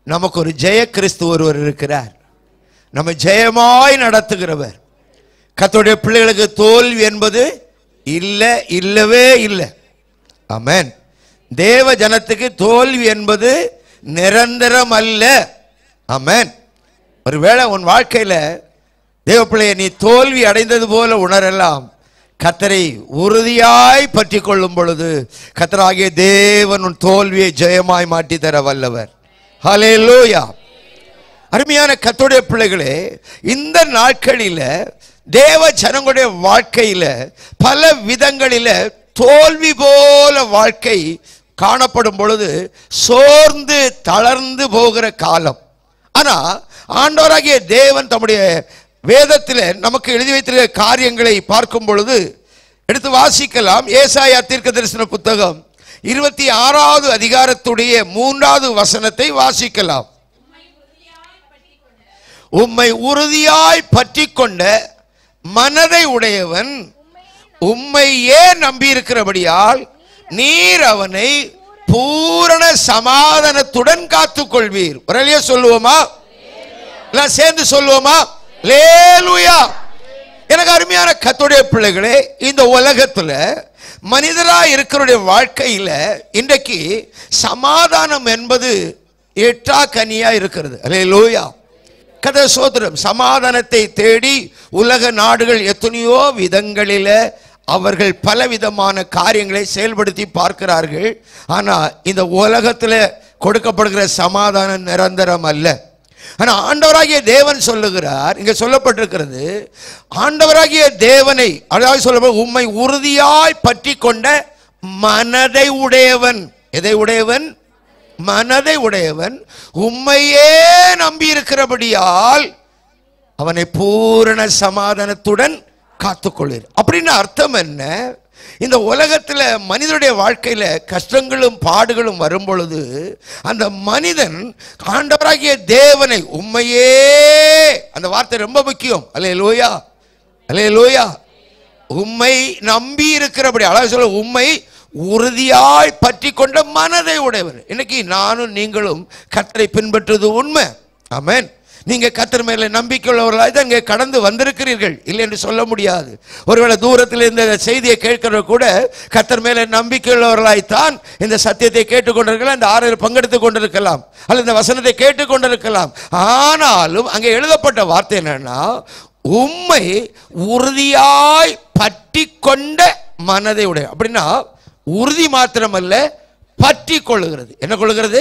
நமக்கு ஒரு ஜெய கிறிஸ்து ஒருவர் இருக்கிறார் நம்ம ஜெயமாய் நடத்துகிறவர் கர்த்தருடைய பிள்ளைகளுக்கு தோல்வி என்பது இல்லை இல்லவே இல்லை ஆமென் தேவ ஜனத்துக்கு தோல்வி என்பது நிரந்தரம் அல்ல ஆமென் ஒருவேளை உன் வாழ்க்கையில தேவ பிள்ளையை நீ தோல்வி அடைந்தது போல உணரலாம் கத்தரை உறுதியாய் பற்றி கொள்ளும் பொழுது கத்தராகிய தேவன் உன் தோல்வியை ஜெயமாய் மாட்டி தர வல்லவர் ஹalleluya அருமையான கத்தோடைய பிள்ளைகளே இந்த நாட்களில தேவ ஜனங்களுடைய வாழ்க்கையில பல விதங்களில தோல்வி போல வாழ்க்கை காணப்படும் பொழுது சோர்ந்து தளர்ந்து போகிற காலம் ஆனா ஆண்டவராகிய தேவன் தம்முடைய வேதத்தில் நமக்கு எழுதி வைத்திருக்கிற காரியங்களை பார்க்கும் பொழுது எடுத்து வாசிக்கலாம் ஏசாயா தீர்க்க தரிசன புத்தகம் இருபத்தி ஆறாவது அதிகாரத்துடைய மூன்றாவது வசனத்தை வாசிக்கலாம் உம்மை உறுதியாய் பற்றி கொண்ட மனதை உடையவன் உம்மை ஏன் நம்பியிருக்கிறபடியால் நீர் அவனை பூரண சமாதானத்துடன் காத்துக்கொள்வீர் ஒரே சொல்லுவோமா எல்லாம் சேர்ந்து சொல்லுவோமா லேலுயா எனக்கு அருமையான கத்துடைய பிள்ளைகளே இந்த உலகத்துல மனிதரா இருக்கிறவருடைய வாழ்க்கையில இன்றைக்கு சமாதானம் என்பது எட்டா கனியா இருக்கிறது அல்லேலூயா கதை சோதரம் சமாதானத்தை தேடி உலக நாடுகள் எத்தனையோ விதங்களில அவர்கள் பலவிதமான காரியங்களை செயல்படுத்தி பார்க்கிறார்கள் ஆனா இந்த உலகத்தில் கொடுக்கப்படுகிற சமாதானம் நிரந்தரம் அல்ல ஆனா ஆண்டவராகிய தேவன் சொல்லுகிறார் இங்க சொல்லப்பட்டிருக்கிறது ஆண்டவராகிய தேவனை அதாவது சொல்ல உம்மை உறுதியாய் பற்றி கொண்ட மனதை உடையவன் எதை உடையவன் மனதை உடையவன் உம்மையே நம்பி இருக்கிறபடியால் அவனை பூரண சமாதானத்துடன் காத்துக்கொள்ளிர் அப்படின்னு அர்த்தம் என்ன இந்த உலகத்துல மனிதனுடைய வாழ்க்கையில கஷ்டங்களும் பாடுகளும் வரும் பொழுது அந்த மனிதன் ஆண்டவராகிய தேவனை உண்மையே அந்த வார்த்தை ரொம்ப முக்கியம் அல்லே லோயா அல்லே லோயா உம்மை நம்பி இருக்கிறபடி அழகு சொல்ல உம்மை உறுதியாய் பற்றி கொண்ட மனதை உடையவர் இன்னைக்கு நானும் நீங்களும் கத்தரை பின்பற்றுவது உண்மை ஆமென் நீங்க கத்தர் மேல நம்பிக்கை உள்ளவர்களாய் தான் இங்கே கடந்து வந்திருக்கிறீர்கள் இல்லை என்று சொல்ல முடியாது ஒருவேளை தூரத்தில் இந்த செய்தியை கேட்கிற கூட கத்தர் மேல நம்பிக்கை உள்ளவர்களாய்த்தான் இந்த சத்தியத்தை கேட்டுக்கொண்டிருக்கலாம் இந்த ஆறில் பங்கெடுத்து கொண்டிருக்கலாம் அல்லது இந்த வசனத்தை கேட்டுக்கொண்டிருக்கலாம் ஆனாலும் அங்கே எழுதப்பட்ட வார்த்தை என்னன்னா உம்மை உறுதியாய் பற்றி கொண்ட மனதை உடைய அப்படின்னா உறுதி மாத்திரமல்ல பற்றி கொள்ளுகிறது என்ன கொள்ளுகிறது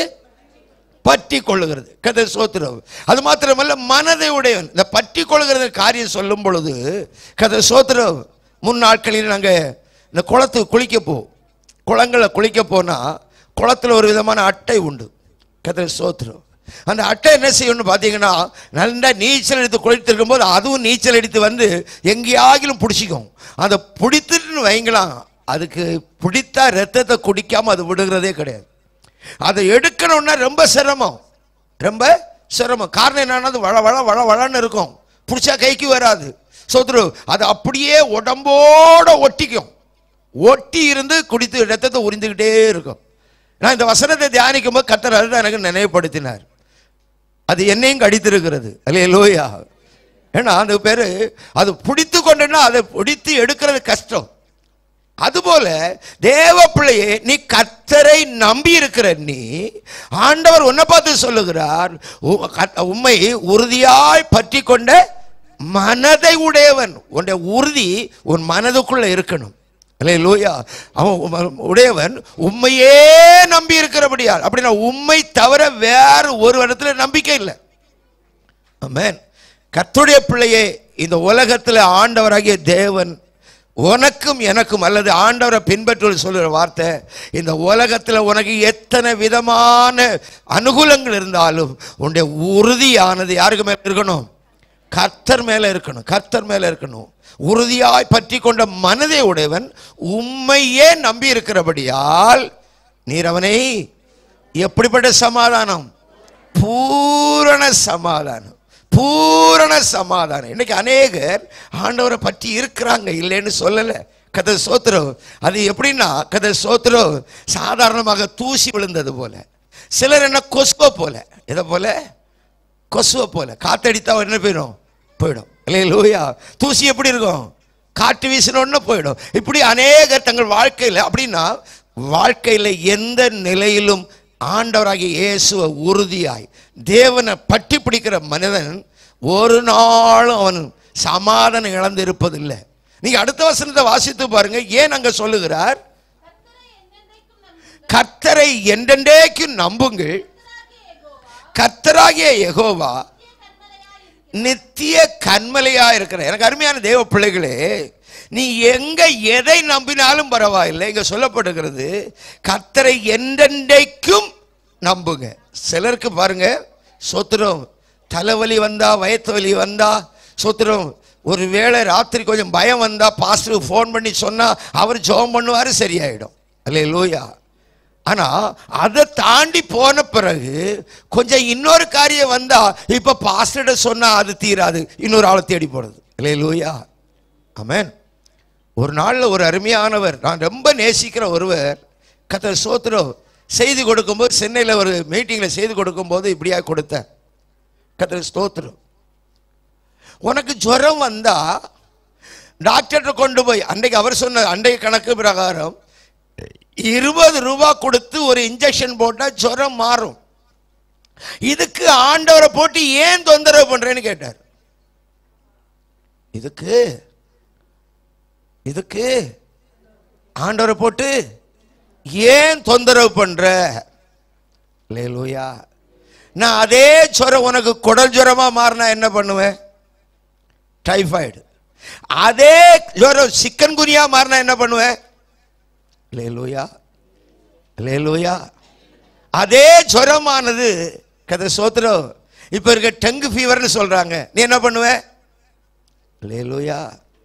பற்றி கொள்ளுகிறது கதை சோத்திரம் அது மாத்திரமல்ல மனதை உடையவன் இந்த பற்றி கொள்ளுகிறது காரியம் சொல்லும் பொழுது கதை சோத்திரம் முன் நாட்களில் நாங்கள் இந்த குளத்துக்கு குளிக்க போ குளங்களை குளிக்க போனால் குளத்தில் ஒரு விதமான அட்டை உண்டு கதை சோத்திரம் அந்த அட்டை என்ன செய்யணும்னு பார்த்தீங்கன்னா நல்லா நீச்சல் எடுத்து குளித்திருக்கும் போது அதுவும் நீச்சல் அடித்து வந்து எங்கேயாகிலும் பிடிச்சிக்கும் அதை பிடித்துட்டுன்னு வைங்களாம் அதுக்கு பிடித்தா ரத்தத்தை குடிக்காமல் அது விடுகிறதே கிடையாது அதை எடுக்கணும்னா ரொம்ப சிரமம் ரொம்ப சிரமம் காரணம் என்னன்னா அது வள வள வள வளன்னு இருக்கும் பிடிச்சா கைக்கு வராது சோத்ரு அது அப்படியே உடம்போட ஒட்டிக்கும் ஒட்டி இருந்து குடித்து ரத்தத்தை உறிந்துக்கிட்டே இருக்கும் நான் இந்த வசனத்தை தியானிக்கும் போது கத்தர் அதுதான் எனக்கு நினைவுபடுத்தினார் அது என்னையும் கடித்திருக்கிறது அல்லையே லோயா ஏன்னா அந்த பேர் அது பிடித்து கொண்டுன்னா அதை பிடித்து எடுக்கிறது கஷ்டம் அதுபோல தேவ பிள்ளையே நீ கத்தரை நம்பி இருக்கிற நீ ஆண்டவர் உன்னை பார்த்து சொல்லுகிறார் உ- கத்- உம்மை உறுதியாய் பற்றி கொண்ட மனதை உடையவன் உன்னுடைய உறுதி உன் மனதுக்குள்ள இருக்கணும் இல்லை லூயா அவன் உம- உடையவன் உண்மையே நம்பி இருக்கிறபடியால் அப்படின்னா உண்மை தவிர வேறு ஒரு இடத்துல நம்பிக்கை இல்லை ஆமென் கர்த்தருடைய பிள்ளையே இந்த உலகத்தில் ஆண்டவராகிய தேவன் உனக்கும் எனக்கும் அல்லது ஆண்டவரை பின்பற்றுவது சொல்லுற வார்த்தை இந்த உலகத்தில் உனக்கு எத்தனை விதமான அனுகூலங்கள் இருந்தாலும் உன்னுடைய உறுதியானது யாருக்கு மேல இருக்கணும் கர்த்தர் மேல இருக்கணும் கர்த்தர் மேல இருக்கணும் உறுதியாய் பற்றி கொண்ட மனதை உடையவன் உண்மையே நம்பி இருக்கிறபடியால் நீர் அவனை எப்படிப்பட்ட சமாதானம் பூரண சமாதானம் பூரண சமாதானம் இன்னைக்கு அநேகர் ஆண்டவரை பற்றி இருக்கிறாங்க இல்லைன்னு சொல்லலை கதை சோத்திரம் அது எப்படின்னா கதை சோத்திரம் சாதாரணமாக தூசி விழுந்தது போல சிலர் என்ன கொசுவ போல எதை போல கொசுவை போல காத்தடித்தா என்ன போயிடும் போயிடும் இல்லையா லூயா தூசி எப்படி இருக்கும் காற்று வீசினோன்னு போயிடும் இப்படி அநேகர் தங்கள் வாழ்க்கையில் அப்படின்னா வாழ்க்கையில் எந்த நிலையிலும் ஆண்டவராகிய இயேசுவை உறுதியாய் தேவனை பட்டி பிடிக்கிற மனிதன் ஒரு நாளும் அவன் சமாதானம் இழந்து இருப்பதில்லை நீங்க அடுத்த வசனத்தை வாசித்து பாருங்க ஏன் அங்க சொல்லுகிறார் கர்த்தரை என்றென்றைக்கும் நம்புங்கள் கர்த்தராகிய யெகோவா நித்திய கண்மலையா இருக்கிற எனக்கு அருமையான தேவ பிள்ளைகளே நீ எங்க எதை நம்பினாலும் பரவாயில்லை இங்க சொல்லப்படுகிறது கர்த்தரை என்றென்றைக்கும் நம்புங்க சிலருக்கு பாருங்க சொத்துரம் தலைவலி வந்தா வயத்து வலி வந்தா சொத்துரம் ஒரு வேளை ராத்திரி கொஞ்சம் பயம் வந்தா பாஸ்டருக்கு ஃபோன் பண்ணி சொன்னா அவர் ஜெபம் பண்ணுவாரு சரியாயிடும் அல்லே லூயா ஆனா அதை தாண்டி போன பிறகு கொஞ்சம் இன்னொரு காரியம் வந்தா இப்ப பாஸ்டர்ட சொன்னா அது தீராது இன்னொரு ஆளை தேடி போறது இல்லையா லூயா ஆமென் ஒரு நாள்ல ஒரு அருமையானவர் நான் ரொம்ப நேசிக்கிற ஒருவர் கத்தர் சோத்திரம் செய்தி கொடுக்கும்போது சென்னையில் ஒரு மீட்டிங்கில் செய்தி கொடுக்கும்போது இப்படியா கொடுத்தேன் கத்தர் ஸ்தோத்திரம் உனக்கு ஜுரம் வந்தா டாக்டர்கிட்ட கொண்டு போய் அன்றைக்கு அவர் சொன்ன அன்றைய கணக்கு பிரகாரம் இருபது ரூபா கொடுத்து ஒரு இன்ஜெக்ஷன் போட்டா ஜுரம் மாறும் இதுக்கு ஆண்டவரை போட்டு ஏன் தொந்தரவு பண்றேன்னு கேட்டார் இதுக்கு இதுக்கு ஆண்டவரை போட்டு ஏன் தொந்தரவு பண்ற லேலூயா நான் அதே ஜுரம் உனக்கு குடல் ஜுரமா மாறினா என்ன பண்ணுவேன் டைஃபாய்டு அதே ஜுரம் சிக்கன் குனியா மாறினா என்ன பண்ணுவேன் லேலூயா லேலூயா அதே ஜுரமானது கதை சோத்திரம் இப்போ இருக்க டெங்கு ஃபீவர்னு சொல்றாங்க நீ என்ன பண்ணுவ லேலூயா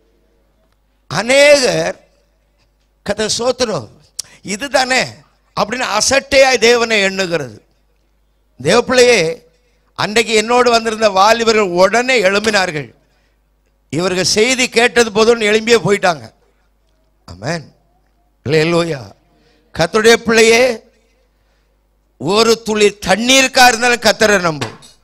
அநேகர் கதை சோத்திரம் இதுதானே அப்படின்னு அசட்டையாய் தேவனை எண்ணுகிறது தேவப்பிள்ளையே அன்றைக்கு என்னோடு வந்திருந்த வாலிபர்கள் உடனே எழும்பினார்கள் இவர்கள் செய்தி கேட்டது போதும் எழும்பியே போயிட்டாங்க ஆமென் இல்லையா கத்தருடைய பிள்ளையே ஒரு துளி தண்ணீருக்கா இருந்தாலும் கத்தரை நம்பு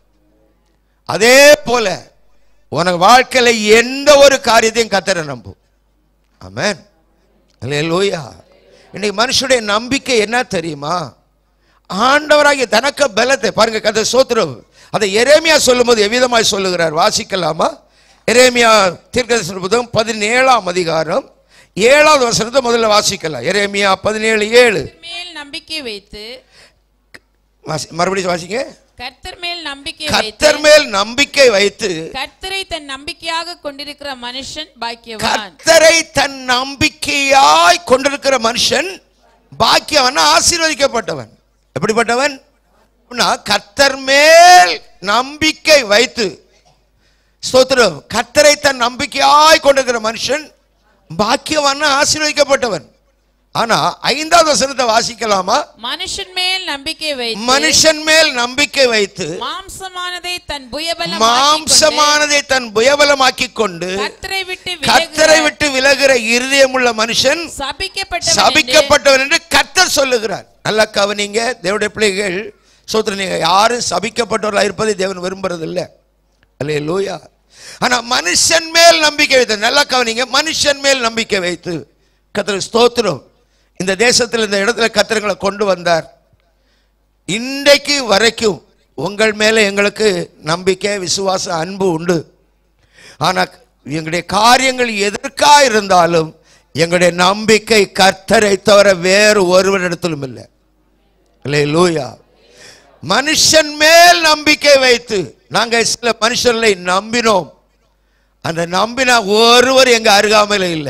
அதே போல உனக்கு வாழ்க்கையில எந்த ஒரு காரியத்தையும் கத்தரை நம்பு ஆமென் அல்லேலூயா இன்னைக்கு மனுஷனுடைய நம்பிக்கை என்ன தெரியுமா ஆண்டவராகிய தனக்க பலத்தை பாருங்க கதை சோத்திரம் அதை எரேமியா சொல்லும்போது எவ்விதமாய் சொல்லுகிறார் வாசிக்கலாமா எரேமியா தீர்க்கதரிசன புத்தகம் பதினேழாம் அதிகாரம் ஏழாவது வசனத்தை முதல்ல வாசிக்கலாம் எரேமியா பதினேழு ஏழு மேல் நம்பிக்கை வைத்து வாசி மறுபடியும் வாசிங்க கர்த்தர் மேல் நம்பிக்கை கர்த்தர் வைத்து மேல் நம்பிக்கை வைத்து கர்த்தரை தன் நம்பிக்கையாக கொண்டிருக்கிற மனுஷன் பாக்கியவான் கர்த்தரை தன் நம்பிக்கையாய் கொண்டிருக்கிற மனுஷன் பாக்கியவன் ஆசீர்வதிக்கப்பட்டவன் எப்படிப்பட்டவன் அப்படின்னா, கர்த்தர் மேல் நம்பிக்கை வைத்து ஸ்தோத்திரம் கர்த்தரை தன் நம்பிக்கையாய் கொண்டிருக்கிற மனுஷன் பாக்கியவான் ஆசீர்வதிக்கப்பட்டவன் ஆனா ஐந்தாவது வசனத்தை வாசிக்கலாமா மனுஷன் மேல் நம்பிக்கை வைத்து மனுஷன் மேல் நம்பிக்கை வைத்து மாம்சமானதை தன் புயபலம் மாம்சமானதை தன் புயபலமாக்கி கொண்டு கர்த்தரை விட்டு கர்த்தரை விலகுகிற விட்டு விலகிற இருதயமுள்ள மனுஷன் சபிக்கப்பட்ட சபிக்கப்பட்டவன் என்று கர்த்தர் சொல்லுகிறார் நல்லா கவனிங்க தேவனுடைய பிள்ளைகள் சோத்திர நீங்க யாரும் சபிக்கப்பட்டவர்களா இருப்பதை தேவன் விரும்புறது இல்ல அல்லே லூயா ஆனா மனுஷன் மேல் நம்பிக்கை வைத்து நல்லா கவனிங்க மனுஷன் மேல் நம்பிக்கை வைத்து கர்த்தர் ஸ்தோத்திரம் இந்த தேசத்தில் இந்த இடத்துல கர்த்தர்களை கொண்டு வந்தார் இன்றைக்கு வரைக்கும் உங்கள் மேல எங்களுக்கு நம்பிக்கை விசுவாசம் அன்பு உண்டு ஆனா எங்களுடைய காரியங்கள் எதற்கா இருந்தாலும் எங்களுடைய நம்பிக்கை கர்த்தரை தவிர வேறு ஒருவரிடத்திலும் இல்லை இல்லை லூயா மனுஷன் மேல் நம்பிக்கை வைத்து நாங்க சில மனுஷர்களை நம்பினோம் அந்த நம்பின ஒருவர் எங்க அருகாமையில் இல்லை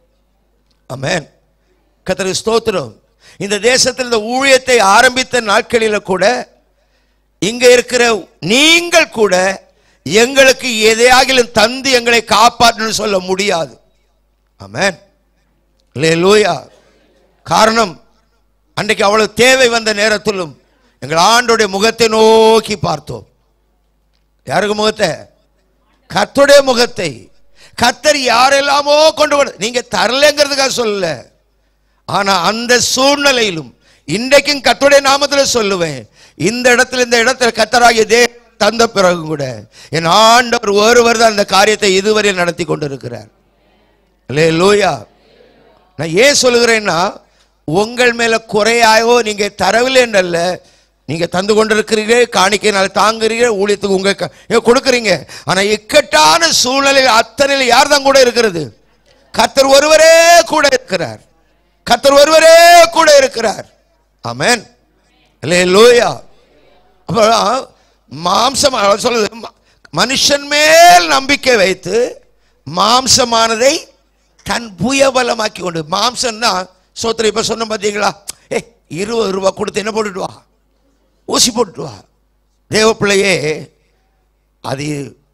ஆமென் கர்த்தருக்கு ஸ்தோத்திரம் இந்த தேசத்தில் இந்த ஊழியத்தை ஆரம்பித்த நாட்களில கூட இங்க இருக்கிற நீங்கள் கூட எங்களுக்கு எதையாகிலும் தந்து எங்களை காப்பாற்றணும்னு சொல்ல முடியாது ஆமென் லூயா காரணம் அன்றைக்கு அவ்வளவு தேவை வந்த நேரத்திலும் எங்கள் ஆண்டோடைய முகத்தை நோக்கி பார்த்தோம் யாருக்கு முகத்தை கர்த்தருடைய முகத்தை கர்த்தர் யாரெல்லாமோ கொண்டு வர நீங்க தரலங்கிறதுக்காக சொல்லல ஆனா அந்த சூழ்நிலையிலும் இன்றைக்கும் கர்த்தருடைய நாமத்தில் சொல்லுவேன் இந்த இடத்துல இந்த இடத்துல கத்தராகிய தே தந்த பிறகு கூட என் ஆண்டவர் ஒருவர் தான் இந்த காரியத்தை இதுவரை நடத்தி கொண்டிருக்கிறார் அல்லே லூயா நான் ஏன் சொல்லுகிறேன்னா உங்கள் மேல குறையாயோ நீங்க தரவில்லைன்றல்ல நீங்க தந்து கொண்டிருக்கிறீர்கள் காணிக்கையினால தாங்குறீங்க ஊழியத்துக்கு உங்க க- ஏ, கொடுக்குறீங்க ஆனா இக்கட்டான சூழ்நிலையில் அத்தனையில் யார் தான் கூட இருக்கிறது கர்த்தர் ஒருவரே கூட இருக்கிறார் கர்த்தர் ஒருவரே கூட இருக்கிறார் ஆமென் அல்லே லூயா அப்போ மாம்சம் அவர் சொல்லுது ம- மனுஷன் மேல் நம்பிக்கை வைத்து மாம்சமானதை தன் புயபலமாக்கி கொண்டு மாம்சம்னா சோத்திரம் இப்ப சொன்ன பார்த்தீங்களா ஏ இருபது ரூபா கொடுத்து என்ன போட்டுட்டு வா ஊசி போட்டுட்டு வா தேவ பிள்ளையே அது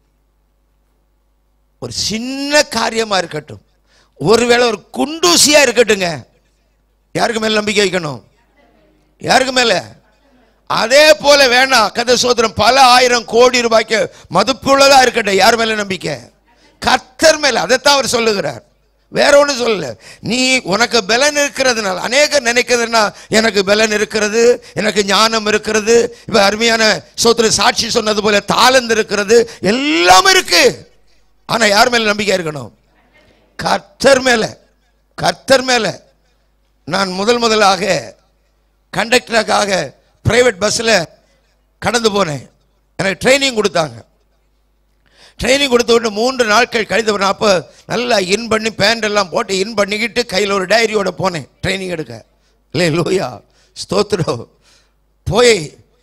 ஒரு சின்ன காரியமா இருக்கட்டும் ஒருவேளை ஒரு குண்டூசியா இருக்கட்டுங்க யாருக்கு மேல நம்பிக்கை வைக்கணும் யாருக்கு மேல அதே போல வேணாம் கதை சோதரம் பல ஆயிரம் கோடி ரூபாய்க்கு மதிப்புள்ளதா இருக்கட்டும் யார் மேல நம்பிக்கை கர்த்தர் மேல அதைத்தான் அவர் சொல்லுகிறார் வேற ஒன்றும் சொல்லல நீ உனக்கு பலன் இருக்கிறதுனால அநேகர் நினைக்கிறதுனா எனக்கு பலன் இருக்கிறது எனக்கு ஞானம் இருக்கிறது இப்ப அருமையான சோத்திர சாட்சி சொன்னது போல தாளந்து இருக்கிறது எல்லாம் இருக்கு ஆனா யார் மேல நம்பிக்கை இருக்கணும் கர்த்தர் மேல கர்த்தர் மேல நான் முதல் முதலாக கண்டக்டருக்காக பிரைவேட் பஸ்ஸில் கடந்து போனேன் எனக்கு ட்ரைனிங் கொடுத்தாங்க ட்ரைனிங் கொடுத்த உடனே மூன்று நாட்கள் கழித்து நான் அப்போ நல்லா இன் பண்ணி பேண்ட் எல்லாம் போட்டு இன் பண்ணிக்கிட்டு கையில் ஒரு டைரியோட போனேன் ட்ரைனிங் எடுக்க இல்லை லூயா ஸ்தோத்திரம் போய்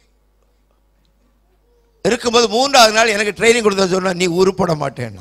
இருக்கும்போது மூன்றாவது நாள் எனக்கு ட்ரைனிங் கொடுத்த சொன்னா நீ உருப்பட மாட்டேன்னா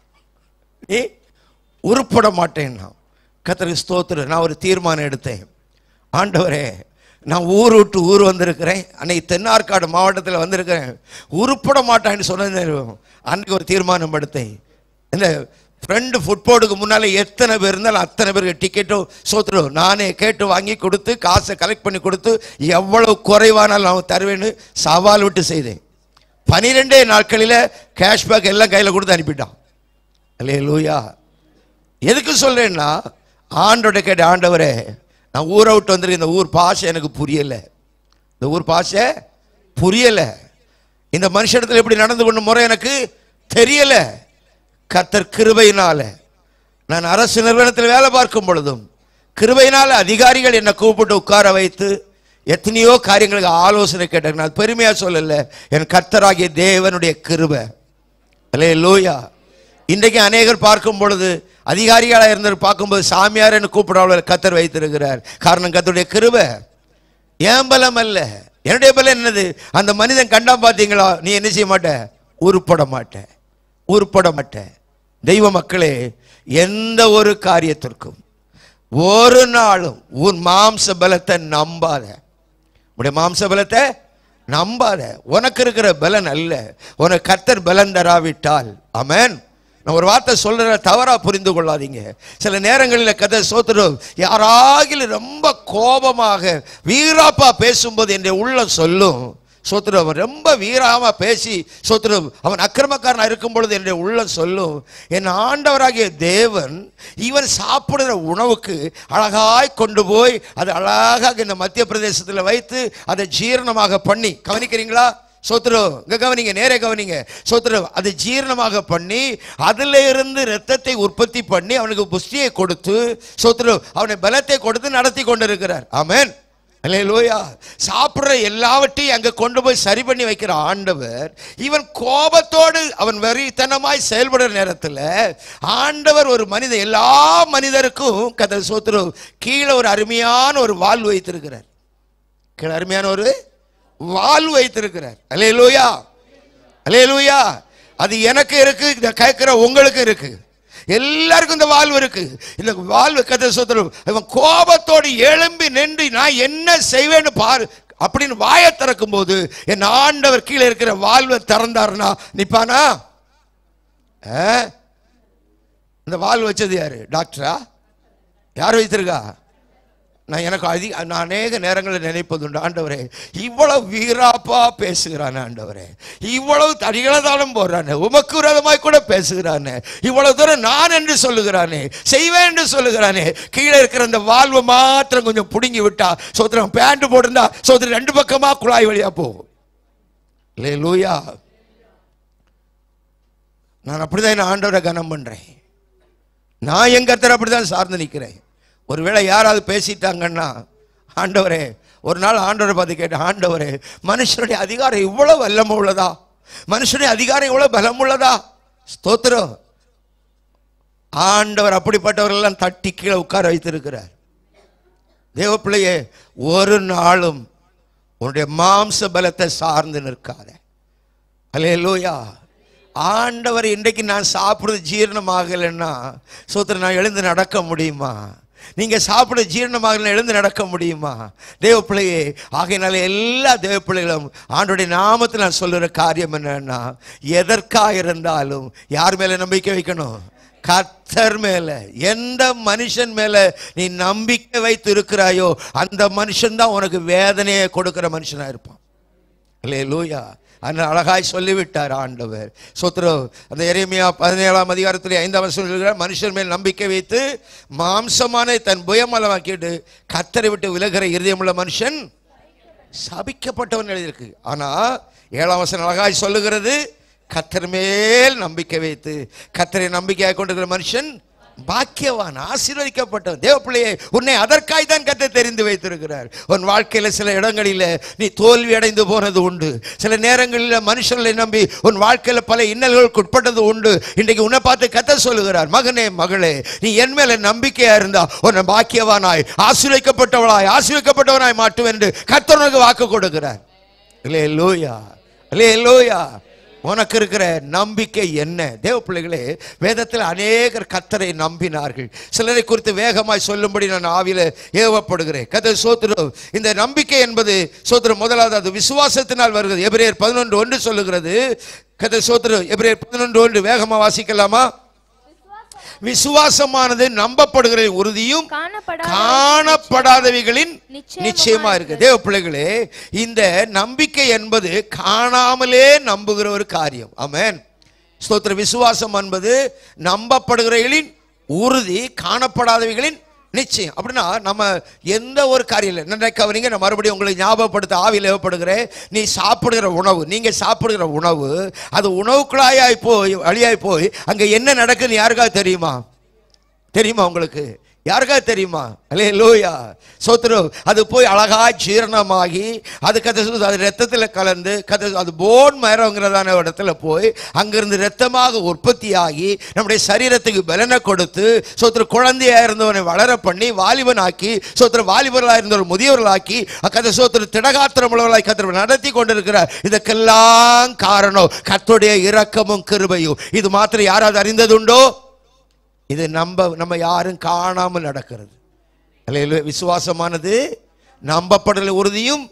நீ உருப்பட மாட்டேன்னா கத்தருக்கு ஸ்தோத்திரம் நான் ஒரு தீர்மானம் எடுத்தேன் ஆண்டவரே நான் ஊர் விட்டு ஊர் வந்திருக்கிறேன் அன்னைக்கு தென்னார்காடு மாவட்டத்தில் வந்திருக்கிறேன் உருப்பட மாட்டான்னு சொன்னது அன்னைக்கு ஒரு தீர்மானம் எடுத்தேன் இந்த ஃப்ரெண்டு ஃபுட்போர்டுக்கு முன்னால் எத்தனை பேர் இருந்தாலும் அத்தனை பேருக்கு டிக்கெட்டும் சோத்துரும் நானே கேட்டு வாங்கி கொடுத்து காசை கலெக்ட் பண்ணி கொடுத்து எவ்வளவு குறைவானாலும் நான் தருவேன்னு சவால் விட்டு செய்தேன் பனிரெண்டே நாட்களில் கேஷ்பேக் எல்லாம் கையில் கொடுத்து அனுப்பிட்டான் அல்லே லூயா எதுக்கு சொல்றேன்னா ஆண்டோட கேட்ட ஆண்டவரே நான் ஊரை விட்டு வந்திருக்கேன் இந்த ஊர் பாஷை எனக்கு புரியல இந்த ஊர் பாஷை புரியல இந்த மனுஷனத்தில் எப்படி நடந்து கொண்ட முறை எனக்கு தெரியல கர்த்தர் கிருபையினால நான் அரசு நிறுவனத்தில் வேலை பார்க்கும் பொழுதும் கிருபையினால அதிகாரிகள் என்னை கூப்பிட்டு உட்கார வைத்து எத்தனையோ காரியங்களுக்கு ஆலோசனை கேட்டாங்க நான் பெருமையா சொல்லல என் கர்த்தராகிய தேவனுடைய கிருபை அல்லே லூயா இன்றைக்கு அநேகர் பார்க்கும் பொழுது அதிகாரிகளாக இருந்தவர் பார்க்கும்போது சாமியார் என்று கூப்பிடாமல் கத்தர் வைத்திருக்கிறார் காரணம் கத்தருடைய கிருபை ஏன் பலம் அல்ல என்னுடைய பலம் என்னது அந்த மனிதன் கண்டா பார்த்தீங்களா நீ என்ன செய்ய மாட்ட உருப்பட மாட்ட உருப்பட மாட்ட தெய்வ மக்களே எந்த ஒரு காரியத்திற்கும் ஒரு நாளும் உன் மாம்ச பலத்தை நம்பாத உடைய மாம்ச பலத்தை நம்பாத உனக்கு இருக்கிற பலன் அல்ல உனக்கு கர்த்தர் பலன் தராவிட்டால் ஆமென் நான் ஒரு வார்த்தை சொல்ற தவறா புரிந்து கொள்ளாதீங்க சில நேரங்களில் கதை சோத்துரும் யாராகிலும் ரொம்ப கோபமாக வீராப்பா பேசும்போது என்னுடைய உள்ள சொல்லும் சோத்துரு அவன் ரொம்ப வீராம பேசி சோத்துரு அவன் அக்கிரமக்காரனா இருக்கும் பொழுது என்னுடைய உள்ள சொல்லும் என் ஆண்டவராகிய தேவன் இவன் சாப்பிடுற உணவுக்கு அழகாய் கொண்டு போய் அது அழகாக இந்த மத்திய பிரதேசத்தில் வைத்து அதை ஜீரணமாக பண்ணி கவனிக்கிறீங்களா சோத்ரு இங்க கவனிங்க நேரே கவனிங்க சோத்ரு அது ஜீரணமாக பண்ணி அதுல இருந்து ரத்தத்தை உற்பத்தி பண்ணி அவனுக்கு புஷ்டியை கொடுத்து சோத்ரு அவனை பலத்தை கொடுத்து நடத்தி கொண்டிருக்கிறார் ஆமென் அல்லேலூயா சாப்பிடுற எல்லாவற்றையும் அங்க கொண்டு போய் சரி பண்ணி வைக்கிற ஆண்டவர் இவன் கோபத்தோடு அவன் வெறித்தனமாய் செயல்படுற நேரத்தில் ஆண்டவர் ஒரு மனிதன் எல்லா மனிதருக்கும் கதை சோத்ரு கீழே ஒரு அருமையான ஒரு வால் வைத்திருக்கிறார் கீழே அருமையான ஒரு வால் வைத்திருக்கிறார் அல்லேலூயா அல்லேலூயா அது எனக்கு இருக்கு இதை கேட்கிற உங்களுக்கு இருக்கு எல்லாருக்கும் இந்த வாழ்வு இருக்கு இந்த வாழ்வு கதை சொத்தரும் இவன் கோபத்தோடு எழும்பி நின்று நான் என்ன செய்வேன்னு பாரு அப்படின்னு வாயை திறக்கும் போது என் ஆண்டவர் கீழே இருக்கிற வாழ்வை திறந்தாருன்னா நிப்பானா ஆ? இந்த வாழ்வு வச்சது யாரு டாக்டரா யார் வைத்திருக்கா நான் எனக்கு அதிக நான் அநேக நேரங்களில் நினைப்பதுண்டு ஆண்டவரே இவ்வளவு வீராப்பா பேசுகிறானே ஆண்டவரே இவ்வளவு தடிகளதாலும் போடுறானே உமக்கு விரோதமாய் கூட பேசுகிறானே இவ்வளவு தூரம் நான் என்று சொல்லுகிறானே செய்வேன் என்று சொல்லுகிறானே கீழே இருக்கிற அந்த வாழ்வை மாத்திரம் கொஞ்சம் பிடுங்கி விட்டா சோத்திரம் பேண்ட் போட்டிருந்தா சோத்திரம் ரெண்டு பக்கமா குழாய் வழியா போகும் இல்லை லூயா நான் அப்படிதான் என் ஆண்டவரை கனம் பண்றேன் நான் என் கர்த்தரை அப்படிதான் சார்ந்து நிற்கிறேன் ஒருவேளை யாராவது பேசிட்டாங்கன்னா ஆண்டவரே ஒரு நாள் ஆண்டவரை பார்த்து கேட்டேன் ஆண்டவரே மனுஷனுடைய அதிகாரம் இவ்வளவு வல்லமை உள்ளதா மனுஷனுடைய அதிகாரம் இவ்வளவு பலம் உள்ளதா ஸ்தோத்திரம் ஆண்டவர் அப்படிப்பட்டவர்கள் எல்லாம் தட்டி கீழே உட்கார வைத்திருக்கிறார் தேவ பிள்ளையே ஒரு நாளும் உன்னுடைய மாம்ச பலத்தை சார்ந்து நிற்காத அல்லேலூயா ஆண்டவர் இன்றைக்கு நான் சாப்பிடுறது ஜீரணமாகலைன்னா சோத்திர நான் எழுந்து நடக்க முடியுமா நீங்க சாப்பிட ஜீரணமாக எழுந்து நடக்க முடியுமா தேவ பிள்ளையே ஆகையினால எல்லா தேவ பிள்ளைகளும் ஆண்டுடைய நாமத்தில் நான் சொல்லுற காரியம் என்னன்னா எதற்காக இருந்தாலும் யார் மேல நம்பிக்கை வைக்கணும் கர்த்தர் மேல எந்த மனுஷன் மேல நீ நம்பிக்கை வைத்து இருக்கிறாயோ அந்த மனுஷன் தான் உனக்கு வேதனையை கொடுக்கிற மனுஷனா இருப்பான் இல்லையே லூயா அண்ணன் அழகாய் சொல்லிவிட்டார் ஆண்டவர் சோத்ரோ அந்த எரேமியா பதினேழாம் அதிகாரத்தில் ஐந்தாம் வசனம் சொல்கிறார் மனுஷன் மேல் நம்பிக்கை வைத்து மாம்சமான தன் புயமலமாக்கிட்டு கத்தரை விட்டு விலகிற இருதயமுள்ள மனுஷன் சபிக்கப்பட்டவன் எழுதியிருக்கு ஆனா ஏழாம் வசனம் அழகாய் சொல்லுகிறது கத்தர் மேல் நம்பிக்கை வைத்து கத்தரை நம்பிக்கையாக கொண்டிருக்கிற மனுஷன் பாக்கியவான் ஆசீர்வதிக்கப்பட்டவன் தேவ பிள்ளையே உன்னை அதற்காய் தான் கத்த தெரிந்து வைத்திருக்கிறார் உன் வாழ்க்கையில சில இடங்களில் நீ தோல்வி அடைந்து போனது உண்டு சில நேரங்களில் மனுஷர்களை நம்பி உன் வாழ்க்கையில பல இன்னல்களுக்கு உட்பட்டது உண்டு இன்றைக்கு உன்னை பார்த்து கத்த சொல்லுகிறார் மகனே மகளே நீ என் மேல நம்பிக்கையா இருந்தா உன்னை பாக்கியவானாய் ஆசீர்வதிக்கப்பட்டவளாய் ஆசீர்வதிக்கப்பட்டவனாய் மாட்டுவேன் என்று கர்த்தர் உனக்கு வாக்கு கொடுக்கிறார் இல்லே லூயா இல்லே லூயா உனக்கு இருக்கிற நம்பிக்கை என்ன தேவ பிள்ளைகளே வேதத்தில் அநேகர் கத்தரை நம்பினார்கள் சிலரை குறித்து வேகமாய் சொல்லும்படி நான் ஆவில ஏவப்படுகிறேன் கதை சோத்திரம் இந்த நம்பிக்கை என்பது சோத்திரம் முதலாவது அது விசுவாசத்தினால் வருகிறது எபிரேயர் பதினொன்று ஒன்று சொல்லுகிறது கதை சோத்திரம் எபிரேயர் பதினொன்று ஒன்று வேகமா வாசிக்கலாமா விசுவாசமானது நம்பப்படுகிற உறுதியும் காணப்படாத காணப்படாதவைகளின் நிச்சயமா நிச்சயமா இருக்கு தேவ பிள்ளைகளே இந்த நம்பிக்கை என்பது காணாமலே நம்புகிற ஒரு காரியம் ஆமென் ஸ்தோத்திர விசுவாசம் என்பது நம்பப்படுகிறவர்களின் உறுதி காணப்படாதவைகளின் நிச்சயம் அப்படின்னா நம்ம எந்த ஒரு காரியம் இல்லை என்ன கவனிங்க நான் மறுபடியும் உங்களுக்கு ஞாபகப்படுத்த ஆவியில் ஏவப்படுகிறேன் நீ சாப்பிடுகிற உணவு நீங்க சாப்பிடுகிற உணவு அது உணவுக்குழாயாய் போய் வழியாய் போய் அங்க என்ன நடக்குதுன்னு யாருக்காவது தெரியுமா தெரியுமா உங்களுக்கு யாருக்காவது தெரியுமா அல்லே லோயா சோத்ரு அது போய் அழகா ஜீரணமாகி அது கதை சொல்லுது, அது ரத்தத்தில் கலந்து கதை அது போன் மரங்கிறதான இடத்துல போய் அங்கிருந்து ரத்தமாக உற்பத்தியாகி நம்முடைய சரீரத்துக்கு பலனை கொடுத்து சோத்திர குழந்தையா இருந்தவனை வளர பண்ணி வாலிபனாக்கி சோத்திர வாலிபர்களாக இருந்தவர் முதியவர்களாக்கி கதை சோத்திர திடகாத்திரம் உள்ளவர்களாய் கத்திர நடத்தி கொண்டிருக்கிறார் இதுக்கெல்லாம் காரணம் கர்த்தருடைய இரக்கமும் கிருபையும் இது மாத்திரம் யாராவது அறிந்ததுண்டோ இது நம்ப நம்ம யாரும் காணாமல் நடக்கிறது அல்லேலூயா. விசுவாசமானது நம்பப்படல உறுதியும்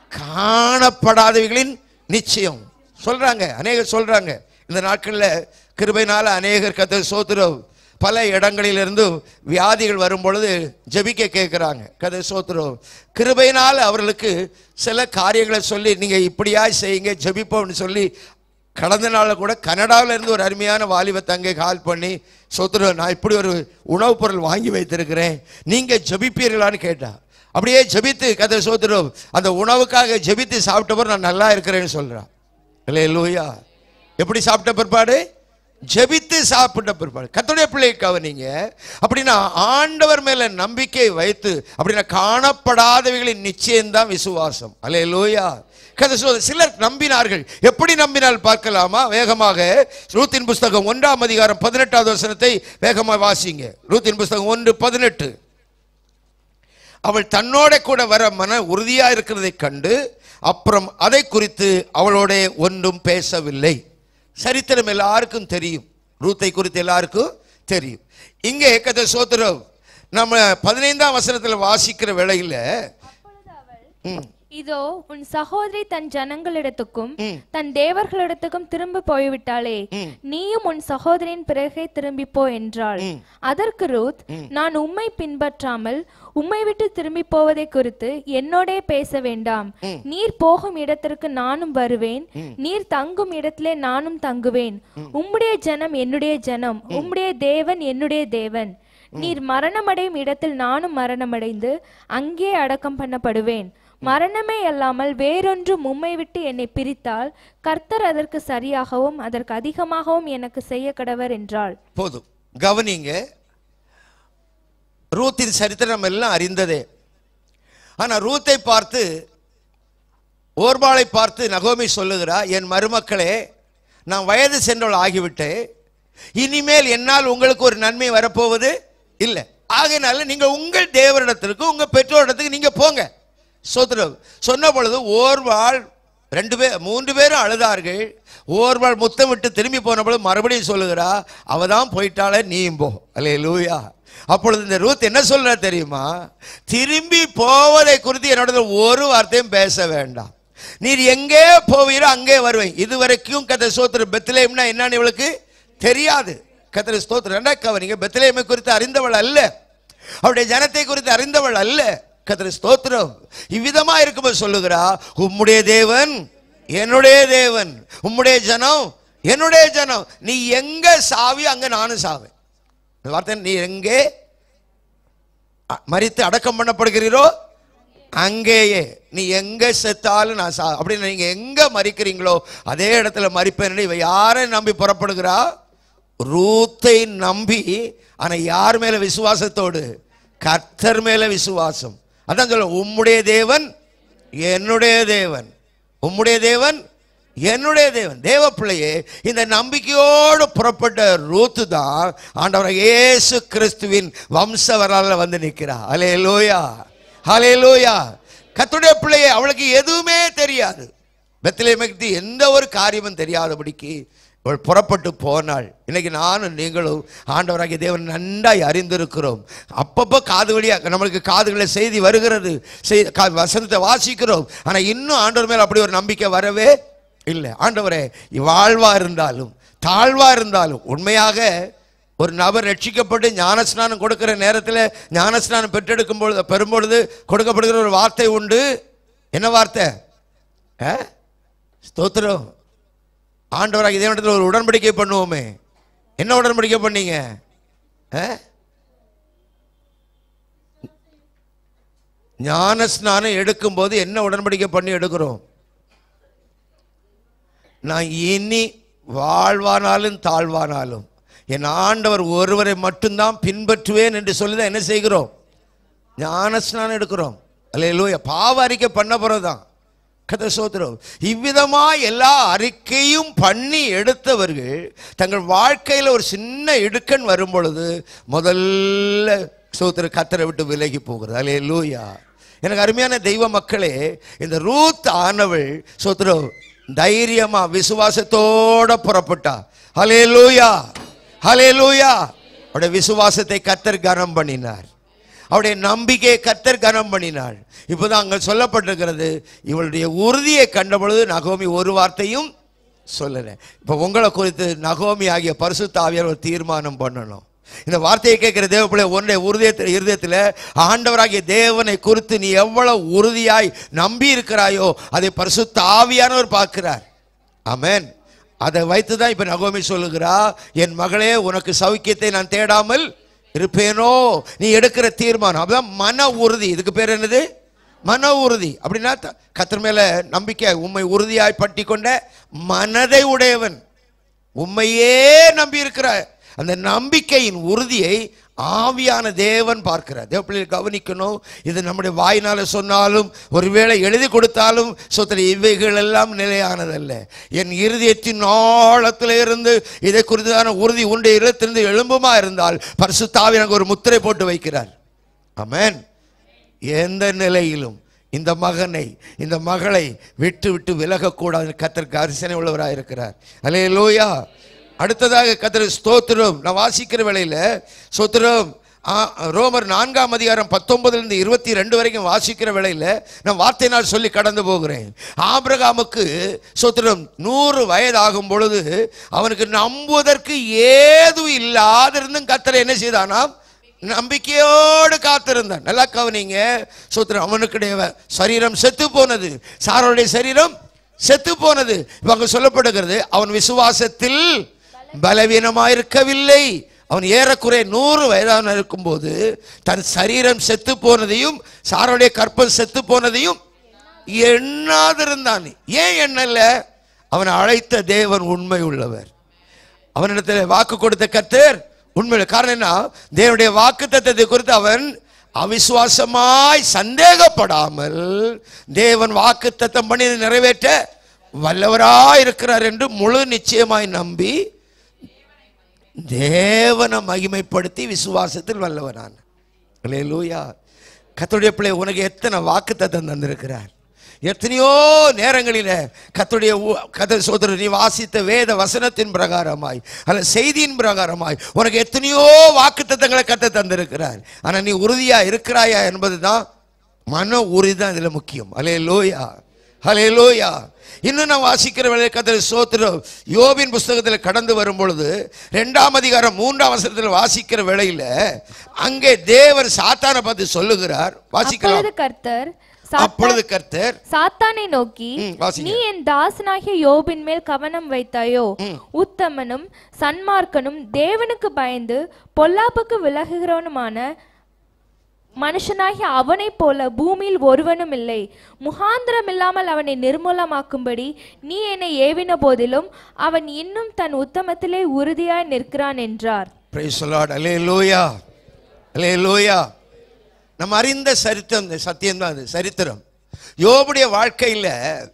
காணப்படாதவைகளின் நிச்சயம் சொல்றாங்க அநேகர் சொல்றாங்க இந்த நாட்களில் கிருபைனால அநேகர் கத்த சோத்திரம் பல இடங்களிலிருந்து வியாதிகள் வரும் பொழுது ஜெபிக்க கேட்குறாங்க கதை சோத்திரம் கிருபையினால் அவர்களுக்கு சில காரியங்களை சொல்லி நீங்கள் இப்படியா செய்யுங்க ஜெபிப்போம்னு சொல்லி கடந்த நாளில் கூட கனடாவில் இருந்து ஒரு அருமையான வாலிப தங்கை கால் பண்ணி சோத்துரு நான் இப்படி ஒரு உணவுப் பொருள் வாங்கி வைத்திருக்கிறேன் நீங்க ஜெபிப்பீர்களான்னு கேட்டா அப்படியே ஜெபித்து கதை சோத்துரு அந்த உணவுக்காக ஜெபித்து சாப்பிட்ட பிறகு நான் நல்லா இருக்கிறேன்னு சொல்றான் இல்லை லூயா எப்படி சாப்பிட்ட பிற்பாடு ஜெபித்து சாப்பிட்ட பிற்பாடு கத்துடைய பிள்ளையை கவனிங்க அப்படின்னா ஆண்டவர் மேல நம்பிக்கை வைத்து அப்படின்னா காணப்படாதவைகளின் நிச்சயம்தான் விசுவாசம் அல்லே லூயா கதை சொல்வது சிலர் நம்பினார்கள் எப்படி நம்பினால் பார்க்கலாமா வேகமாக ரூத்தின் புஸ்தகம் ஒன்றாம் அதிகாரம் பதினெட்டாவது வசனத்தை வேகமாக வாசிங்க ரூத்தின் புஸ்தகம் ஒன்று பதினெட்டு அவள் தன்னோட கூட வர மன உறுதியா இருக்கிறதை கண்டு அப்புறம் அதை குறித்து அவளோட ஒன்றும் பேசவில்லை சரித்திரம் எல்லாருக்கும் தெரியும் ரூத்தை குறித்து எல்லாருக்கும் தெரியும் இங்கே கதை சோத்திரம் நம்ம பதினைந்தாம் வசனத்தில் வாசிக்கிற வேளையில் ம், இதோ உன் சகோதரி தன் ஜனங்களிடத்துக்கும் தன் தேவர்களிடத்துக்கும் திரும்ப போய்விட்டாளே நீயும் உன் சகோதரியின் பிறகே திரும்பி போ என்றாள் அதற்கு ரூத் நான் உம்மை பின்பற்றாமல் உம்மை விட்டு திரும்பி போவதை குறித்து என்னோடே பேச வேண்டாம் நீர் போகும் இடத்திற்கு நானும் வருவேன் நீர் தங்கும் இடத்திலே நானும் தங்குவேன் உம்முடைய ஜனம் என்னுடைய ஜனம் உம்முடைய தேவன் என்னுடைய தேவன் நீர் மரணமடையும் இடத்தில் நானும் மரணமடைந்து அங்கே அடக்கம் பண்ணப்படுவேன் மரணமே அல்லாமல் வேறொன்றும் உம்மை விட்டு என்னை பிரித்தால் கர்த்தர் அதற்கு சரியாகவும் அதற்கு அதிகமாகவும் எனக்கு செய்ய கடவர் என்றாள் போதும் கவனிங்க ரூத்தின் சரித்திரம் எல்லாம் அறிந்ததே ஆனா ரூத்தை பார்த்து ஓர்பாளை பார்த்து நகோமி சொல்லுகிறா என் மருமக்களே நான் வயது சென்றவள் ஆகிவிட்டேன் இனிமேல் என்னால் உங்களுக்கு ஒரு நன்மை வரப்போவது இல்லை ஆகையினால நீங்க உங்கள் தேவரிடத்திற்கு உங்க பெற்றோரிடத்துக்கு நீங்க போங்க சோதரம் சொன்ன பொழுது ஓர்வாள் ரெண்டு பேர் மூன்று பேரும் அழுதார்கள் ஓர்வாள் முத்தமிட்டு திரும்பி போன பொழுது மறுபடியும் சொல்லுகிறா அவ தான் போயிட்டாலே நீயும் போ அல்லே லூயா அப்பொழுது இந்த ரூத் என்ன சொல்ற தெரியுமா திரும்பி போவதை குறித்து என்னோட ஒரு வார்த்தையும் பேச வேண்டாம் நீர் எங்கே போவீரோ அங்கே வருவேன் இதுவரைக்கும் கதை சோத்திர பெத்லேம்னா என்னன்னு இவளுக்கு தெரியாது கத்திர ஸ்தோத்திரம் ரெண்டா கவனிங்க பெத்லேமை குறித்து அறிந்தவள் அல்ல அவருடைய ஜனத்தை குறித்து அறிந்தவள் அல்ல கத்திர ஸ்தோத்திரம் இவ்விதமா இருக்கும்போது சொல்லுகிறா உம்முடைய தேவன் என்னுடைய தேவன் உம்முடைய ஜனம் என்னுடைய ஜனம் நீ எங்க சாவி அங்க நானும் சாவேன் இந்த வார்த்தை நீ எங்கே அ- மரித்து அடக்கம் பண்ணப்படுகிறீரோ அங்கேயே நீ எங்க செத்தாலும் நான் சா அப்படின்னு நீங்க எங்க மறிக்கிறீங்களோ அதே இடத்துல மறிப்பேன் இவ யாரை நம்பி புறப்படுகிறா ரூத்தை நம்பி ஆனா யார் மேல விசுவாசத்தோடு கர்த்தர் மேல விசுவாசம் அதான் சொல்ல உம்முடைய தேவன் என்னுடைய தேவன் உம்முடைய தேவன் என்னுடைய தேவன் தேவ பிள்ளையே இந்த நம்பிக்கையோடு புறப்பட்ட ரூத்து தான் ஆண்டவர் இயேசு கிறிஸ்துவின் வம்ச வரலாறுல வந்து நிற்கிறா அலே லோயா ஹலே லோயா கத்துடைய பிள்ளையே அவளுக்கு எதுவுமே தெரியாது பெத்திலேமைக்கு எந்த ஒரு காரியமும் தெரியாதபடிக்கு அவள் புறப்பட்டு போனாள் இன்னைக்கு நானும் நீங்களும் ஆண்டவராகிய தேவன் நன்றாய் அறிந்திருக்கிறோம் அப்பப்போ காது வழியாக நம்மளுக்கு காதுகளை செய்தி வருகிறது செய் கா- வசனத்தை வாசிக்கிறோம் ஆனால் இன்னும் ஆண்டவர் மேல் அப்படி ஒரு நம்பிக்கை வரவே இல்லை ஆண்டவரே வாழ்வா இருந்தாலும் தாழ்வா இருந்தாலும் உண்மையாக ஒரு நபர் ரட்சிக்கப்பட்டு ஞானஸ்நானம் கொடுக்கிற நேரத்தில் ஞானஸ்நானம் பெற்றெடுக்கும் பொழுது பெறும்பொழுது கொடுக்கப்படுகிற ஒரு வார்த்தை உண்டு என்ன வார்த்தை ஆ? ஸ்தோத்திரம் ஆண்டவராக இதே இடத்துல ஒரு உடன்படிக்கை பண்ணுவோமே என்ன உடன்படிக்கை பண்ணீங்க ஆ? ஞான ஸ்நானம் எடுக்கும்போது என்ன உடன்படிக்கை பண்ணி எடுக்கிறோம் நான் இனி வாழ்வானாலும் தாழ்வானாலும் என் ஆண்டவர் ஒருவரை மட்டும்தான் பின்பற்றுவேன் என்று சொல்லி தான் என்ன செய்கிறோம் ஞான ஸ்நானம் எடுக்கிறோம் அல்ல பாவ அறிக்கை பண்ண பிறகுதான் கதை சோத்திரம் இவ்விதமா எல்லா அறிக்கையும் பண்ணி எடுத்தவர்கள் தங்கள் வாழ்க்கையில் ஒரு சின்ன இடுக்கண் வரும் பொழுது முதல்ல சோத்திர கத்தரை விட்டு விலகி போகிறது அலே லூயா எனக்கு அருமையான தெய்வ மக்களே இந்த ரூத் ஆனவள் சோத்திரம் தைரியமா விசுவாசத்தோட புறப்பட்டா ஹலே லூயா ஹலே லூயா அவருடைய விசுவாசத்தை கத்தர் கனம் பண்ணினார் அவருடைய நம்பிக்கையை கத்தர் கனம் பண்ணினாள் இப்போதான் அங்க சொல்லப்பட்டிருக்கிறது இவளுடைய உறுதியை கண்ட பொழுது நகோமி ஒரு வார்த்தையும் சொல்லலை இப்போ உங்களை குறித்து நகோமி ஆகிய பரிசுத்த ஆவியார் ஒரு தீர்மானம் பண்ணணும் இந்த வார்த்தையை கேட்கிற தேவப்பிள்ளை உன்னுடைய உறுதியத்தில் இருதயத்தில் ஆண்டவராகிய தேவனை குறித்து நீ எவ்வளவு உறுதியாய் நம்பி இருக்கிறாயோ அதை பரிசுத்த ஆவியானவர் பார்க்கிறார் ஆமென் அதை வைத்து தான் இப்போ நகோமி சொல்லுகிறா என் மகளே உனக்கு சௌக்கியத்தை நான் தேடாமல் இருப்பேனோ நீ எடுக்கிற தீர்மானம் அப்பதான் மன உறுதி இதுக்கு பேர் என்னது மன உறுதி அப்படின்னா த- கர்த்தர் மேல நம்பிக்கை உண்மை உறுதியாய் பற்றி கொண்ட மனதை உடையவன் உண்மையே நம்பி இருக்கிற அந்த நம்பிக்கையின் உறுதியை ஆவியான தேவன் பார்க்கிறார் தேவ பிள்ளைகள் கவனிக்கணும் இது நம்முடைய வாயினால சொன்னாலும் ஒருவேளை எழுதி கொடுத்தாலும் சொத்தனை இவைகள் எல்லாம் நிலையானதல்ல என் இருதயத்தின் ஆழத்தில் இருந்து இதை குறித்தான உறுதி உண்டு இருத்திலிருந்து எழும்புமா இருந்தால் பரிசுத்தாவி எனக்கு ஒரு முத்திரை போட்டு வைக்கிறார் ஆமென் எந்த நிலையிலும் இந்த மகனை இந்த மகளை விட்டு விட்டு விலகக்கூடாது கத்தருக்கு அரிசனை உள்ளவராக இருக்கிறார் அலே லோயா அடுத்ததாக கத்தர் ஸ்தோத்திரம் நான் வாசிக்கிற வேளையில் ஸ்தோத்திரம் ஆ, ரோமர் நான்காம் அதிகாரம் பத்தொன்பதுலேருந்து இருபத்தி ரெண்டு வரைக்கும் வாசிக்கிற வேளையில் நான் வார்த்தையினால் சொல்லி கடந்து போகிறேன் ஆபிரகாமுக்கு சோத்திரம் நூறு வயதாகும் பொழுது அவனுக்கு நம்புவதற்கு ஏதும் இல்லாதிருந்தும் கத்தரை என்ன செய்தானாம் நம்பிக்கையோடு காத்திருந்தான் நல்லா கவனிங்க சோத்திரம் அவனுக்குடைய வ- சரீரம் செத்து போனது சாரோடைய சரீரம் செத்து போனது இப்ப அங்க சொல்லப்படுகிறது அவன் விசுவாசத்தில் பலவீனமாயிருக்கவில்லை அவன் ஏறக்குறைய நூறு வயதான இருக்கும்போது தன் சரீரம் செத்து போனதையும் சாரோடைய கற்பம் செத்து போனதையும் எண்ணாதிருந்தான் ஏன் எண்ணல அவனை அழைத்த தேவன் உண்மை உள்ளவர் அவனிடத்தில் வாக்கு கொடுத்த கர்த்தர் உண்மையில காரணம் என்ன தேவனுடைய வாக்கு தத்தத்தை குறித்து அவன் அவிசுவாசமாய் சந்தேகப்படாமல் தேவன் வாக்கு தத்தம் பண்ணி அதை நிறைவேற்ற வல்லவராய் இருக்கிறார் என்று முழு நிச்சயமாய் நம்பி தேவனை மகிமைப்படுத்தி விசுவாசத்தில் வல்லவனான் லூயா கத்துடைய பிள்ளை உனக்கு எத்தனை வாக்கு தத்தம் தந்திருக்கிறார் எத்தனையோ நேரங்களில் கத்துடைய கதை சோதரர் நீ வாசித்த வேத வசனத்தின் பிரகாரமாய் அல்ல செய்தியின் பிரகாரமாய் உனக்கு எத்தனையோ வாக்கு தத்தங்களை கத்த தந்திருக்கிறார் ஆனால் நீ உறுதியா இருக்கிறாயா என்பதுதான் மன உறுதி தான் இதில் முக்கியம் அலே லோயா ஹலே லோயா இன்னும் நான் வாசிக்கிற வேலை கத்திர சோத்திரம் யோபின் புஸ்தகத்தில் கடந்து வரும் பொழுது ரெண்டாம் அதிகாரம் மூன்றாம் வசனத்தில் வாசிக்கிற வேளையில் அங்கே தேவர் சாத்தானை பார்த்து சொல்லுகிறார் வாசிக்கலாம் அப்பொழுது கர்த்தர் சாத்தா- அப்பொழுது கர்த்தர் சாத்தானை நோக்கி ம், வாசிங்க. நீ என் தாசனாகிய யோபின் மேல் கவனம் வைத்தாயோ உத்தமனும் சன்மார்க்கனும் தேவனுக்கு பயந்து பொல்லாப்புக்கு விலகுகிறவனுமான மனுஷனாகிய அவனைப் போல பூமியில் ஒருவனும் இல்லை முகாந்திரம் இல்லாமல் அவனை நிர்மூலமாக்கும்படி நீ என்னை ஏவின போதிலும் அவன் இன்னும் தன் உத்தமத்திலே உறுதியாய் நிற்கிறான் என்றார் பிரைஸ் லார்ட் அலே லோயா அலே லோயா நம்ம அறிந்த சரித்திரம் இந்த சத்தியம் தான் அது சரித்திரம் யோபுடைய வாழ்க்கையில்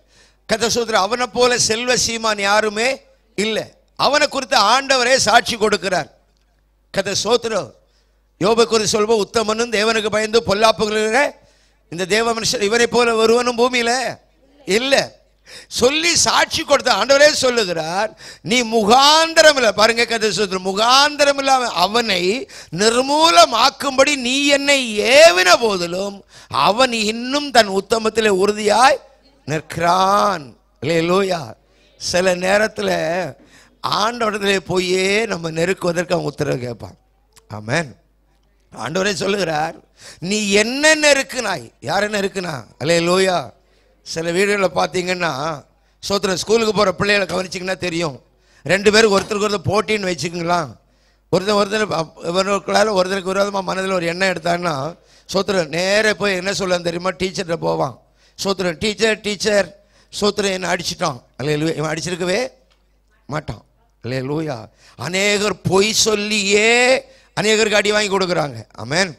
கதை சூத்திர அவனை போல செல்வ சீமான் யாருமே இல்லை அவனை குறித்து ஆண்டவரே சாட்சி கொடுக்கிறார் கதை சோத்திரம் யோபை குறித்து சொல்வோம் உத்தமனும் தேவனுக்கு பயந்து பொல்லாப்புகிற இந்த தேவ மனுஷர் இவரை போல ஒருவனும் பூமியில இல்லை சொல்லி சாட்சி கொடுத்த ஆண்டவரே சொல்லுகிறார் நீ முகாந்திரம் இல்லை பாருங்க கதை சொல்ற முகாந்திரம் இல்லாம அவனை நிர்மூலமாக்கும்படி நீ என்னை ஏவின போதிலும் அவன் இன்னும் தன் உத்தமத்திலே உறுதியாய் நிற்கிறான் லோயா சில நேரத்தில் ஆண்டவரத்திலே போயே நம்ம நெருக்குவதற்கு அவன் உத்தரவு கேட்பான் ஆமென் ஆண்டவரே சொல்லுகிறார் நீ என்ன நெருக்குனாய் யார் என்ன இருக்குனா அலே லோயா சில வீடுகளில் பார்த்தீங்கன்னா சோத்திர ஸ்கூலுக்கு போகிற பிள்ளைகளை கவனிச்சிங்கன்னா தெரியும் ரெண்டு பேருக்கு ஒருத்தருக்கு ஒருத்தர் போட்டின்னு வச்சுக்கங்களா ஒருத்தன் ஒருத்தர் இவர்களுக்குள்ளார ஒருத்தருக்கு விரோதமாக மனதில் ஒரு எண்ணம் எடுத்தான்னா சோத்திரன் நேரே போய் என்ன சொல்ல தெரியுமா டீச்சர்கிட்ட போவான் சோத்திரன் டீச்சர் டீச்சர் சோத்திரன் என்னை அடிச்சிட்டான் அல்ல இவன் அடிச்சிருக்கவே மாட்டான் இல்லையா லூயா அநேகர் பொய் சொல்லியே அநேகருக்கு அடி வாங்கி கொடுக்குறாங்க ஆமென்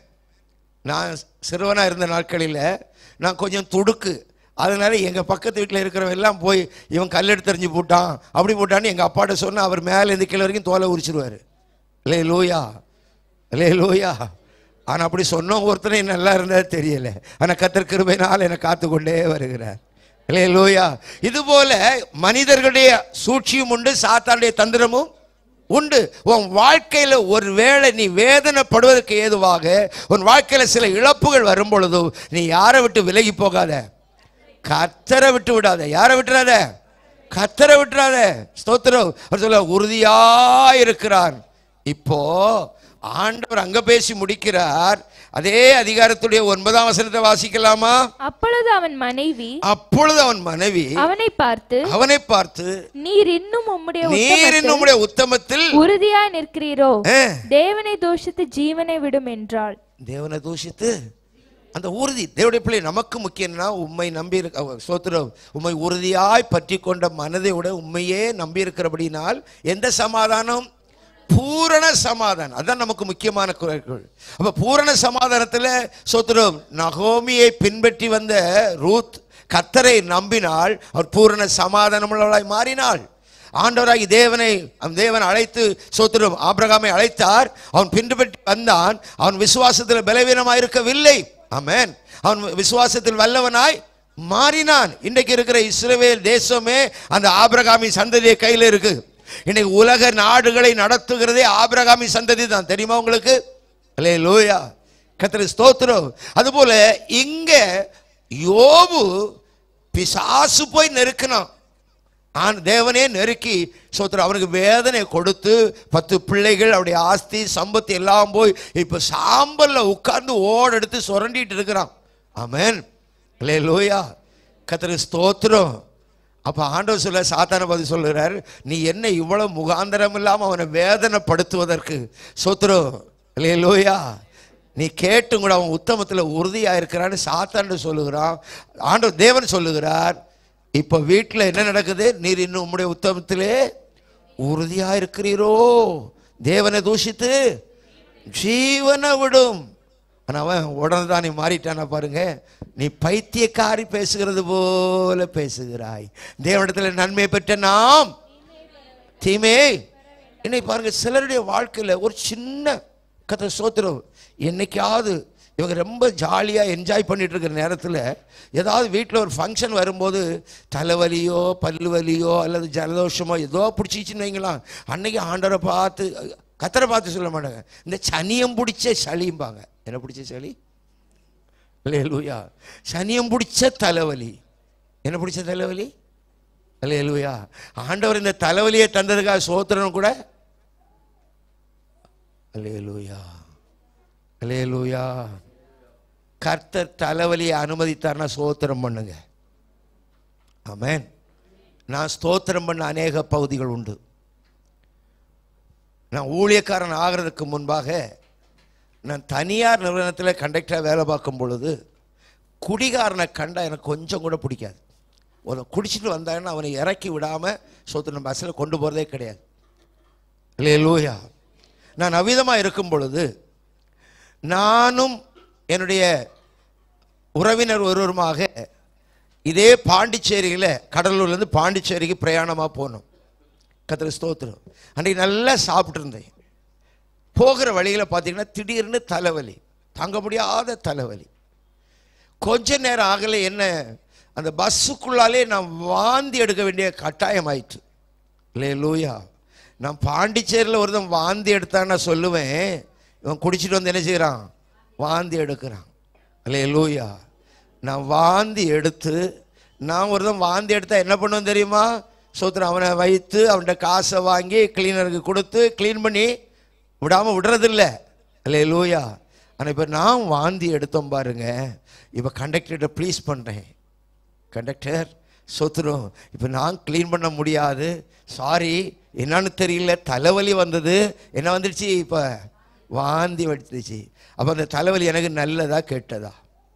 நான் சிறுவனாக இருந்த நாட்களில் நான் கொஞ்சம் துடுக்கு அதனால எங்கள் பக்கத்து வீட்டில் இருக்கிறவன் எல்லாம் போய் இவன் கல் எடுத்து எறிஞ்சு போட்டான் அப்படி போட்டான்னு எங்கள் அப்பாட்ட சொன்னால் அவர் மேலே இருந்து கீழே வரைக்கும் தோலை உரிச்சிருவார் இல்லை லூயா இல்லை லூயா ஆனால் அப்படி சொன்னோம் ஒருத்தனை நல்லா இருந்தால் தெரியல ஆனால் கத்தர் கிருபையினால் என்னை காத்து கொண்டே வருகிறார் இல்லை லூயா இது போல மனிதர்களுடைய சூழ்ச்சியும் உண்டு சாத்தானுடைய தந்திரமும் உண்டு உன் வாழ்க்கையில் ஒரு வேளை நீ வேதனைப்படுவதற்கு ஏதுவாக உன் வாழ்க்கையில் சில இழப்புகள் வரும் பொழுதோ நீ யாரை விட்டு விலகி போகாத கத்தரை விட்டு விடாத யாரை விட்டுறாத கத்தரை விட்டுறாத ஸ்தோத்திரம் அவர் சொல்ல உறுதியா இருக்கிறார் இப்போ ஆண்டவர் அங்க பேசி முடிக்கிறார் அதே அதிகாரத்துடைய ஒன்பதாம் வசனத்தை வாசிக்கலாமா அப்பொழுது அவன் மனைவி அப்பொழுது அவன் மனைவி அவனை பார்த்து அவனை பார்த்து நீர் இன்னும் உம்முடைய நீர் உத்தமத்தில் நம்முடைய உத்தமத்தில் உறுதியாய் நிற்கிறீரோ ஆ, தேவனை தூஷித்து ஜீவனை விடும் என்றாள் தேவனை தூஷித்து அந்த உறுதி தேவனுடைய பிள்ளை நமக்கு முக்கியம்னா உண்மை நம்பி இருக்க சோத்திரம் உண்மை உறுதியாய் பற்றி கொண்ட மனதை விட உண்மையே நம்பி இருக்கிறபடினால் எந்த சமாதானம் பூரண சமாதானம் அதான் நமக்கு முக்கியமான குறைகள் அப்ப பூரண சமாதானத்தில் சோத்திரம் நகோமியை பின்பற்றி வந்த ரூத் கத்தரை நம்பினாள் அவர் பூரண சமாதானமுள்ளவளாய் மாறினாள் ஆண்டவராகி தேவனை அந்த தேவன் அழைத்து சோத்திரம் ஆபிரகாமை அழைத்தார் அவன் பின்பற்றி வந்தான் அவன் விசுவாசத்தில் பலவீனமாய் இருக்கவில்லை ஆமென் அவன் விசுவாசத்தில் வல்லவனாய் மாறினான் இன்றைக்கு இருக்கிற இஸ்ரவேல் தேசமே அந்த ஆபிரகாமி சந்ததியை கையில் இருக்கு இன்னைக்கு உலக நாடுகளை நடத்துகிறதே ஆபிரகாமி சந்ததி தான் தெரியுமா உங்களுக்கு அல்லே லூயா கத்திர ஸ்தோத்திரம் அதுபோல இங்க யோபு பிசாசு போய் நெருக்கினான் ஆன் தேவனே நெருக்கி சோத்திரம் அவனுக்கு வேதனை கொடுத்து பத்து பிள்ளைகள் அவருடைய ஆஸ்தி சம்பத்து எல்லாம் போய் இப்ப சாம்பல்ல உட்கார்ந்து ஓட எடுத்து சுரண்டிட்டு இருக்கிறான் ஆமென் லே லோயா கத்திர ஸ்தோத்திரம் அப்ப ஆண்டவர் சொல்ல சாத்தான பதில் சொல்லுறார் நீ என்ன இவ்வளவு முகாந்தரம் இல்லாம அவனை வேதனைப்படுத்துவதற்கு சோத்திரம் லே லோயா நீ கேட்டும் கூட அவன் உத்தமத்துல உறுதியா இருக்கிறான்னு சாத்தான்னு சொல்லுகிறான் ஆண்டவர் தேவன் சொல்லுகிறார் இப்ப வீட்டுல என்ன நடக்குது நீர் இன்னும் உம்முடைய உத்தமத்திலே உறுதியா இருக்கிறீரோ தேவனை தூஷித்து ஜீவனை விடும் ஆனா அவன் உடனே தான் நீ மாறிட்டானா பாருங்க நீ பைத்தியக்காரி பேசுகிறது போல பேசுகிறாய் தேவனிடத்துல நன்மை பெற்ற நாம் தீமே இன்னைக்கு பாருங்க சிலருடைய வாழ்க்கையில ஒரு சின்ன கதை சோத்திரம் என்னைக்காவது இவங்க ரொம்ப ஜாலியாக என்ஜாய் பண்ணிட்டு இருக்கிற நேரத்தில் ஏதாவது வீட்டில் ஒரு ஃபங்க்ஷன் வரும்போது தலைவலியோ பல்லு வலியோ அல்லது ஜலதோஷமோ ஏதோ பிடிச்சிச்சின்னு வைங்களாம் அன்னைக்கு ஆண்டவரை பார்த்து கத்தரை பார்த்து சொல்ல மாட்டாங்க இந்த சனியம் பிடிச்ச சளிம்பாங்க என்ன பிடிச்ச சளி இல்லையா லூயா சனியம் பிடிச்ச தலைவலி என்ன பிடிச்ச தலைவலி அல்ல லூயா ஆண்டவர் இந்த தலைவலியை தந்ததுக்காக சோத்திரனும் கூட அல்லேலூயா அல்லேலூயா கர்த்தர் தலைவலியை அனுமதித்தார்னா ஸ்தோத்திரம் பண்ணுங்க ஆமென் நான் ஸ்தோத்திரம் பண்ண அநேக பகுதிகள் உண்டு நான் ஊழியக்காரன் ஆகிறதுக்கு முன்பாக நான் தனியார் நிறுவனத்தில் கண்டக்டராக வேலை பார்க்கும் பொழுது குடிகாரனை கண்டா எனக்கு கொஞ்சம் கூட பிடிக்காது ஒரு குடிச்சிட்டு வந்தாங்கன்னா அவனை இறக்கி விடாமல் சொத்து பஸ்ஸில் கொண்டு போகிறதே கிடையாது இல்லையே லூயா நான் அவ்விதமாக இருக்கும் பொழுது நானும் என்னுடைய உறவினர் ஒருவருமாக இதே பாண்டிச்சேரியில் கடலூர்லேருந்து பாண்டிச்சேரிக்கு பிரயாணமாக போனோம் கத்திர ஸ்தோத்திரம் அன்றைக்கு நல்லா சாப்பிட்டு இருந்தேன் போகிற வழியில் பார்த்தீங்கன்னா திடீர்னு தலைவலி தாங்க முடியாத தலைவலி கொஞ்ச நேரம் ஆகலை என்ன அந்த பஸ்ஸுக்குள்ளாலே நான் வாந்தி எடுக்க வேண்டிய கட்டாயம் ஆயிற்று இல்லை லூயா நான் பாண்டிச்சேரியில் ஒருத்தன் வாந்தி எடுத்தான்னு நான் சொல்லுவேன் இவன் குடிச்சிட்டு வந்து என்ன செய்கிறான் வாந்தி எடுக்கிறான் இல்லை லூயா நான் வாந்தி எடுத்து நான் ஒருத்தன் வாந்தி எடுத்தா என்ன பண்ணுவேன் தெரியுமா சோத்திரம் அவனை வைத்து அவன்கிட்ட காசை வாங்கி கிளீனருக்கு கொடுத்து க்ளீன் பண்ணி விடாமல் விடுறதில்ல இல்லை லூயா ஆனால் இப்போ நான் வாந்தி எடுத்தோம் பாருங்க இப்போ கண்டக்டர்கிட்ட ப்ளீஸ் பண்ணுறேன் கண்டக்டர் சொத்துரும் இப்போ நான் க்ளீன் பண்ண முடியாது சாரி என்னன்னு தெரியல தலைவலி வந்தது என்ன வந்துடுச்சு இப்போ வாந்தி வடித்துச்சு அப்போ அந்த தலைவலி எனக்கு நல்லதா கெட்டதா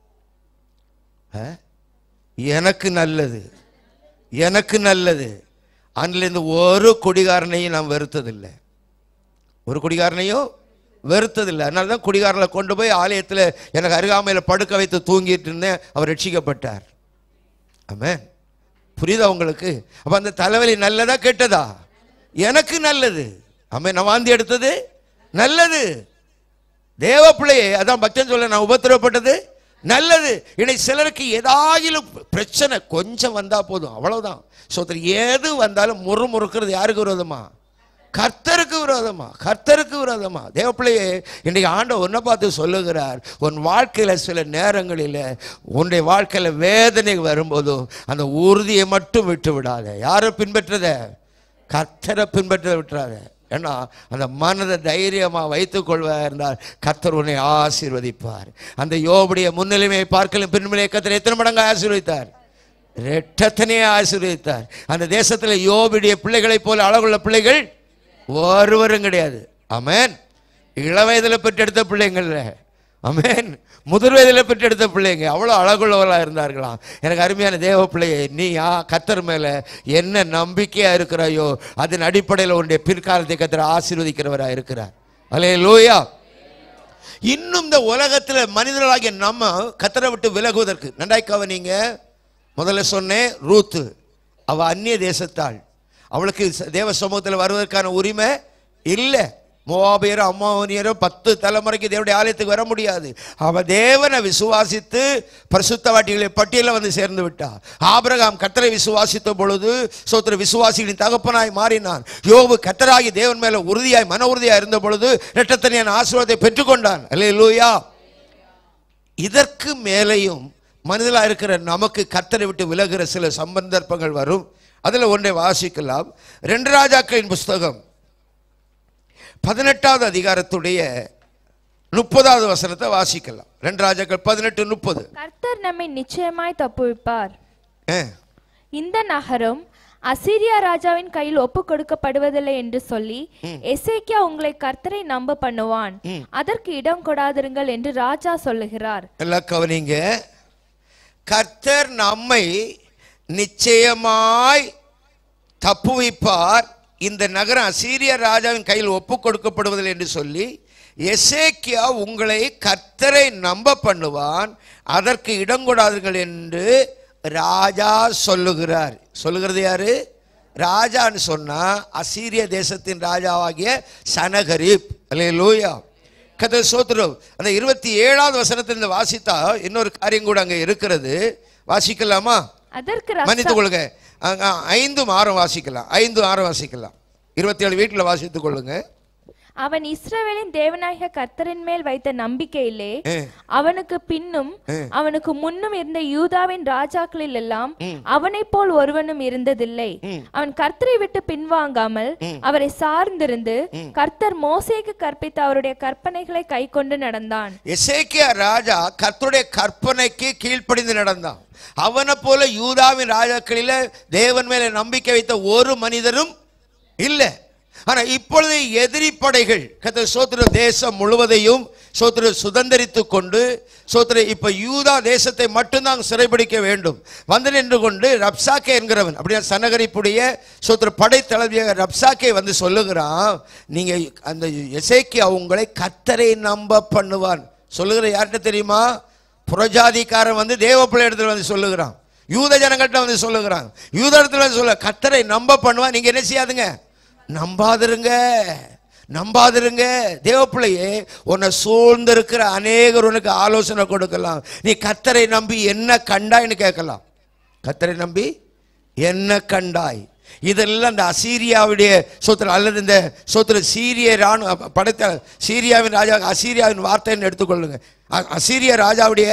ஆ? எனக்கு நல்லது எனக்கு நல்லது அதுலேருந்து ஒரு குடிகாரனையும் நான் வெறுத்ததில்லை ஒரு குடிகாரனையும் வெறுத்ததில்லை அதனால தான் குடிகாரனை கொண்டு போய் ஆலயத்தில் எனக்கு அருகாமையில் படுக்க வைத்து தூங்கிட்டு இருந்தேன் அவர் ரட்சிக்கப்பட்டார் ஆமென் புரியுதா உங்களுக்கு அப்போ அந்த தலைவலி நல்லதா கெட்டதா எனக்கு நல்லது ஆமென் நான் வாந்தி எடுத்தது நல்லது தேவ பிள்ளையே அதான் பக்தன் சொல்ல நான் உபத்திரவப்பட்டது நல்லது இன்னைக்கு சிலருக்கு ஏதாயிலும் பிரச்சனை கொஞ்சம் வந்தா போதும் அவ்வளவுதான் சோதரி எது வந்தாலும் முறுமுறுக்கிறது யாருக்கு விரோதமா கர்த்தருக்கு விரோதமா கர்த்தருக்கு விரோதமா தேவப்பிள்ளையே இன்றைக்கு ஆண்டவர் உன்னை பார்த்து சொல்லுகிறார் உன் வாழ்க்கையில சில நேரங்களில் உன்னுடைய வாழ்க்கையில வேதனை வரும்போதும் அந்த உறுதியை மட்டும் விட்டு விடாத யாரை பின்பற்றத கர்த்தரை பின்பற்ற விட்டுறாத ஏன்னா அந்த மனதை தைரியமாக வைத்துக் கொள்வா இருந்தால் கர்த்தர் உன்னை ஆசீர்வதிப்பார் அந்த யோபுடைய முன்னிலைமையை பார்க்கலும் பின்னிலையை கர்த்தர் எத்தனை மடங்கு ஆசீர்வதித்தார் ரெட்டத்தனையே ஆசீர்வதித்தார் அந்த தேசத்தில் யோபுடைய பிள்ளைகளைப் போல அழகுள்ள பிள்ளைகள் ஒருவரும் கிடையாது ஆமென் இளவயதில் பெற்றெடுத்த பிள்ளைங்கள்ல ஆமென் முதிர் வயதில் பெற்றெடுத்த பிள்ளைங்க அவ்வளோ அழகுள்ளவர்களாக இருந்தார்களாம் எனக்கு அருமையான தேவ பிள்ளையை நீ யா கத்தர் மேலே என்ன நம்பிக்கையாக இருக்கிறாயோ அதன் அடிப்படையில் உன்னுடைய பிற்காலத்தை கத்தர் ஆசீர்வதிக்கிறவராக இருக்கிறார் அலே லூயா இன்னும் இந்த உலகத்தில் மனிதர்களாகிய நம்ம கத்தரை விட்டு விலகுவதற்கு நன்றாய் கவனிங்க முதல்ல சொன்னேன் ரூத்து அவ அந்நிய தேசத்தாள் அவளுக்கு ச- தேவ சமூகத்தில் வருவதற்கான உரிமை இல்லை மோவாபியரோ அம்மாவனியரோ பத்து தலைமுறைக்கு தேவனுடைய ஆலயத்துக்கு வர முடியாது அவ தேவனை விசுவாசித்து பரிசுத்தவாட்டிகளை பட்டியலில் வந்து சேர்ந்து விட்டார் ஆபிரகாம் கத்தரை விசுவாசித்த பொழுது சோத்திர விசுவாசிகளின் தகப்பனாய் மாறினான் யோபு கத்தராகி தேவன் மேல உறுதியாய் மன உறுதியாய் இருந்த பொழுது இரட்டத்தனியான ஆசீர்வாதத்தை பெற்றுக்கொண்டான் அல்லேலூயா இதற்கு மேலேயும் மனிதலாக இருக்கிற நமக்கு கத்தரை விட்டு விலகுற சில சந்தர்ப்பங்கள் வரும் அதில் ஒன்றை வாசிக்கலாம் ரெண்டு ராஜாக்களின் புஸ்தகம் பதினெட்டாவது அதிகாரத்துடைய முப்பதாவது வசனத்தை வாசிக்கலாம் ரெண்டு ராஜாக்கள் பதினெட்டு முப்பது கர்த்தர் நம்மை நிச்சயமாய் தப்புவிப்பார் ஆ, இந்த நகரம் அசீரியா ராஜாவின் கையில் ஒப்பு கொடுக்கப்படுவதில்லை என்று சொல்லி எசேக்கியா உங்களை கர்த்தரை நம்ப பண்ணுவான் அதற்கு இடம் கொடாதிருங்கள் என்று ராஜா சொல்லுகிறார் எல்லாம் கவனிங்க கர்த்தர் நம்மை நிச்சயமாய் தப்புவிப்பார் இந்த நகரம் அசீரிய ராஜாவின் கையில் ஒப்பு கொடுக்கப்படுவதில்லை என்று சொல்லி எசேக்கியா உங்களை கர்த்தரை நம்ப பண்ணுவான் அதற்கு இடம் கொடாதீர்கள் என்று ராஜா சொல்லுகிறார் சொல்லுகிறது யாரு ராஜான்னு சொன்னா அசீரிய தேசத்தின் ராஜாவாகிய சனகரிப் அல்லேலூயா கதை சோத்ரம் அந்த இருபத்தி ஏழாவது வசனத்திலிருந்து வாசித்தா இன்னொரு காரியம் கூட அங்க இருக்கிறது வாசிக்கலாமா அதற்கு மன்னித்துக் ரப்சா- கொள்ளுங்க அங்க ஐந்தும் ஆறும் வாசிக்கலாம் ஐந்து ஆறும் வாசிக்கலாம் இருபத்தி ஏழு வீட்டில் வாசித்துக் கொள்ளுங்க அவன் இஸ்ரவேலின் தேவனாகிய கர்த்தரின் மேல் வைத்த நம்பிக்கையிலே ஆ. அவனுக்கு பின்னும் அவனுக்கு முன்னும் இருந்த யூதாவின் ராஜாக்களில் எல்லாம் அவனைப் போல் ஒருவனும் இருந்ததில்லை அவன் கர்த்தரை விட்டு பின்வாங்காமல் அவரை சார்ந்திருந்து கர்த்தர் மோசேக்கு கற்பித்த அவருடைய கற்பனைகளை கைக்கொண்டு நடந்தான் எசேக்கியா ராஜா கர்த்தருடைய கற்பனைக்கு கீழ்ப்படிந்து நடந்தான் அவனை போல யூதாவின் ராஜாக்களில தேவன் மேல நம்பிக்கை வைத்த ஒரு மனிதரும் இல்லை ஆனா இப்பொழுது எதிரி படைகள் கத்த சோத்திர தேசம் முழுவதையும் சோத்திர சுதந்திரித்து கொண்டு சோத்திர இப்ப யூதா தேசத்தை மட்டும்தான் சிறைபிடிக்க வேண்டும் வந்து நின்று கொண்டு ரப்சாக்கே என்கிறவன் அப்படியே சனகரிப்புடைய சோத்திர படை தளபதியாக ரப்சாக்கே வந்து சொல்லுகிறான் நீங்க அந்த எசேக்கியா உங்களை கத்தரை நம்ப பண்ணுவான் சொல்லுகிற யார்கிட்ட தெரியுமா புறஜாதிக்காரன் வந்து தேவ பிள்ளை இடத்துல வந்து சொல்லுகிறான் யூத ஜனங்கள்கிட்ட வந்து சொல்லுகிறான் யூத இடத்துல வந்து சொல்ல கத்தரை நம்ப பண்ணுவான் நீங்க என்ன செய்யாதுங்க நம்பாதிருங்க நம்பாதிருங்க தேவப்பிள்ளையே உன்னை சூழ்ந்திருக்கிற அநேகர் உனக்கு ஆலோசனை கொடுக்கலாம் நீ கத்தரை நம்பி என்ன கண்டாய்ன்னு கேட்கலாம் கத்தரை நம்பி என்ன கண்டாய் இதெல்லாம் இந்த அசீரியாவுடைய சொத்து அல்லது இந்த சொத்துல சீரிய ராணு படைத்த சீரியாவின் ராஜா அசீரியாவின் வார்த்தைன்னு எடுத்துக்கொள்ளுங்க அ- அசீரிய ராஜாவுடைய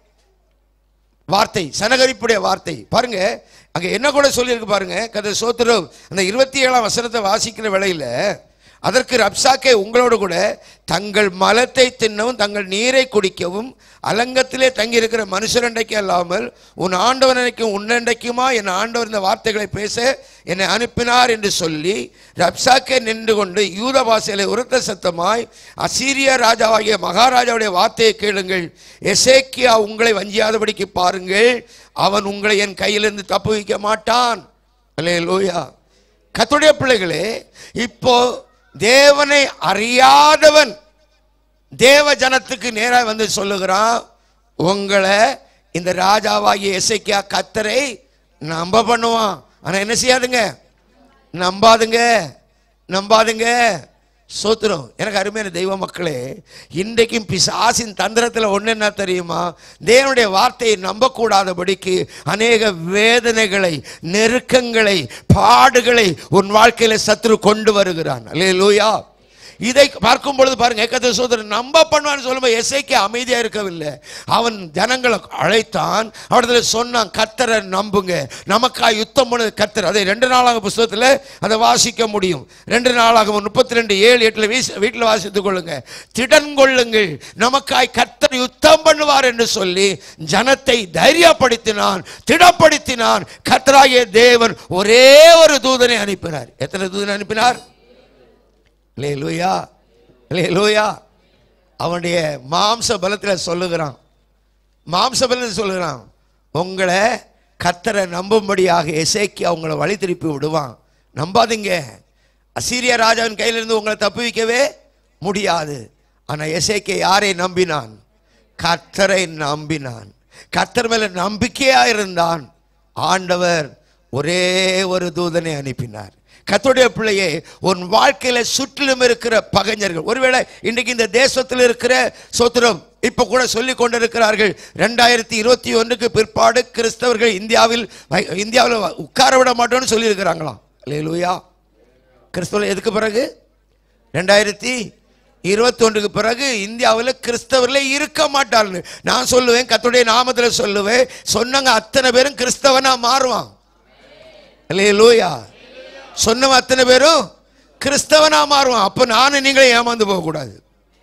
வார்த்தை சனகரிப்புடைய வார்த்தை பாருங்க அங்க என்ன கூட சொல்லியிருக்கு பாருங்க கதை சோத்திரம் அந்த இருபத்தி ஏழாம் வசனத்தை வாசிக்கிற வேளையில அதற்கு ரப்சாக்கே உங்களோடு கூட தங்கள் மலத்தை தின்னவும் தங்கள் நீரை குடிக்கவும் அலங்கத்திலே தங்கியிருக்கிற மனுஷரண்டைக்கு அல்லாமல் உன் ஆண்டவனைக்கும் உன்னண்டைக்குமா என் ஆண்டவர் இந்த வார்த்தைகளை பேச என்னை அனுப்பினார் என்று சொல்லி ரப்சாக்கே நின்று கொண்டு யூத பாஷையில உரத்த சத்தமாய் அசீரிய ராஜாவாகிய மகாராஜாவுடைய வார்த்தையை கேளுங்கள் எசேக்கியா உங்களை வஞ்சியாதபடிக்கு பாருங்கள் அவன் உங்களை என் கையிலிருந்து தப்பு வைக்க மாட்டான் அல்லே லூயா கத்துடைய பிள்ளைகளே இப்போ தேவனை அறியாதவன் தேவ ஜனத்துக்கு நேராக வந்து சொல்லுகிறான் உங்களை இந்த ராஜாவாகிய எசைக்கியா கத்தரை நம்ப பண்ணுவான் ஆனா என்ன செய்யாதுங்க நம்பாதுங்க நம்பாதுங்க சோத்திரம் எனக்கு அருமையான தெய்வ மக்களே இன்றைக்கும் பிசாசின் தந்திரத்தில் ஒன்று என்ன தெரியுமா தேவனுடைய வார்த்தையை நம்பக்கூடாதபடிக்கு அநேக வேதனைகளை நெருக்கங்களை பாடுகளை உன் வாழ்க்கையில சத்துரு கொண்டு வருகிறான் அல்லேலூயா இதை பார்க்கும் பொழுது பாருங்க கத்த சோதரன் நம்ப பண்ணுவான்னு சொல்லும்போது எசைக்கு அமைதியா இருக்கவில்லை அவன் ஜனங்களை அழைத்தான் அவடத்துல சொன்னான் கத்தரை நம்புங்க நமக்கா யுத்தம் பண்ணது கத்தர் அதை ரெண்டு நாளாக புஸ்தகத்தில் அதை வாசிக்க முடியும் ரெண்டு நாளாக முப்பத்தி ரெண்டு ஏழு எட்டுல வீச வீட்டில் வாசித்துக் கொள்ளுங்க திடன் கொள்ளுங்கள் நமக்காய் கத்தர் யுத்தம் பண்ணுவார் என்று சொல்லி ஜனத்தை தைரியப்படுத்தினான் திடப்படுத்தினான் கத்தராகிய தேவன் ஒரே ஒரு தூதனை அனுப்பினார் எத்தனை தூதனை அனுப்பினார் லேலூயா லேலூயா அவனுடைய மாம்ச பலத்தில் சொல்லுகிறான் மாம்ச பலத்தில் சொல்லுகிறான் உங்களை கத்தரை நம்பும்படியாக எசேக்கி அவங்கள வழி திருப்பி விடுவான் நம்பாதீங்க அசீரிய ராஜாவின் கையிலிருந்து உங்களை தப்புவிக்கவே முடியாது ஆனா எசேக்கே யாரை நம்பினான் கர்த்தரை நம்பினான் கர்த்தர் மேல நம்பிக்கையா இருந்தான் ஆண்டவர் ஒரே ஒரு தூதனை அனுப்பினார் கத்தோடைய பிள்ளையே உன் வாழ்க்கையில சுற்றிலும் இருக்கிற பகைஞர்கள் ஒருவேளை இன்றைக்கு இந்த தேசத்தில் இருக்கிற சோத்திரம் இப்ப கூட சொல்லிக் கொண்டிருக்கிறார்கள் ரெண்டாயிரத்தி இருபத்தி ஒன்றுக்கு பிற்பாடு கிறிஸ்தவர்கள் இந்தியாவில் வை- இந்தியாவில் உட்கார விட மாட்டோம்னு சொல்லியிருக்கிறாங்களாம் அல்லேலூயா கிறிஸ்தவர்கள் எதுக்கு பிறகு ரெண்டாயிரத்தி இருபத்தொன்றுக்கு பிறகு இந்தியாவில் கிறிஸ்தவர்களே இருக்க மாட்டார்கள் நான் சொல்லுவேன் கர்த்தருடைய நாமத்தில் சொல்லுவேன் சொன்னங்க அத்தனை பேரும் கிறிஸ்தவனா மாறுவான் அல்லேலூயா சொன்னவன் அத்தனை பேரும் கிறிஸ்தவனா மாறுவான் அப்ப நானும் நீங்களும் ஏமாந்து போகக்கூடாது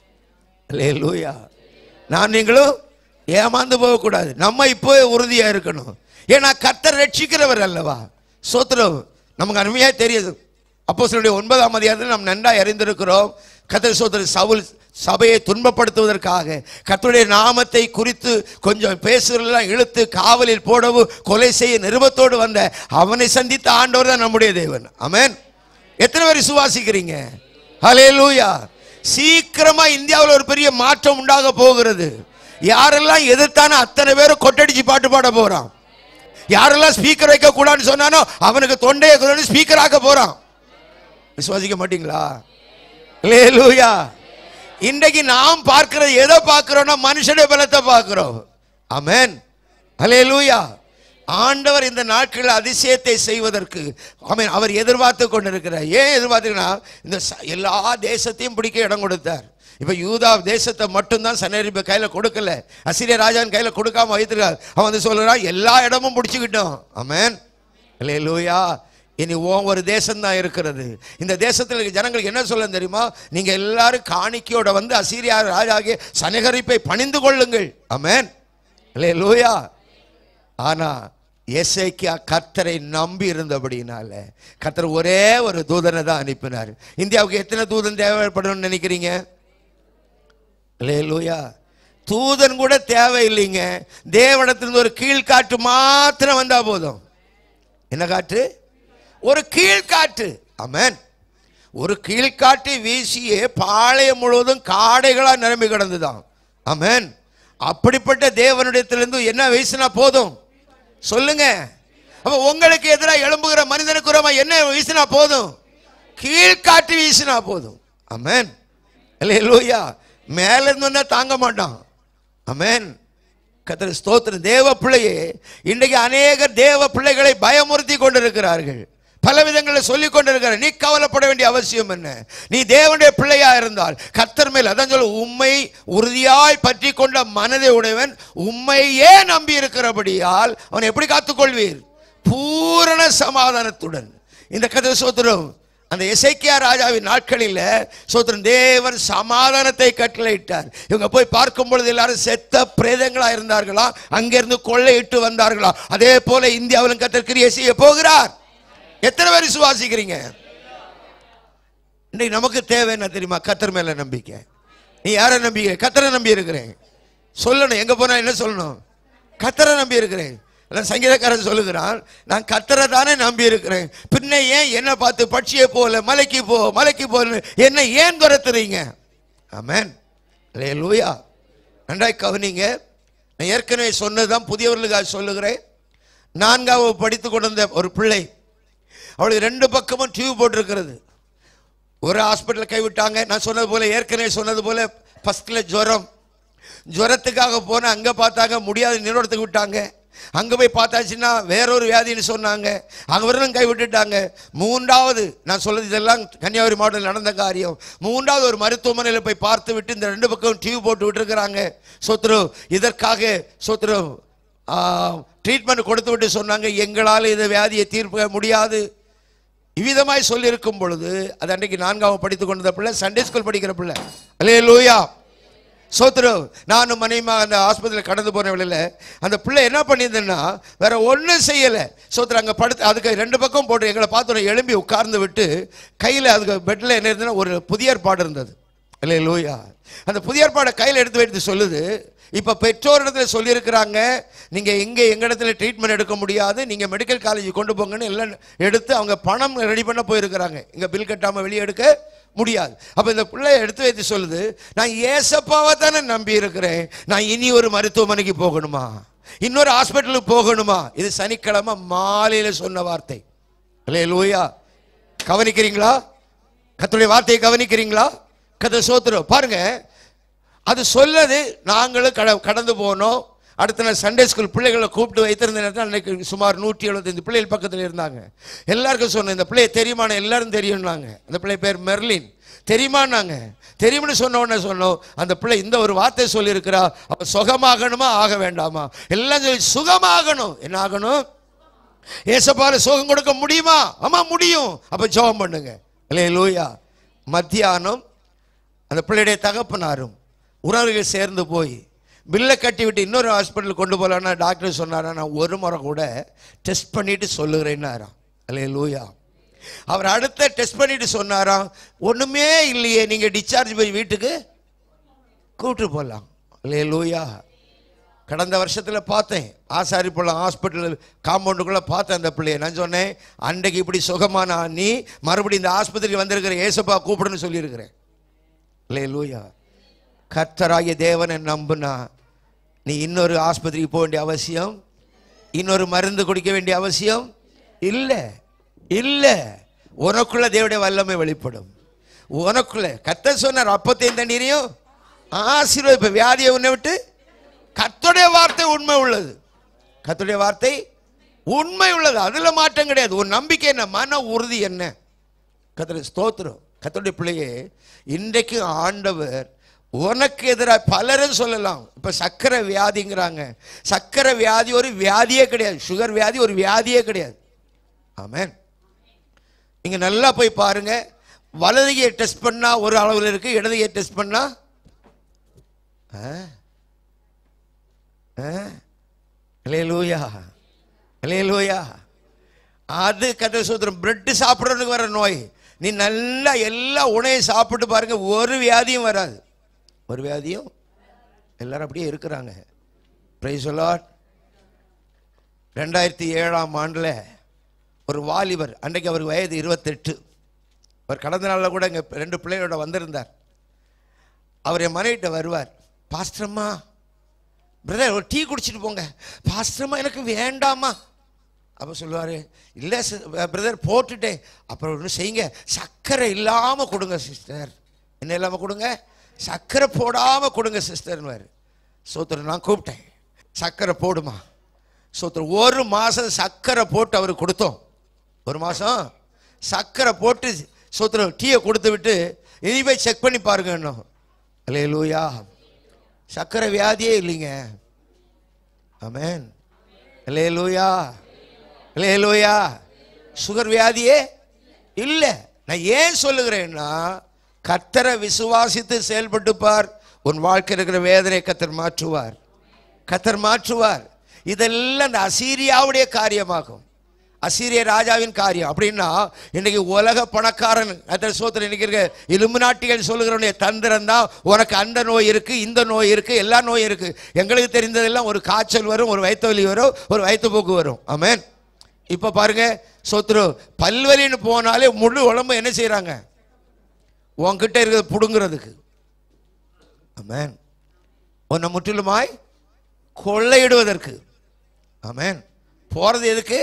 அல்லேலூயா நான் நீங்களும் ஏமாந்து போகக்கூடாது நம்ம இப்போ உறுதியா இருக்கணும் ஏன்னா கர்த்தர் ரட்சிக்கிறவர் அல்லவா சோத்திரம் நமக்கு அருமையாக தெரியுது அப்போ ஒன்பதாம் அதிகாரத்தில் நாம் நன்றா அறிந்திருக்கிறோம் கர்த்தர் சோதரர் சவுல் சபையை துன்பப்படுத்துவதற்காக கர்த்தருடைய நாமத்தை குறித்து கொஞ்சம் பேசுறதெல்லாம் இழுத்து காவலில் போடவும் கொலை செய்ய நிருபத்தோடு வந்த அவனை சந்தித்த ஆண்டவர் தான் நம்முடைய தேவன் ஆமென் எத்தனை பேர் சுவாசிக்கிறீங்க ஹalleluya சீக்கிரமா இந்தியாவில் ஒரு பெரிய மாற்றம் உண்டாக போகிறது யாரெல்லாம் எதிர்த்தானோ அத்தனை பேரும் கொட்டடிச்சு பாட்டு பாட போறான் யாரெல்லாம் ஸ்பீக்கர் வைக்க கூடாதுன்னு சொன்னானோ அவனுக்கு தொண்டையை குதறி ஸ்பீக்கர் ஆக்க போறான் விசுவாசிக்க மாட்டீங்களா ஹalleluya இன்றைக்கு நாம் பார்க்கிறது எதை பார்க்கிறோம்னா மனுஷனுடைய பலத்தை பார்க்கிறோம் ஆமென் ஹalleluya ஆண்டவர் இந்த நாட்களில் அதிசயத்தை செய்வதற்கு ஆமென் அவர் எதிர்பார்த்து கொண்டிருக்கிறார் ஏன் எதிர்பார்த்துனா இந்த ச- எல்லா தேசத்தையும் பிடிக்க இடம் கொடுத்தார் இப்ப யூதா தேசத்தை மட்டும்தான் சன்னரிப்பு கையில கொடுக்கல அசிரிய ராஜான் கையில கொடுக்காம வைத்திருக்கார் அவன் வந்து சொல்றான் எல்லா இடமும் பிடிச்சுக்கிட்டோம் ஆமென் ஹalleluya இனி ஓன் ஒரு தேசம் தான் இருக்கிறது இந்த தேசத்தில் இருக்க ஜனங்களுக்கு என்ன சொல்ல தெரியுமா நீங்க எல்லாரும் காணிக்கையோட வந்து அசீரியா ராஜாகிய சனகரிப்பை பணிந்து கொள்ளுங்கள் ஆமென் ஹalleluya ஆனா எசேக்கியா கர்த்தரை நம்பி இருந்தபடினால கர்த்தர் ஒரே ஒரு தூதனை தான் அனுப்பினார் இந்தியாவுக்கு எத்தனை தூதன் தேவைப்படணும்னு நினைக்கிறீங்க அல்லேலூயா தூதன் கூட தேவையில்லைங்க தேவனிடத்திலிருந்து ஒரு கீழ்காற்று மாத்திரம் வந்தா போதும் என்ன காற்று ஒரு கீழ்காற்று ஆமென் ஒரு கீழ்காற்றை வீசியே பாளையம் முழுவதும் காடைகளா நிரம்பி கிடந்துதான் ஆமென் அப்படிப்பட்ட தேவனிடத்திலிருந்து என்ன வீசினா போதும் சொல்லுங்க அப்ப உங்களுக்கு எதிராக எழும்புகிற மனிதனுக்கு உரமா என்ன வீசினா போதும் கீழ்காற்று வீசினா போதும் ஆமென் அல்லேலூயா மேல இருந்து வந்தா தாங்க மாட்டான் ஆமென் கத்தர் ஸ்தோத்திரம் தேவ பிள்ளையே இன்றைக்கு அநேக தேவ பிள்ளைகளை பயமுறுத்தி கொண்டிருக்கிறார்கள் பல விதங்களில் சொல்லிக் கொண்டிருக்கிறார் நீ கவலைப்பட வேண்டிய அவசியம் என்ன நீ தேவனுடைய பிள்ளையா இருந்தால் கர்த்தர் மேல் அதான் சொல்ல உண்மை உறுதியாய் பற்றி கொண்ட மனதை உடையவன் உண்மையே நம்பி இருக்கிறபடியால் அவன் எப்படி காத்துக்கொள்வீர் பூரண சமாதானத்துடன் இந்த கதை சோத்திரம் அந்த எசேக்கியா ராஜாவின் நாட்களில் சோத்திரன் தேவன் சமாதானத்தை கட்டளையிட்டார் இவங்க போய் பார்க்கும் பொழுது எல்லாரும் செத்த பிரேதங்களா இருந்தார்களா அங்கிருந்து கொள்ளையிட்டு வந்தார்களா அதே போல இந்தியாவிலும் கத்தர் கிரியை செய்ய போகிறார் எத்தனை பேர் விசுவாசிக்கிறீங்க இன்னைக்கு நமக்கு தேவை என்ன தெரியுமா கத்தர் மேல நம்பிக்கை நீ யாரை நம்பிக்கை கத்தரை நம்பி இருக்கிறேன் சொல்லணும் எங்க போனா என்ன சொல்லணும் கத்தரை நம்பி இருக்கிறேன் அதான் சங்கீதக்காரன் சொல்லுகிறான் நான் கத்தரை தானே நம்பி இருக்கிறேன் பின்ன ஏன் என்ன பார்த்து பட்சியை போல மலைக்கு போ மலைக்கு போல என்ன ஏன் துரத்துறீங்க ஆமென் லூயா நன்றாய் கவனிங்க நான் ஏற்கனவே சொன்னதுதான் புதியவர்களுக்காக சொல்லுகிறேன் நான்காவது படித்து கொண்டிருந்த ஒரு பிள்ளை அவளுக்கு ரெண்டு பக்கமும் டியூப் போட்டிருக்கிறது ஒரு ஹாஸ்பிட்டலில் கைவிட்டாங்க நான் சொன்னது போல ஏற்கனவே சொன்னது போல ஃபர்ஸ்ட்ல ஜுரம் ஜுரத்துக்காக போன அங்கே பார்த்தாங்க முடியாத நிறுவனத்துக்கு விட்டாங்க அங்கே போய் பார்த்தாச்சுன்னா வேறொரு வியாதின்னு சொன்னாங்க அவர்களும் கை விட்டுட்டாங்க மூன்றாவது நான் சொல்றது இதெல்லாம் கன்னியாகுமரி மாவட்டத்தில் நடந்த காரியம் மூன்றாவது ஒரு மருத்துவமனையில் போய் பார்த்து விட்டு இந்த ரெண்டு பக்கம் டியூப் போட்டு விட்டுருக்குறாங்க சோத்ரு இதற்காக சோத்ரு ட்ரீட்மெண்ட் கொடுத்து விட்டு சொன்னாங்க எங்களால் இந்த வியாதியை தீர்க்க முடியாது இவ்விதமாய் சொல்லியிருக்கும் பொழுது அது அன்றைக்கு நான்காவது படித்துக் கொண்டிருந்த பிள்ளை சண்டே ஸ்கூல் படிக்கிற பிள்ளை அல்லே லூயா சோத்ரு நானும் மனைவிமா அந்த ஆஸ்பத்திரியில் கடந்து போன வேளையில அந்த பிள்ளை என்ன பண்ணியிருந்தேன்னா வேற ஒன்றும் செய்யலை சோத்ரு அங்கே படுத்து அதுக்கு ரெண்டு பக்கம் போட்டு எங்களை பார்த்து எழும்பி உட்கார்ந்து விட்டு கையில் அதுக்கு பெட்டில் என்ன இருந்ததுன்னா ஒரு புதிய ஏற்பாடு இருந்தது இல்லை லூயா அந்த புதிய ஏற்பாடை கையில் எடுத்து வைத்து சொல்லுது இப்போ பெற்றோரிடத்துல சொல்லியிருக்கிறாங்க நீங்கள் எங்கே எங்கள் இடத்துல ட்ரீட்மெண்ட் எடுக்க முடியாது நீங்கள் மெடிக்கல் காலேஜ் கொண்டு போங்கன்னு எல்லாம் எடுத்து அவங்க பணம் ரெடி பண்ண போயிருக்கிறாங்க இங்கே பில் கட்டாமல் வெளியே எடுக்க முடியாது அப்போ இந்த பிள்ளை எடுத்து வைத்து சொல்லுது நான் ஏசப்பாவை தானே நம்பி இருக்கிறேன் நான் இனி ஒரு மருத்துவமனைக்கு போகணுமா இன்னொரு ஹாஸ்பிட்டலுக்கு போகணுமா இது சனிக்கிழமை மாலையில் சொன்ன வார்த்தை அல்லே லூயா கவனிக்கிறீங்களா கர்த்தருடைய வார்த்தையை கவனிக்கிறீங்களா கதை சோத்துரும் பாருங்க அது சொல்லது நாங்களும் கட கடந்து போனோம் அடுத்த நாள் சண்டே ஸ்கூல் பிள்ளைகளை கூப்பிட்டு வைத்திருந்த நேரத்தில் அன்னைக்கு சுமார் நூற்றி எழுபத்தஞ்சு பிள்ளைகள் பக்கத்தில் இருந்தாங்க எல்லாருக்கும் சொன்னேன் இந்த பிள்ளையை தெரியுமான எல்லாரும் தெரியும்னாங்க அந்த பிள்ளை பேர் மெர்லின் தெரியுமான்னாங்க தெரியும்னு சொன்ன உடனே சொன்னோம் அந்த பிள்ளை இந்த ஒரு வார்த்தை சொல்லியிருக்கிறா அப்ப சுகமாகணுமா ஆக வேண்டாமா எல்லாம் சொல்லி சுகமாகணும் என்ன ஆகணும் ஏசப்பால சுகம் கொடுக்க முடியுமா ஆமா முடியும் அப்ப ஜெபம் பண்ணுங்க இல்லையா லூயா மத்தியானம் அந்த பிள்ளையுடைய தகப்பனாரும் உறவுகள் சேர்ந்து போய் பில்லை கட்டி விட்டு இன்னொரு ஹாஸ்பிட்டல் கொண்டு போகலான்னா டாக்டர் சொன்னாரா நான் ஒரு முறை கூட டெஸ்ட் பண்ணிட்டு சொல்லுகிறேன்னாராம் அல்லே லூயா அவர் அடுத்த டெஸ்ட் பண்ணிட்டு சொன்னாராம் ஒண்ணுமே இல்லையே நீங்க டிஸ்சார்ஜ் போய் வீட்டுக்கு கூப்பிட்டு போகலாம் அல்லே லூயா கடந்த வருஷத்தில் பார்த்தேன் ஆசாரிப்பள்ளம் ஹாஸ்பிட்டல் காம்பவுண்டுக்குள்ளே பார்த்தேன் அந்த பிள்ளையை நான் சொன்னேன் அன்றைக்கு இப்படி சுகமான நீ மறுபடியும் இந்த ஆஸ்பத்திரிக்கு வந்திருக்கிற ஏசப்பா கூப்பிடுன்னு சொல்லியிருக்கிறேன் இல்லை லூயா கர்த்தராகிய தேவனை நம்புனா நீ இன்னொரு ஆஸ்பத்திரிக்கு போக வேண்டிய அவசியம் இன்னொரு மருந்து குடிக்க வேண்டிய அவசியம் இல்லை இல்லை உனக்குள்ள தேவடைய வல்லமை வெளிப்படும் உனக்குள்ள கர்த்தர் சொன்னார் அப்பத்தையும் தண்ணீரையும் ஆசீர்வாதம் இப்போ வியாதியை உன்னை விட்டு கர்த்தருடைய வார்த்தை உண்மை உள்ளது கர்த்தருடைய வார்த்தை உண்மை உள்ளது அதுல மாற்றம் கிடையாது உன் நம்பிக்கை என்ன மன உறுதி என்ன கர்த்தருடைய ஸ்தோத்திரம் கர்த்தருடைய பிள்ளையே இன்றைக்கு ஆண்டவர் உனக்கு எதிராக பலரும் சொல்லலாம் இப்ப சக்கரை வியாதிங்கிறாங்க சக்கரை வியாதி ஒரு வியாதியே கிடையாது சுகர் வியாதி ஒரு வியாதியே கிடையாது ஆமென் நீங்க நல்லா போய் பாருங்க வலதுகையை டெஸ்ட் பண்ணா ஒரு அளவில் இருக்கு இடதுகையை டெஸ்ட் பண்ணா ஆ அலையலூயா அலையலூயா அது கதை சூத்திரம் பிரெட் சாப்பிட்றதுக்கு வர நோய் நீ நல்லா எல்லா உணவையும் சாப்பிட்டு பாருங்க ஒரு வியாதியும் வராது ஒரு வியாதியும் எல்லாரும் அப்படியே இருக்கிறாங்க பிரைஸ் லார்ட் ரெண்டாயிரத்தி ஏழாம் ஆண்டில் ஒரு வாலிபர் அன்றைக்கு அவர் வயது இருபத்தெட்டு அவர் கடந்த நாளில் கூட இங்கே ரெண்டு பிள்ளைகளோட வந்திருந்தார் அவர் என் மனைவிட்ட வருவார் பாஸ்டர்மா பிரதர் ஒரு டீ குடிச்சிட்டு போங்க பாஸ்டர்மா எனக்கு வேண்டாமா அப்போ சொல்லுவார் இல்லை பிரதர் போட்டுட்டேன் அப்புறம் ஒன்று செய்யுங்க சர்க்கரை இல்லாமல் கொடுங்க சிஸ்டர் என்ன இல்லாமல் கொடுங்க சர்க்கரை போடாமல் கொடுங்க சிஸ்டர்னுவார் சோத்திரம் நான் கூப்பிட்டேன் சர்க்கரை போடுமா சோத்திரம் ஒரு மாதம் சர்க்கரை போட்டு அவருக்கு கொடுத்தோம் ஒரு மாதம் சர்க்கரை போட்டு சோத்திரம் டீயை கொடுத்து விட்டு இனி போய் செக் பண்ணி பாருங்க இன்னும் அல்லே லூயா சக்கரை வியாதியே இல்லைங்க ஆமென் அல்லே லூயா அல்லே லூயா சுகர் வியாதியே இல்லை நான் ஏன் சொல்லுகிறேன்னா கத்தரை விசுவாசித்து செயல்பட்டு பார் உன் வாழ்க்கை இருக்கிற வேதனை கத்தர் மாற்றுவார் கத்தர் மாற்றுவார் இதெல்லாம் இந்த அசீரியாவுடைய காரியமாகும் அசீரிய ராஜாவின் காரியம் அப்படின்னா இன்னைக்கு உலக பணக்காரன் அத்தனை சோத்திரம் இன்னைக்கு இருக்க இலும்பு நாட்டிகள் சொல்லுகிறவனுடைய தந்திரம் தான் உனக்கு அந்த நோய் இருக்கு இந்த நோய் இருக்கு எல்லா நோயும் இருக்கு எங்களுக்கு தெரிந்ததெல்லாம் ஒரு காய்ச்சல் வரும் ஒரு வயிற்று வலி வரும் ஒரு வயிற்றுப்போக்கு வரும் ஆமென் இப்போ பாருங்க சோத்ரு பல்வலின்னு போனாலே முழு உடம்பு என்ன செய்றாங்க உன்கிட்ட இருக்கிறது புடுங்கிறதுக்கு ஆமென் உன்னை முற்றிலுமாய் கொள்ளையிடுவதற்கு ஆமென் போறது எதுக்கு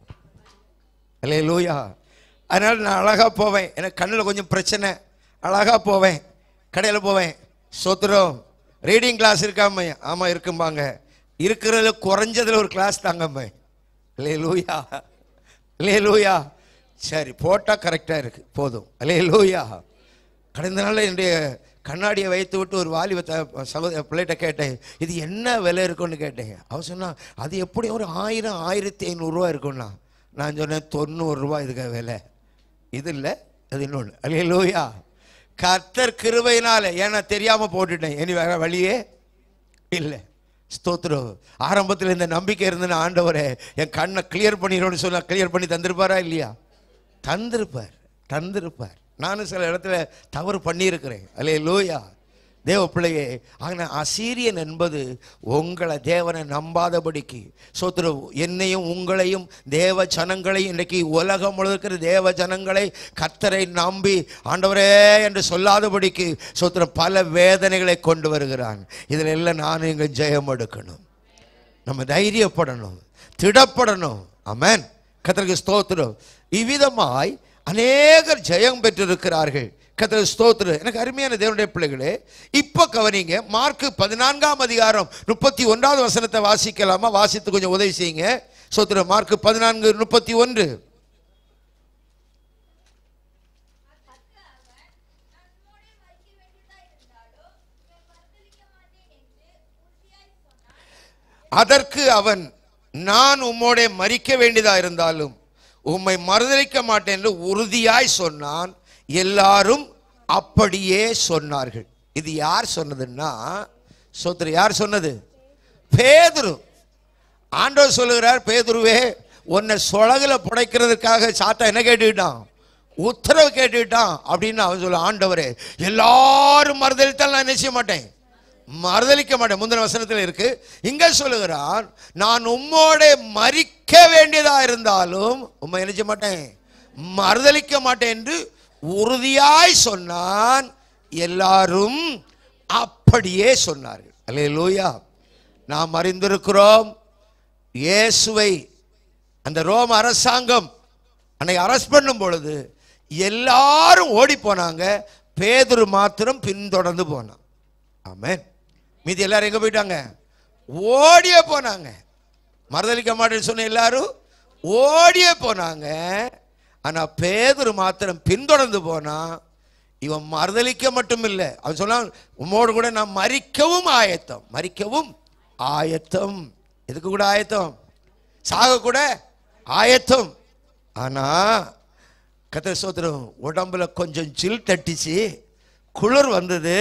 அல்லே லூயா அதனால் நான் அழகாக போவேன் எனக்கு கண்ணில் கொஞ்சம் பிரச்சனை அழகாக போவேன் கடையில் போவேன் சோத்துறோம் ரீடிங் கிளாஸ் இருக்காம ஆமாம் இருக்கும்பாங்க இருக்கிறதுல குறைஞ்சதுல ஒரு கிளாஸ் தாங்கம்மா அல்லே லூயா அல்லே லூயா சரி போட்டால் கரெக்டாக இருக்கு போதும் அல்லே லூயா கடந்த நாளில் என்னுடைய கண்ணாடியை வைத்து விட்டு ஒரு வாலிப த- சகோதர பிள்ளைகிட்ட கேட்டேன் இது என்ன விலை இருக்குன்னு கேட்டேன் அவன் சொன்னா அது எப்படி ஒரு ஆயிரம் ஆயிரத்தி ஐநூறுரூவா இருக்கும்னா நான் சொன்னேன் தொண்ணூறுரூவா இதுக்கு விலை இது இல்லை அது இன்னொன்று அல்லே லூயா கர்த்தர் கிருபையினால ஏன்னா தெரியாமல் போட்டுட்டேன் இனி வேற வழியே இல்லை ஸ்தோத்திரம் ஆரம்பத்தில் இந்த நம்பிக்கை இருந்ததுன்னு ஆண்டவரே என் கண்ணை கிளியர் பண்ணிடணும்னு சொன்னா கிளியர் பண்ணி தந்திருப்பாரா இல்லையா தந்திருப்பார் தந்திருப்பார் நானும் சில இடத்துல தவறு பண்ணியிருக்கிறேன் அல்லே லூயா தேவ பிள்ளையே ஆனால் அசீரியன் என்பது உங்களை தேவனை நம்பாதபடிக்கு சோத்திர என்னையும் உங்களையும் தேவ ஜனங்களையும் இன்றைக்கு உலகம் முழுக்க இருக்கிற தேவ ஜனங்களை கத்தரை நம்பி ஆண்டவரே என்று சொல்லாதபடிக்கு சோத்திர பல வேதனைகளை கொண்டு வருகிறான் இதில் எல்லாம் நான் இங்கே ஜெயம் எடுக்கணும் நம்ம தைரியப்படணும் திடப்படணும் அமேன் கத்தருக்கு ஸ்தோத்திரம் இவ்விதமாய் அநேகர் ஜெயம் பெற்றிருக்கிறார்கள் கத்திர ஸ்தோத்திர எனக்கு அருமையான தேவனுடைய பிள்ளைகளே இப்போ கவனிங்க மார்க்கு பதினான்காம் அதிகாரம் முப்பத்தி ஒன்றாவது வசனத்தை வாசிக்கலாமா வாசித்து கொஞ்சம் உதவி செய்யுங்க ஸ்தோத்திர மார்க்கு பதினான்கு முப்பத்தி ஒன்று அதற்கு அவன் நான் உம்மோடே மறிக்க வேண்டியதா இருந்தாலும் உம்மை மறுதலிக்க மாட்டேன் என்று உறுதியாய் சொன்னான் எல்லாரும் அப்படியே சொன்னார்கள் இது யார் சொன்னதுன்னா சோத்திர யார் சொன்னது பேதுரு ஆண்டவர் சொல்லுகிறார் பேதுருவே உன்னை சொலகுல புடைக்கிறதுக்காக சாத்தா என்ன கேட்டுக்கிட்டான் உத்தரவு கேட்டுக்கிட்டான் அப்படின்னு அவன் சொல்ல ஆண்டவரே எல்லாரும் மறுதலித்தால் நான் நிச்சய மாட்டேன் மறுதலிக்க மாட்டேன் முந்தின வசனத்தில் இருக்கு இங்க சொல்லுகிறான் நான் உம்மோட மறிக்க வேண்டியதா இருந்தாலும் உம்மை நினைச்ச மாட்டேன் மறுதலிக்க மாட்டேன் என்று உறுதியாய் சொன்னான் எல்லாரும் அப்படியே சொன்னார்கள் அல்லேலூயா நாம் அறிந்திருக்கிறோம் இயேசுவை அந்த ரோம அரசாங்கம் அன்னைக்கு அரெஸ்ட் பண்ணும் பொழுது எல்லாரும் ஓடி போனாங்க பேதுரு மாத்திரம் பின்தொடர்ந்து போனான் ஆமென் மீதி எல்லாரும் எங்க போயிட்டாங்க ஓடியே போனாங்க மறுதலிக்க மாட்டேன்னு சொன்ன எல்லாரும் ஓடியே போனாங்க ஆனா பேதுரு மாத்திரம் பின்தொடர்ந்து போனா இவன் மறுதலிக்க மட்டும் இல்லை அவன் சொன்னான் உம்மோடு கூட நான் மறிக்கவும் ஆயத்தம் மறிக்கவும் ஆயத்தம் எதுக்கு கூட ஆயத்தம் சாக கூட ஆயத்தம் ஆனா கத்திர சோத்திரம் உடம்புல கொஞ்சம் ஜில் தட்டிச்சு குளிர் வந்தது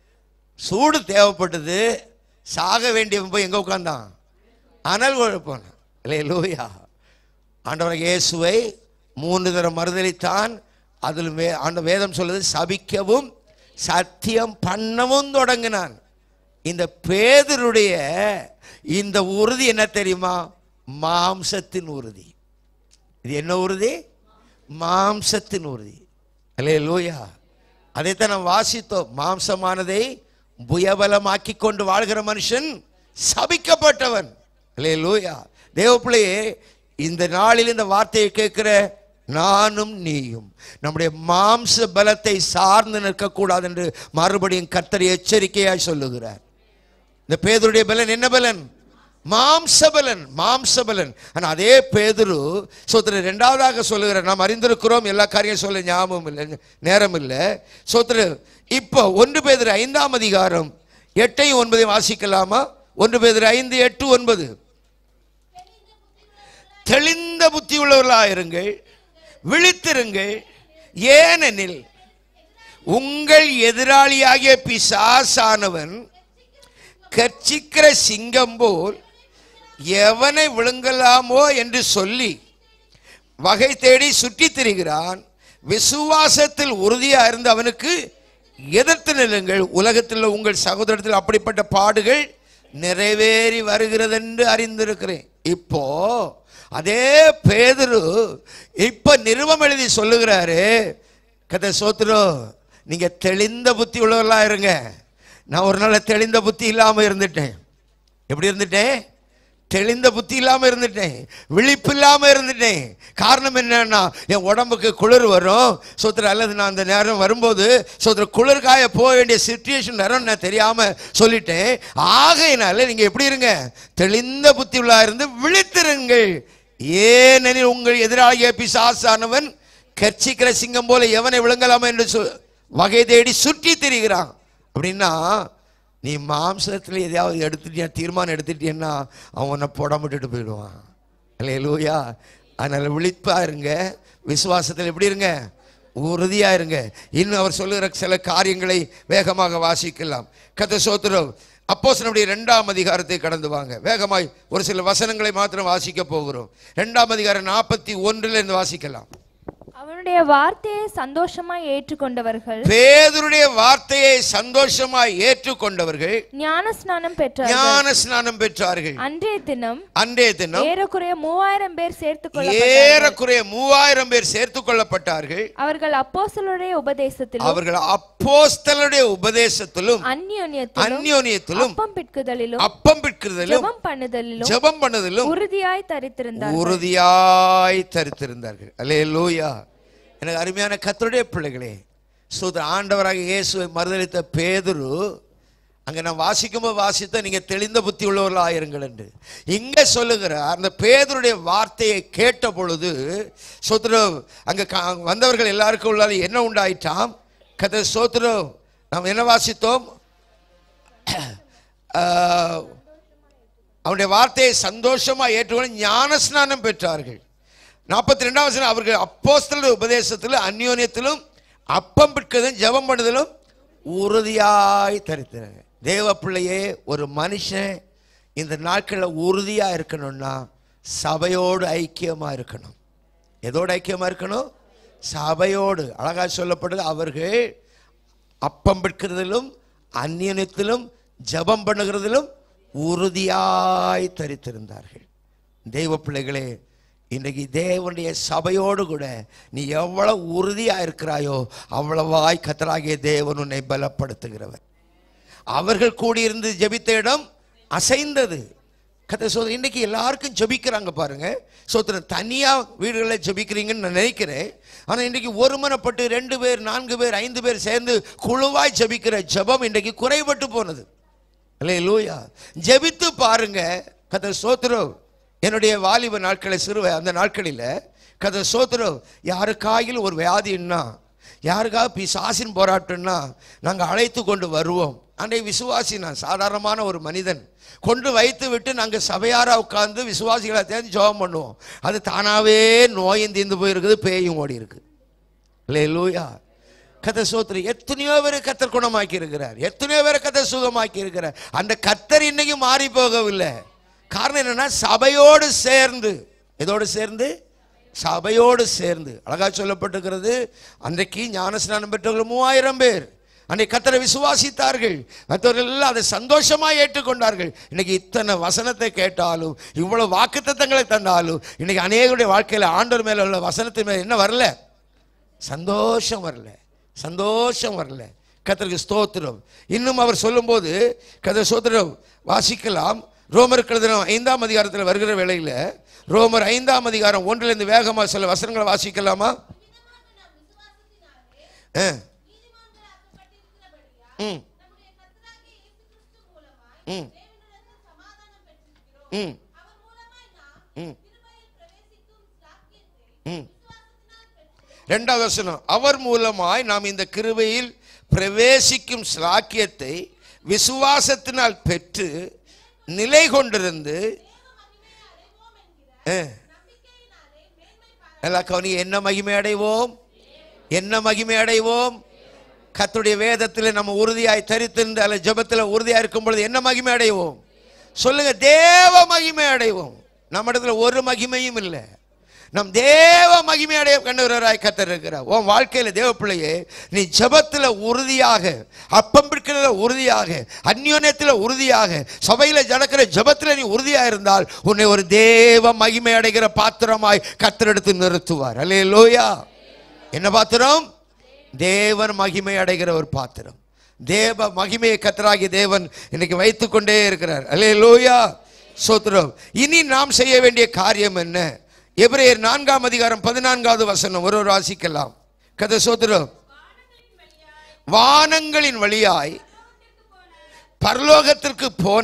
சூடு தேவைப்பட்டது சாக வேண்டியவன் போய் எங்க உட்கார்ந்தான் அனல் போனான் இல்லை லூயா ஆண்டவர் இயேசுவை மூன்று தரம் மறுதலித்தான் அதில் வே ஆண்ட வேதம் சொல்லுது சபிக்கவும் சத்தியம் பண்ணவும் தொடங்கினான் இந்த பேதருடைய இந்த உறுதி என்ன தெரியுமா மாம்சத்தின் உறுதி இது என்ன உறுதி மாம்சத்தின் உறுதி அல்லே லூயா அதைத்தான் நாம் வாசித்தோம் மாம்சமானதை புயபலமாக்கி கொண்டு வாழ்கிற மனுஷன் சபிக்கப்பட்டவன் அல்லே லூயா தேவப்பிள்ளையே இந்த நாளில் இந்த வார்த்தையை கேட்கிற நானும் நீயும் நம்முடைய மாம்ச பலத்தை சார்ந்து நிற்கக்கூடாது என்று மறுபடியும் கர்த்தர் எச்சரிக்கையாய் சொல்லுகிறார் இந்த பேதுருடைய பலன் என்ன பலன் மாம்சபலன் மாம்சபலன் ஆனா அதே பேதுரு சோத்திர ரெண்டாவதாக சொல்லுகிறார் நாம் அறிந்திருக்கிறோம் எல்லா காரியம் சொல்ல ஞாபகம் இல்லை நேரம் இல்லை சோத்திர இப்போ ஒன்று பேதுரு ஐந்தாம் அதிகாரம் எட்டையும் ஒன்பதையும் வாசிக்கலாமா ஒன்று பேதுரு ஐந்து எட்டு ஒன்பது தெளிந்த புத்தி உள்ளவர்களாயிருங்கள் விழித்திருங்கள் ஏனெனில் உங்கள் எதிராளியாகிய பிசாசானவன் கர்ச்சிக்கிற சிங்கம் போல் எவனை விழுங்கலாமோ என்று சொல்லி வகை தேடி சுற்றித் திரிகிறான் விசுவாசத்தில் உறுதியா இருந்த அவனுக்கு எதிர்த்து நில்லுங்கள் உலகத்தில் உங்கள் சகோதரத்தில் அப்படிப்பட்ட பாடுகள் நிறைவேறி வருகிறது என்று அறிந்திருக்கிறேன் இப்போ அதே பேதுரு இப்ப நிருபம் எழுதி சொல்லுகிறாரு கதை சோத்துரோ நீங்க தெளிந்த புத்தி உள்ளவர்களா இருங்க நான் ஒரு நாள் தெளிந்த புத்தி இல்லாம இருந்துட்டேன் எப்படி இருந்துட்டேன் தெளிந்த புத்தி இல்லாம இருந்துட்டேன் விழிப்பு இல்லாம இருந்துட்டேன் காரணம் என்னன்னா என் உடம்புக்கு குளிர் வரும் சோத்திர அல்லது நான் அந்த நேரம் வரும்போது சோத்திர குளிர் காய போக வேண்டிய சுச்சுவேஷன் நேரம் நான் தெரியாம சொல்லிட்டேன் ஆகையினால நீங்க எப்படி இருங்க தெளிந்த புத்தி உள்ளா இருந்து விழித்திருங்கள் ஏனெனில் உங்கள் எதிராகிய பிசாசானவன் கர்ச்சிக்கிற சிங்கம் போல எவனை விழுங்கலாமா என்று சொ- வகை தேடி சுற்றி திரிகிறான் அப்படின்னா நீ மாம்சத்தில் எதையாவது எடுத்துட்டியா தீர்மானம் எடுத்துட்டியன்னா அவன் உன்னை புடமிட்டுட்டு போயிடுவான் இல்லை லூயா அதனால் விழிப்பா இருங்க விசுவாசத்தில் எப்படி இருங்க உறுதியா இருங்க இன்னும் அவர் சொல்லுகிற சில காரியங்களை வேகமாக வாசிக்கலாம் கத்த சோத்திரம் அப்போஸ் நம்முடைய ரெண்டாம் அதிகாரத்தை கடந்து வாங்க வேகமாய் ஒரு சில வசனங்களை மாத்திரம் வாசிக்க போகிறோம் ரெண்டாம் அதிகாரம் நாற்பத்தி ஒன்றுல இருந்து வாசிக்கலாம் அவனுடைய வார்த்தையை சந்தோஷமாய் ஏற்றுக்கொண்டவர்கள் பேதுருடைய வார்த்தையை சந்தோஷமாய் ஏற்றுக்கொண்டவர்கள் ஞான ஸ்நானம் பெற்றார்கள் ஞான ஸ்நானம் பெற்றார்கள் அன்றைய தினம் அன்றைய தினம் ஏறக்குறைய மூவாயிரம் பேர் சேர்த்துக் கொள்ள ஏறக்குறைய மூவாயிரம் பேர் சேர்த்துக் கொள்ளப்பட்டார்கள் அவர்கள் அப்போஸ்தலருடைய உபதேசத்திலும் அவர்கள் அப்போஸ்தலருடைய உபதேசத்திலும் அந்யோன்யத்திலும் அந்யோன்யத்திலும் அப்பம் பிற்குதலிலும் அப்பம் பிற்கிறதிலும் ஜெபம் பண்ணுதலிலும் ஜெபம் பண்ணதிலும் உறுதியாய் தரித்திருந்தார் உறுதியாய் தரித்திருந்தார்கள் அல்லே லூயா எனக்கு அருமையான கத்தருடைய பிள்ளைகளே சூத்திர ஆண்டவராக இயேசுவை மறுதளித்த பேதுரு அங்கே நான் வாசிக்கும்போது வாசித்த நீங்கள் தெளிந்த புத்தி உள்ளவர்களாக இருங்கள் என்று இங்கே சொல்லுகிற அந்த பேதருடைய வார்த்தையை கேட்ட பொழுது சோத்ரு அங்கே வந்தவர்கள் எல்லாருக்கும் உள்ளால என்ன உண்டாயிட்டாம் கதை சோத்ரு நாம் என்ன வாசித்தோம் ஆஹ், அவனுடைய வார்த்தையை சந்தோஷமா ஏற்றுக்கொண்டு ஞான ஸ்நானம் பெற்றார்கள் நாற்பத்தி ரெண்டாம் வசனம் அவர்கள் அப்போஸ்தலர் உபதேசத்திலும் அந்யோன்யத்திலும் அப்பம் பிற்கதும் ஜெபம் பண்ணுதலும் உறுதியாய் தரித்தாங்க தேவ பிள்ளையே ஒரு மனுஷன் இந்த நாட்களில் உறுதியா இருக்கணும்னா சபையோடு ஐக்கியமா இருக்கணும் எதோடு ஐக்கியமா இருக்கணும் சபையோடு அழகா சொல்லப்படுது அவர்கள் அப்பம் பிற்கிறதிலும் அந்நியனத்திலும் ஜெபம் பண்ணுகிறதிலும் உறுதியாய் தரித்திருந்தார்கள் தெய்வ பிள்ளைகளே இன்றைக்கு தேவனுடைய சபையோடு கூட நீ எவ்வளவு உறுதியா இருக்கிறாயோ அவ்வளவாய் கத்தராகிய தேவன் உன்னை பலப்படுத்துகிறவர் அவர்கள் கூடியிருந்து ஜெபித்த இடம் அசைந்தது கதை சோதனை இன்னைக்கு எல்லாருக்கும் ஜெபிக்கிறாங்க பாருங்க சோத்திரம் தனியா வீடுகளில் ஜெபிக்கிறீங்கன்னு நான் நினைக்கிறேன் ஆனா இன்னைக்கு ஒருமனப்பட்டு ரெண்டு பேர் நான்கு பேர் ஐந்து பேர் சேர்ந்து குழுவாய் ஜெபிக்கிற ஜெபம் இன்றைக்கு குறைபட்டு போனது அல்லே லூயா ஜெபித்து பாருங்க கதை சோத்திரம் என்னுடைய வாலிப நாட்களை சிறுவை அந்த நாட்களில் கதை சோத்திரம் யாருக்காயில் ஒரு வியாதின்னா யாருக்காக பிசாசின் போராட்டம்னா நாங்கள் அழைத்து கொண்டு வருவோம் அன்றைய விசுவாசி நான் சாதாரணமான ஒரு மனிதன் கொண்டு வைத்து விட்டு நாங்கள் சபையாரா உட்கார்ந்து விசுவாசிகளை தேர்ந்து ஜெபம் பண்ணுவோம் அது தானாகவே நோயும் தீர்ந்து போயிருக்குது பேயும் ஓடி இருக்கு லூயா கத்த சோத்திரி எத்தனையோ பேர் கத்தர் குணமாக்கி இருக்கிறார் எத்தனையோ பேரை கத்தர் சுகமாக்கி இருக்கிறார் அந்த கத்தர் இன்னைக்கு மாறி போகவில்லை காரணம் என்னன்னா சபையோடு சேர்ந்து எதோடு சேர்ந்து சபையோடு சேர்ந்து அழகா சொல்லப்பட்டிருக்கிறது அன்றைக்கு ஞானஸ்நானம் பெற்றவர்கள் மூவாயிரம் பேர் அன்னைக்கு கத்தரை விசுவாசித்தார்கள் மற்றவர்கள் எல்லாம் அதை சந்தோஷமா ஏற்றுக்கொண்டார்கள் இன்னைக்கு இத்தனை வசனத்தை கேட்டாலும் இவ்வளவு வாக்குத்தத்தங்களை தந்தாலும் இன்னைக்கு அநேகருடைய வாழ்க்கையில ஆண்டவர் மேல உள்ள வசனத்தின் மேல என்ன வரல சந்தோஷம் வரல சந்தோஷம் வரல கத்தருக்கு ஸ்தோத்திரம் இன்னும் அவர் சொல்லும்போது கதை ஸ்தோத்திரம் வாசிக்கலாம் ரோமர் கழுதினம் ஐந்தாம் அதிகாரத்தில் வருகிற வேளையில் ரோமர் ஐந்தாம் அதிகாரம் ஒன்றிலிருந்து வேகமாக சில வசனங்களை வாசிக்கலாமா ஆ. ம் ம் ம் ம் ம் ரெண்டாவது வசனம் அவர் மூலமாய் நாம் இந்த கிருபையில் பிரவேசிக்கும் ஸ்லாக்கியத்தை விசுவாசத்தினால் பெற்று நிலை கொண்டிருந்து ஆ. நல்லா கவனி என்ன மகிமை அடைவோம் என்ன மகிமை அடைவோம் கர்த்தருடைய வேதத்தில் நம்ம உறுதியாய் தரித்திருந்து அல்ல ஜெபத்தில் உறுதியாய் இருக்கும் பொழுது என்ன மகிமை அடைவோம் சொல்லுங்க தேவ மகிமை அடைவோம் நம்ம இடத்துல ஒரு மகிமையும் இல்லை நம் தேவ மகிமை அடைய கண்டுகிறவராய் கத்தர் இருக்கிறார் உன் வாழ்க்கையில தேவ பிள்ளையே நீ ஜெபத்துல உறுதியாக அப்பம் பிடிக்கிறதுல உறுதியாக அந்யோன்யத்தில் உறுதியாக சபையில நடக்கிற ஜெபத்துல நீ உறுதியா இருந்தால் உன்னை ஒரு தேவ மகிமை அடைகிற பாத்திரமாய் கத்தர் எடுத்து நிறுத்துவார் அல்லே லோயா என்ன பாத்திரம் தேவன் மகிமை அடைகிற ஒரு பாத்திரம் தேவ மகிமையை கத்தராகி தேவன் இன்னைக்கு வைத்துக் கொண்டே இருக்கிறார் அல்லே லோயா சோத்திரம் இனி நாம் செய்ய வேண்டிய காரியம் என்ன எபிரேயர் நான்காம் அதிகாரம் பதினான்காவது வசனம் ஒரு ஒரு வாசிக்கலாம் கதை சோத்திரம் வானங்களின் வழியாய் பரலோகத்திற்கு போன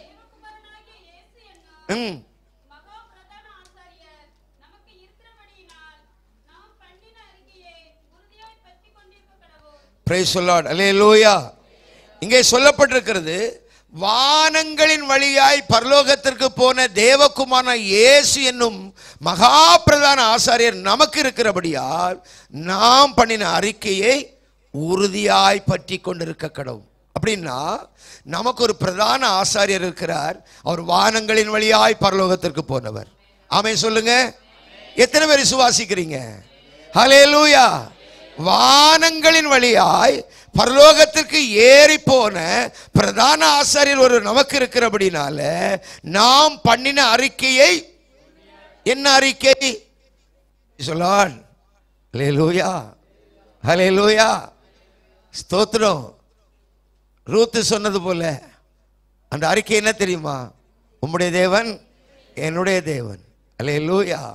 ம் மகா பிரதான ஆசாரியர் நமக்கு இருக்கிறபடியினால் நாம் பண்ணின அறிக்கையை உறுதியாய் பற்றிக் கொண்டிருக்க கடவோம் பிரைஸ் சொல்லாட் அல்லேலூயா இங்கே சொல்லப்பட்டிருக்கிறது வானங்களின் வழியாய் பரலோகத்திற்கு போன தேவகுமான இயேசு என்னும் மகா பிரதான ஆசாரியர் நமக்கு இருக்கிறபடியால் நாம் பண்ணின அறிக்கையை உறுதியாய் பற்றி கொண்டிருக்க கடவும் அப்படின்னா நமக்கு ஒரு பிரதான ஆசாரியர் இருக்கிறார் அவர் வானங்களின் வழியாய் பரலோகத்திற்கு போனவர் ஆமே சொல்லுங்க எத்தனை பேர் விசுவாசிக்கிறீங்க ஹalleluya வானங்களின் வழியாய் பரலோகத்திற்கு ஏறி போன பிரதான ஆசாரியர் ஒரு நமக்கு இருக்கிறபடினால நாம் பண்ணின அறிக்கையை என்ன அறிக்கை சொல்லான் ஹalleluya ஹalleluya ஸ்தோத்திரம் ரூத்து சொன்னது போல அந்த அறிக்கை என்ன தெரியுமா உம்முடைய தேவன் என்னுடைய தேவன் அல்லேலூயா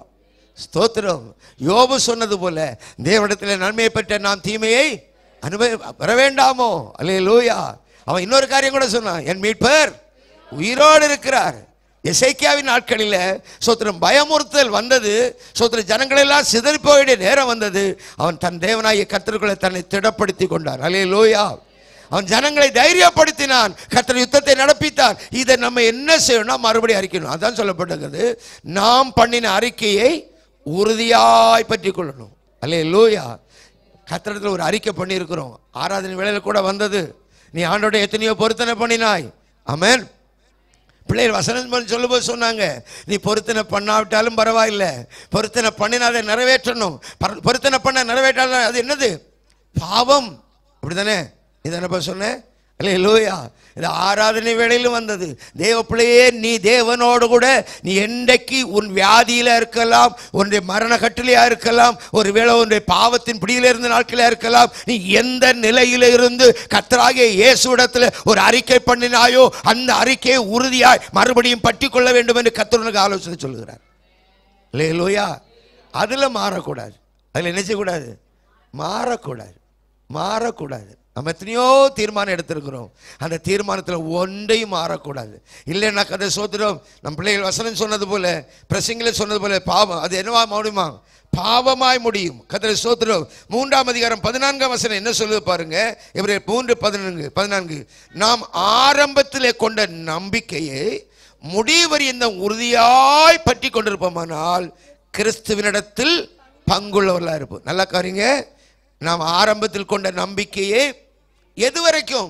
ஸ்தோத்திரம் யோபு சொன்னது போல தேவனிடத்தில் நன்மையை பெற்ற நாம் தீமையை அனுபவி வர வேண்டாமோ அல்லே லூயா அவன் இன்னொரு காரியம் கூட சொன்னான் என் மீட்பர் உயிரோடு இருக்கிறார் எசைக்கியாவின் நாட்களில் சோத்திரம் பயமுறுத்தல் வந்தது சோத்திரம் ஜனங்களெல்லாம் சிதறி போயிட நேரம் வந்தது அவன் தன் தேவனாகிய கர்த்தருக்குள்ளே தன்னை திடப்படுத்தி கொண்டார் அல்லே லூயா அவன் ஜனங்களை தைரியப்படுத்தினான் கர்த்தர் யுத்தத்தை நடப்பித்தார் இதை நம்ம என்ன செய்யணும்னா மறுபடியும் அறிக்கணும் அதான் சொல்லப்பட்டிருக்கிறது நாம் பண்ணின அறிக்கையை உறுதியாய் பற்றி கொள்ளணும் அல்லே லூயா கத்திரத்தில் ஒரு அறிக்கை பண்ணியிருக்கிறோம் ஆராதனை வேளையில் கூட வந்தது நீ ஆண்டோட எத்தனையோ பொருத்தனை பண்ணினாய் ஆமென் பிள்ளைகள் வசனம் பண்ணி சொல்லும்போது சொன்னாங்க நீ பொருத்தனை பண்ணாவிட்டாலும் பரவாயில்ல பொருத்தனை பண்ணினா அதை நிறைவேற்றணும் பர- பொருத்தனை பண்ண நிறைவேற்றாலும் அது என்னது பாவம் அப்படிதானே இதானப்பா சொன்னேன் அல்ல லூயா இது ஆராதனை வேளையிலும் வந்தது தேவ பிள்ளையே நீ தேவனோடு கூட நீ என்றைக்கு உன் வியாதியில இருக்கலாம் உன்னுடைய மரண கட்டிலையா இருக்கலாம் ஒருவேளை உன்னுடைய பாவத்தின் பிடியில இருந்த நாட்களா இருக்கலாம் நீ எந்த நிலையில இருந்து கத்தராகிய இயேசுவிடத்துல ஒரு அறிக்கை பண்ணினாயோ அந்த அறிக்கையை உறுதியாய் மறுபடியும் பற்றி கொள்ள வேண்டும் என்று கத்தருனுக்கு ஆலோசனை சொல்லுகிறார் இல்லையா லோயா அதில் மாறக்கூடாது அதில் என்ன செய்யக்கூடாது மாறக்கூடாது மாறக்கூடாது நம்ம எத்தனையோ தீர்மானம் எடுத்திருக்கிறோம் அந்த தீர்மானத்தில் ஒன்றையும் மாறக்கூடாது இல்லைன்னா கதை சோத்திரம் நம் பிள்ளைகள் வசனம் சொன்னது போல பிரசங்கில சொன்னது போல பாவம் அது என்னவா முடியுமா பாவமாய் முடியும் கதிர சோத்திரம் மூன்றாம் அதிகாரம் பதினான்காம் வசனம் என்ன சொல்லுது பாருங்க இவரே மூன்று பதினான்கு பதினான்கு நாம் ஆரம்பத்திலே கொண்ட நம்பிக்கையை முடிவரி இந்த உறுதியாய் பற்றி கொண்டிருப்போமானால் கிறிஸ்துவனிடத்தில் பங்குள்ளவர்களா இருப்போம் நல்லா காரிங்க நாம் ஆரம்பத்தில் கொண்ட நம்பிக்கையை எது வரைக்கும்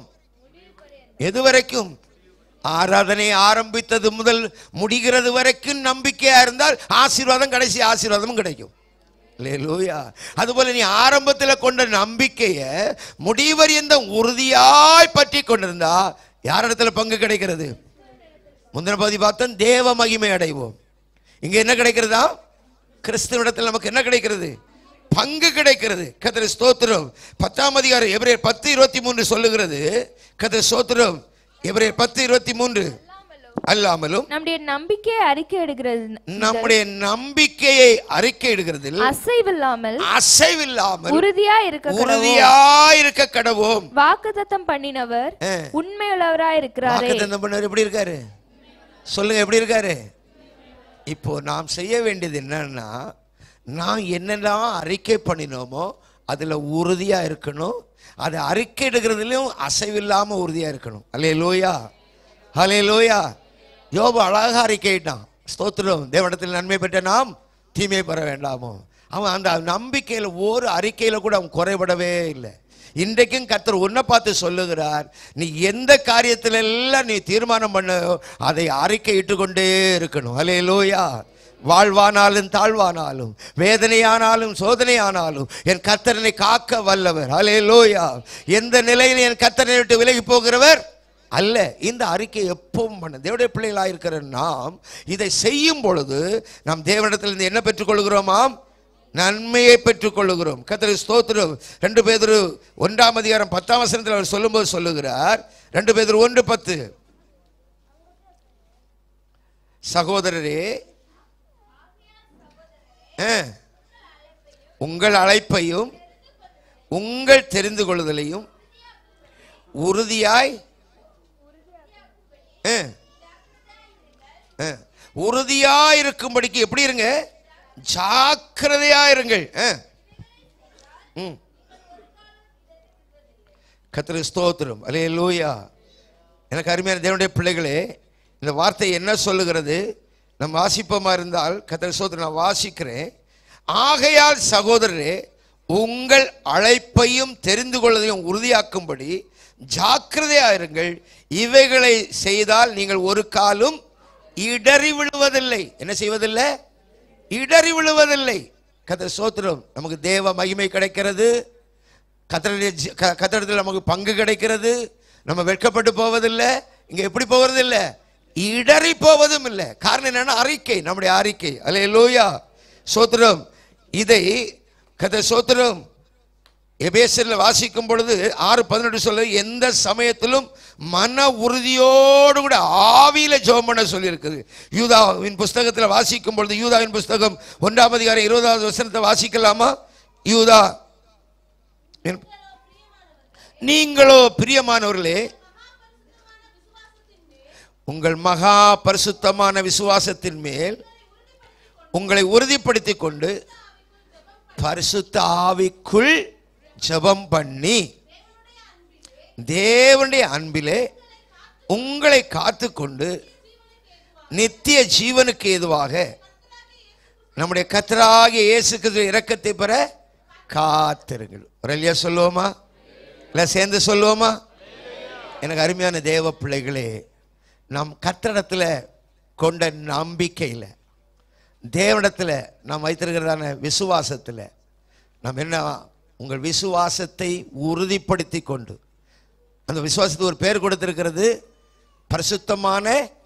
எது வரைக்கும் ஆராதனை ஆரம்பித்தது முதல் முடிகிறது வரைக்கும் நம்பிக்கையா இருந்தால் ஆசீர்வாதம் கடைசி ஆசீர்வாதமும் கிடைக்கும் லூயா அதுபோல நீ ஆரம்பத்தில் கொண்ட நம்பிக்கையை முடிவறியந்த உறுதியாய் பற்றி கொண்டிருந்தா யார் இடத்துல பங்கு கிடைக்கிறது முந்தின பகுதி பார்த்தோம் தேவ மகிமை அடைவோம் இங்க என்ன கிடைக்கிறதா கிறிஸ்துவனிடத்தில் நமக்கு என்ன கிடைக்கிறது பங்கு கிடைக்கிறது கத்திர ஸ்தோத்திரம் பத்தாம் அதிகாரம் எபிரேயர் பத்து இருபத்தி மூன்று சொல்லுகிறது கத்திர ஸ்தோத்திரம் எபிரேயர் பத்து இருபத்தி மூன்று அல்லாமலும் நம்முடைய நம்பிக்கையை அறிக்கை எடுக்கிறது நம்முடைய நம்பிக்கையை அறிக்கை இடுகிறதில் அசைவில்லாமல் அசைவில்லாமல் உறுதியா இருக்க கடவுள். உறுதியாயிருக்க கடவோம் வாக்குத்தத்தம் பண்ணினவர் ஆ. உண்மையுள்ளவரா இருக்கிறாரே வாக்குத்தத்தம் பண்ணவர் எப்படி இருக்காரு சொல்லுங்க எப்படி இருக்காரு இப்போ நாம் செய்ய வேண்டியது என்னன்னா நான் என்னெல்லாம் அறிக்கை பண்ணினோமோ அதில் உறுதியாக இருக்கணும் அதை அறிக்கை எடுக்கிறதுலையும் அசைவில்லாமல் உறுதியாக இருக்கணும் அலே லோயா ஹலே லோயா யோபு அழகாக அறிக்கையிட்டான் ஸ்தோத்திரம் தேவனிடத்தில் நன்மை பெற்ற நாம் தீமை பெற வேண்டாமோ அவன் அந்த நம்பிக்கையில் ஒரு அறிக்கையில் கூட அவன் குறைபடவே இல்லை இன்றைக்கும் கர்த்தர் உன்னை பார்த்து சொல்லுகிறார் நீ எந்த காரியத்துல எல்லாம் நீ தீர்மானம் பண்ண அதை அறிக்கையிட்டு கொண்டே இருக்கணும் அலே லோயா வாழ்வானாலும் தாழ்வானாலும் வேதனையானாலும் சோதனையானாலும் என் கர்த்தரனை காக்க வல்லவர் அலே லோயா எந்த நிலையில் என் கர்த்தரை விட்டு விலகி போகிறவர் அல்ல இந்த அறிக்கை எப்பவும் பண்ண தேவடைய பிள்ளைகளாக இருக்கிற நாம் இதை செய்யும் பொழுது நாம் தேவனிடத்திலிருந்து என்ன பெற்றுக்கொள்கிறோமாம் நன்மையை பெற்றுக்கொள்ளுகிறோம் கத்திர ஸ்தோத்திரம் ரெண்டு பேதரு ஒன்றாம் அதிகாரம் பத்தாம் வசனத்தில் அவர் சொல்லும்போது சொல்லுகிறார் ரெண்டு பேதரு ஒன்று பத்து சகோதரரே ஆ, உங்கள் அழைப்பையும் உங்கள் தெரிந்து கொள்ளுதலையும் உறுதியாய் ஆ, ஆ, உறுதியாய் இருக்கும்படிக்கு எப்படி இருங்க ஜாக்கிரதையா இருங்கள் ஆ. ம். கர்த்தருக்கு ஸ்தோத்திரம் அலே லூயா எனக்கு அருமையான தேவனுடைய பிள்ளைகளே இந்த வார்த்தை என்ன சொல்லுகிறது நம்ம வாசிப்போமா இருந்தால் கர்த்தர் ஸ்தோத்திரம் நான் வாசிக்கிறேன் ஆகையால் சகோதரரே உங்கள் அழைப்பையும் தெரிந்து கொள்வதையும் உறுதியாக்கும்படி ஜாக்கிரதையா இருங்கள் இவைகளை செய்தால் நீங்கள் ஒரு காலும் இடறி விழுவதில்லை என்ன செய்வதில்லை இடறி விழுவதில்லை கத்திர சோத்திரம் நமக்கு தேவ மகிமை கிடைக்கிறது கத்திரடைய கத்திரத்தில் நமக்கு பங்கு கிடைக்கிறது நம்ம வெட்கப்பட்டு போவதில்லை இங்க எப்படி போவதில்லை இடறி போவதும் இல்லை காரணம் என்னன்னா அறிக்கை நம்முடைய அறிக்கை அல்ல லூயா சோத்திரம் இதை கத சோத்திரம் எபேசியரில் வாசிக்கும் பொழுது ஆறு பதினெட்டு சொல்ல எந்த சமயத்திலும் மன உறுதியோடு கூட ஆவியில ஜெபம் பண்ண சொல்லியிருக்குது யூதாவின் புஸ்தகத்தில் வாசிக்கும் பொழுது யூதாவின் புஸ்தகம் ஒன்றாம் அதிகாரம் இருபதாவது வசனத்தை வாசிக்கலாமா யூதா என்- நீங்களோ பிரியமானவர்களே உங்கள் மகா பரிசுத்தமான விசுவாசத்தின் மேல் உங்களை உறுதிப்படுத்திக் கொண்டு பரிசுத்த ஆவிக்குள் ஜெபம் பண்ணி தேவனுடைய அன்பிலே உங்களை காத்துக்கொண்டு நித்திய ஜீவனுக்கு ஏதுவாக நம்முடைய கத்தராகிய இயேசு கிறிஸ்து இரக்கத்தை பெற காத்திருங்கள் ஒரு இல்லையா சொல்லுவோமா இல்லை சேர்ந்து சொல்லுவோமா எனக்கு அருமையான தேவ பிள்ளைகளே நம் கத்திடத்தில் கொண்ட நம்பிக்கையில் தேவனிடத்தில் நாம் வைத்திருக்கிறதான விசுவாசத்தில் நாம் என்ன உங்கள் விசுவாசத்தை உறுதிப்படுத்தி கொண்டு அந்த விசுவாசத்துக்கு ஒரு பேர் கொடுத்திருக்கிறது பரிசுத்தமான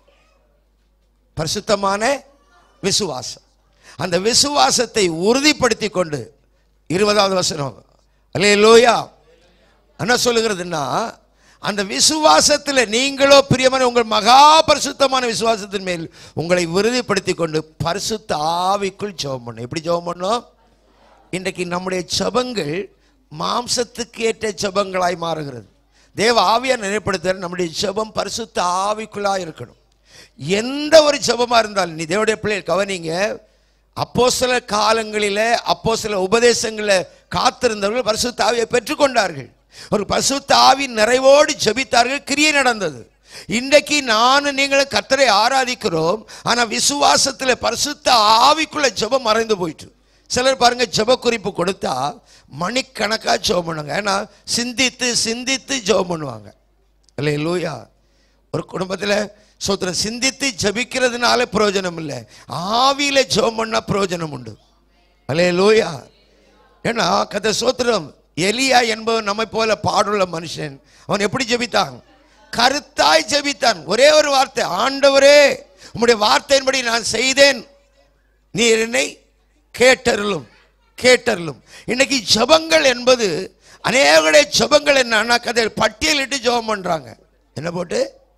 பரிசுத்தமான விசுவாசம் அந்த விசுவாசத்தை உறுதிப்படுத்தி கொண்டு இருபதாவது வசனம் அல்லே லோயா என்ன சொல்லுகிறதுன்னா அந்த விசுவாசத்தில் நீங்களோ பிரியமான உங்கள் மகா பரிசுத்தமான விசுவாசத்தின் மேல் உங்களை உறுதிப்படுத்தி கொண்டு பரிசுத்த ஆவிக்குள் ஜெபம் பண்ணும் எப்படி ஜெபம் பண்ணோம் இன்றைக்கு நம்முடைய ஜெபங்கள் மாம்சத்துக்கு ஏற்ற ஜெபங்களாய் மாறுகிறது தேவ ஆவியார் நினைப்படுத்துகிற நம்முடைய ஜெபம் பரிசுத்த ஆவிக்குள்ளாக இருக்கணும் எந்த ஒரு ஜெபமா இருந்தாலும் நீ தேவடைய பிள்ளைகள் கவனிங்க அப்போ சில காலங்களில் அப்போ சில உபதேசங்களில் காத்திருந்தவர்கள் பரிசுத்த ஆவியை பெற்றுக்கொண்டார்கள் ஒரு பரிசுத்த ஆவி நிறைவோடு ஜெபித்தார்கள் கிரியை நடந்தது இன்றைக்கு நானும் நீங்களும் கத்தரை ஆராதிக்கிறோம் ஆனா விசுவாசத்தில் பரிசுத்த ஆவிக்குள்ள ஜெபம் மறைந்து போயிட்டு சிலர் பாருங்க ஜெப குறிப்பு கொடுத்தா மணிக்கணக்காக ஜெபம் பண்ணுவாங்க ஏன்னா சிந்தித்து சிந்தித்து ஜெபம் பண்ணுவாங்க இல்லை லூயா ஒரு குடும்பத்தில் சோத்திரம் சிந்தித்து ஜபிக்கிறதுனால பிரயோஜனம் இல்லை ஆவியில ஜெபம் பண்ணா பிரயோஜனம் உண்டு அலே லூயா ஏன்னா கதை சோத்திரம் எலியா என்பவன் நம்மை போல பாடுள்ள மனுஷன் அவன் எப்படி ஜெபித்தான் கருத்தாய் ஜெபித்தான் ஒரே ஒரு வார்த்தை ஆண்டவரே உம்முடைய வார்த்தையின்படி நான் செய்தேன் நீர் என்னை கேட்டருளும் கேட்டருளும் இன்னைக்கு ஜெபங்கள் என்பது அநேகடைய ஜெபங்கள் என்னன்னா கதை பட்டியலிட்டு ஜெபம் பண்றாங்க என்ன போட்டு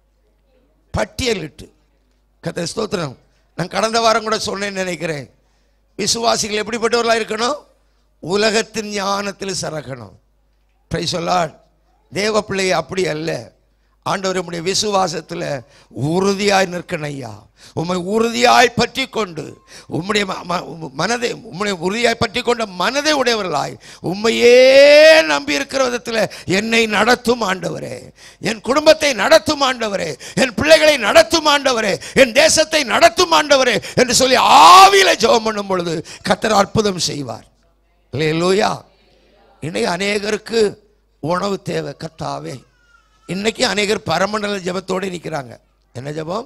பட்டியலிட்டு கதை ஸ்தோத்திரம் நான் கடந்த வாரம் கூட சொன்னேன்னு நினைக்கிறேன் விசுவாசிகள் எப்படிப்பட்டவர்களாக இருக்கணும் உலகத்தின் ஞானத்தில் சரக்கணும் பிரை சொல்லாட் தேவ பிள்ளை அப்படி அல்ல ஆண்டவர் உம்முடைய விசுவாசத்தில் உறுதியாய் நிற்கணும் ஐயா உம்மை உறுதியாய் பற்றி கொண்டு உம்முடைய ம- ம- மனதை உம்முடைய உறுதியாய் பற்றி கொண்ட மனதை உடையவர்களாய் உம்மையே நம்பி இருக்கிற விதத்தில் என்னை நடத்தும் ஆண்டவரே என் குடும்பத்தை நடத்தும் ஆண்டவரே என் பிள்ளைகளை நடத்தும் ஆண்டவரே என் தேசத்தை நடத்தும் ஆண்டவரே என்று சொல்லி ஆவியில ஜெபம் பண்ணும் பொழுது கத்தர் அற்புதம் செய்வார் இல்லையா இன்னைக்கு அநேகருக்கு உணவு தேவை கத்தாவே இன்னைக்கு அநேகர் பரமண்டல ஜெபத்தோடு நிற்கிறாங்க என்ன ஜெபம்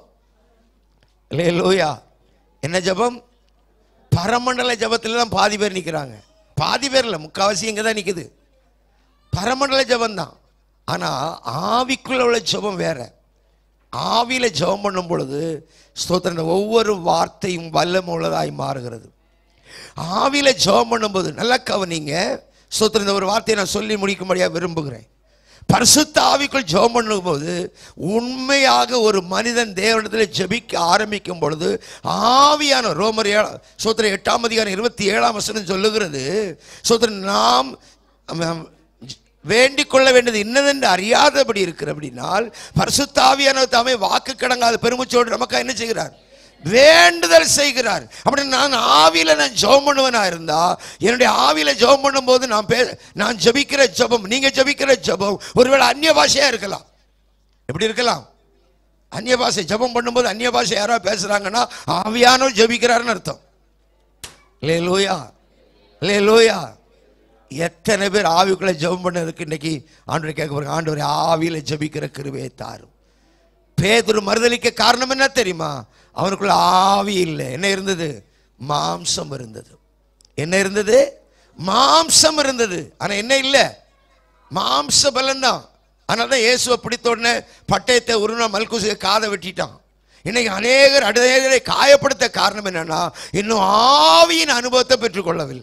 இல்லையா என்ன ஜெபம் பரமண்டல ஜெபத்தில் தான் பாதி பேர் நிற்கிறாங்க பாதி பேர் இல்லை முக்கால்வாசி இங்கே தான் நிற்குது பரமண்டல ஜெபம் தான் ஆனால் ஆவிக்குள்ள உள்ள ஜெபம் வேற ஆவியில ஜெபம் பண்ணும் பொழுது ஸ்தோத்திரம் ஒவ்வொரு வார்த்தையும் வல்லம் உள்ளதாய் மாறுகிறது ஆவியில ஜெபம் பண்ணும்போது நல்லா கவனிங்க ஸ்தோத்திரம் இந்த ஒரு வார்த்தையை நான் சொல்லி முடிக்கும்படியாக விரும்புகிறேன் பரிசுத்த ஆவிக்குள் ஜெபம் பண்ணும்போது உண்மையாக ஒரு மனிதன் தேவனிடத்தில் ஜெபிக்க ஆரம்பிக்கும் பொழுது ஆவியான ரோமர் ஏழா சோத்திர எட்டாம் அதிகாரம் இருபத்தி ஏழாம் வசனம் சொல்லுகிறது சோத்திரன் நாம் ஆம், வேண்டிக் கொள்ள வேண்டியது இன்னதென்று அறியாதபடி இருக்கிறபடினால் பரிசுத்தாவியான தாமே வாக்கு கடங்காத பெருமுச்சோடு நமக்கு என்ன செய்கிறார் வேண்டுதல் செய்கிறார் அப்படி நான் ஆவியில நான் ஜெபம் பண்ணுவனா இருந்தா என்னுடைய ஆவியில ஜெபம் பண்ணும்போது நான் பே நான் ஜெபிக்கிற ஜெபம் நீங்க ஜெபிக்கிற ஜெபம் ஒருவேளை அந்நிய பாஷையா இருக்கலாம் எப்படி இருக்கலாம் அந்நிய பாஷை ஜெபம் பண்ணும்போது அந்நிய பாஷை யாராவது பேசுறாங்கன்னா ஆவியானவர் ஜெபிக்கிறாருன்னு அர்த்தம் லே லோயா லே லோயா எத்தனை பேர் ஆவிக்குள்ள ஜெபம் பண்ணதுக்கு இன்னைக்கு ஆண்டவர் கேட்க போறாங்க ஆண்டவர் ஆவியில ஜெபிக்கிற கிருபையை தாரும் பேதுரு மறுதலிக்க காரணம் என்ன தெரியுமா அவனுக்குள்ள ஆவி இல்லை என்ன இருந்தது மாம்சம் இருந்தது என்ன இருந்தது மாம்சம் இருந்தது ஆனா என்ன இல்லை மாம்ச பலன் தான் அதனால தான் இயேசுவை பிடித்த உடனே பட்டயத்தை உருவா மல்குசுக காதை வெட்டிட்டான் இன்னைக்கு அநேகர் அநேகரை காயப்படுத்த காரணம் என்னன்னா இன்னும் ஆவியின் அனுபவத்தை பெற்றுக்கொள்ளவில்லை